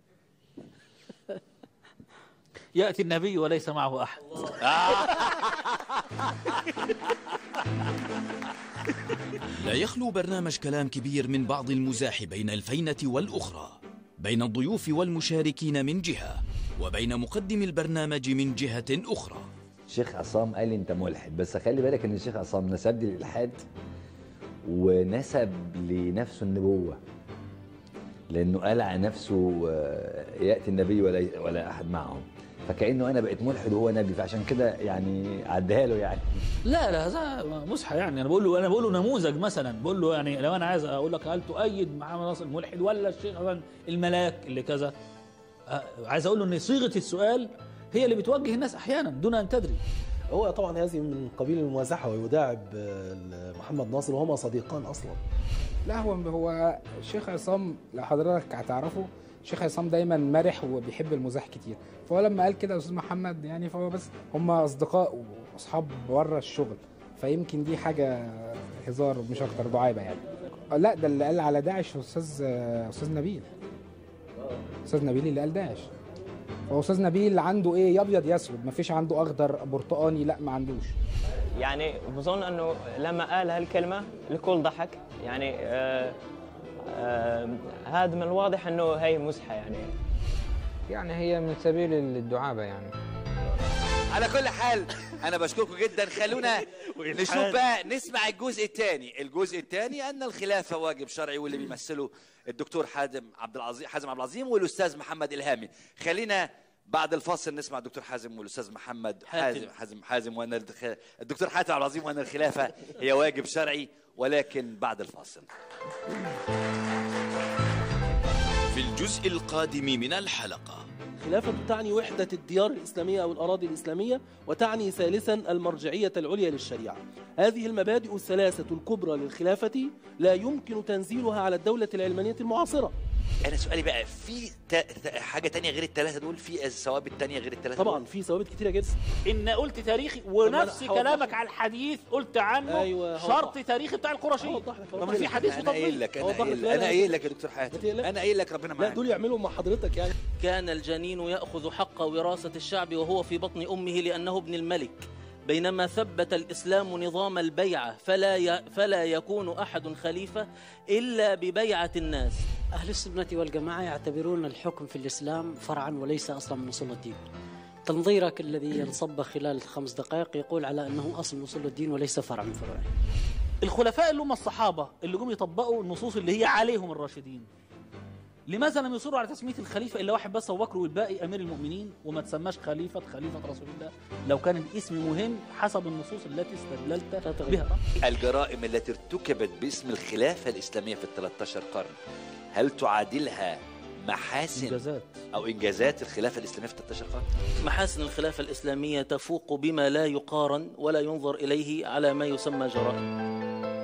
يأتي النبي وليس معه أحد لا يخلو برنامج كلام كبير من بعض المزاح بين الفينة والأخرى بين الضيوف والمشاركين من جهة وبين مقدم البرنامج من جهة أخرى الشيخ عصام قال انت ملحد بس خلي بالك ان الشيخ عصام نسب لي الالحاد ونسب لنفسه النبوه لانه قال عن نفسه آه، ياتي النبي ولا ولا احد معهم فكانه انا بقيت ملحد وهو نبي فعشان كده يعني عديها له يعني لا لا هذا مسحة يعني انا بقول له انا بقول له نموذج مثلا بقول له يعني لو انا عايز اقول لك هل تؤيد محمد ناصر الملحد ولا الشيخ مثلا الملاك اللي كذا آه، عايز اقول له ان صيغه السؤال هي اللي بتوجه الناس احيانا دون ان تدري هو طبعا هذه من قبيل الممازحه ويداعب آه، محمد ناصر وهما صديقان اصلا لا هو هو الشيخ عصام لو حضرتك هتعرفه الشيخ عصام دايما مرح وبيحب المزاح كتير فهو لما قال كده يا استاذ محمد يعني فهو بس هم اصدقاء واصحاب بره الشغل فيمكن دي حاجه هزار مش اكتر دعابه يعني لا ده اللي قال على داعش استاذ استاذ نبيل استاذ نبيل اللي قال داعش هو استاذ نبيل عنده ايه يا ابيض يا اسود مفيش عنده اخضر برتقاني لا ما عندوش يعني بظن انه لما قال هالكلمه الكل ضحك يعني آه آه هذا من الواضح انه هي مزحه يعني يعني هي من سبيل الدعابة يعني على كل حال انا بشكركم جدا خلونا نشوف بقى نسمع الجزء الثاني الجزء الثاني ان الخلافه واجب شرعي واللي بيمثله الدكتور حازم عبد العظيم حازم عبد العظيم والاستاذ محمد الهامي خلينا بعد الفاصل نسمع الدكتور حازم والاستاذ محمد حازم حازم حازم وان الخ- الدكتور حاتم عبد العظيم وان الخلافه هي واجب شرعي ولكن بعد الفاصل في الجزء القادم من الحلقة الخلافة تعني وحدة الديار الإسلامية أو الأراضي الإسلامية وتعني ثالثا المرجعية العليا للشريعة هذه المبادئ الثلاثة الكبرى للخلافة لا يمكن تنزيلها على الدولة العلمانية المعاصرة انا سؤالي بقى في تا... تا- حاجه تانية غير الثلاثه دول في ثوابت تانية غير الثلاثه طبعا في ثوابت كتيره جدا ان قلت تاريخي طب ونفس أنا هوضح كلامك لك. على الحديث قلت عنه أيوة، شرط هوضح. تاريخي بتاع القرشيين طب ما في حديث انا قايل وتطبيق لك انا أوضح لك. قايل لا، لا، انا قايل لك يا دكتور حاتم تقلقش. انا قايل لك ربنا لا معاك دول يعملوا مع حضرتك يعني كان الجنين يأخذ حق وراثة الشعب وهو في بطن أمه لأنه ابن الملك بينما ثبت الإسلام نظام البيعة فلا ي... فلا يكون أحد خليفة إلا ببيعة الناس أهل السنة والجماعة يعتبرون الحكم في الإسلام فرعا وليس أصلا من أصول الدين تنظيرك الذي ينصب خلال خمس دقائق يقول على أنه أصل من أصول الدين وليس فرع من فروعه الخلفاء اللي هم الصحابه اللي جم يطبقوا النصوص اللي هي عليهم الراشدين لماذا لم يصروا على تسميه الخليفه الا واحد بس ابو بكر والباقي امير المؤمنين وما تسماش خليفه خليفه رسول الله لو كان الاسم مهم حسب النصوص التي استدللت بها الجرائم التي ارتكبت باسم الخلافه الاسلاميه في ال 13 قرن هل تعادلها محاسن إنجازات. او انجازات الخلافه الاسلاميه في 13 قرن محاسن الخلافة الإسلامية تفوق بما لا يقارن ولا ينظر إليه على ما يسمى جرائم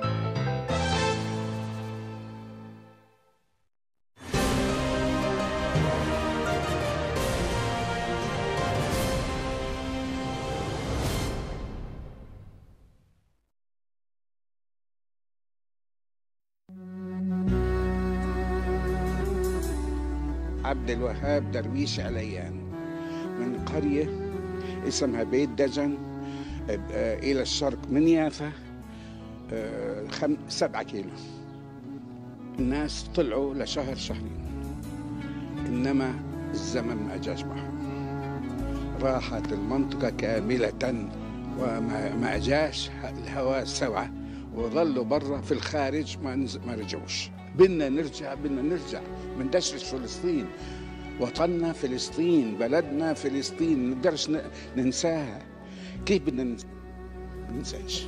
عبد الوهاب درويش عليان من قرية اسمها بيت دجن آه، إلى الشرق من يافا آه، خم... سبعة كيلو الناس طلعوا لشهر شهرين إنما الزمن ما جاش معهم راحت المنطقة كاملة وما ما جاش الهواء سوا وظلوا برا في الخارج ما نز... ما رجعوش بدنا نرجع بدنا نرجع مندشرش فلسطين وطننا فلسطين بلدنا فلسطين ما نقدرش ن- ننساها كيف بدنا ننسى ما ننساش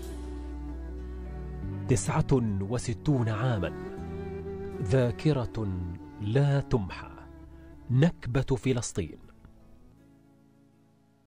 تسعة وستون عاما ذاكرة لا تمحى نكبة فلسطين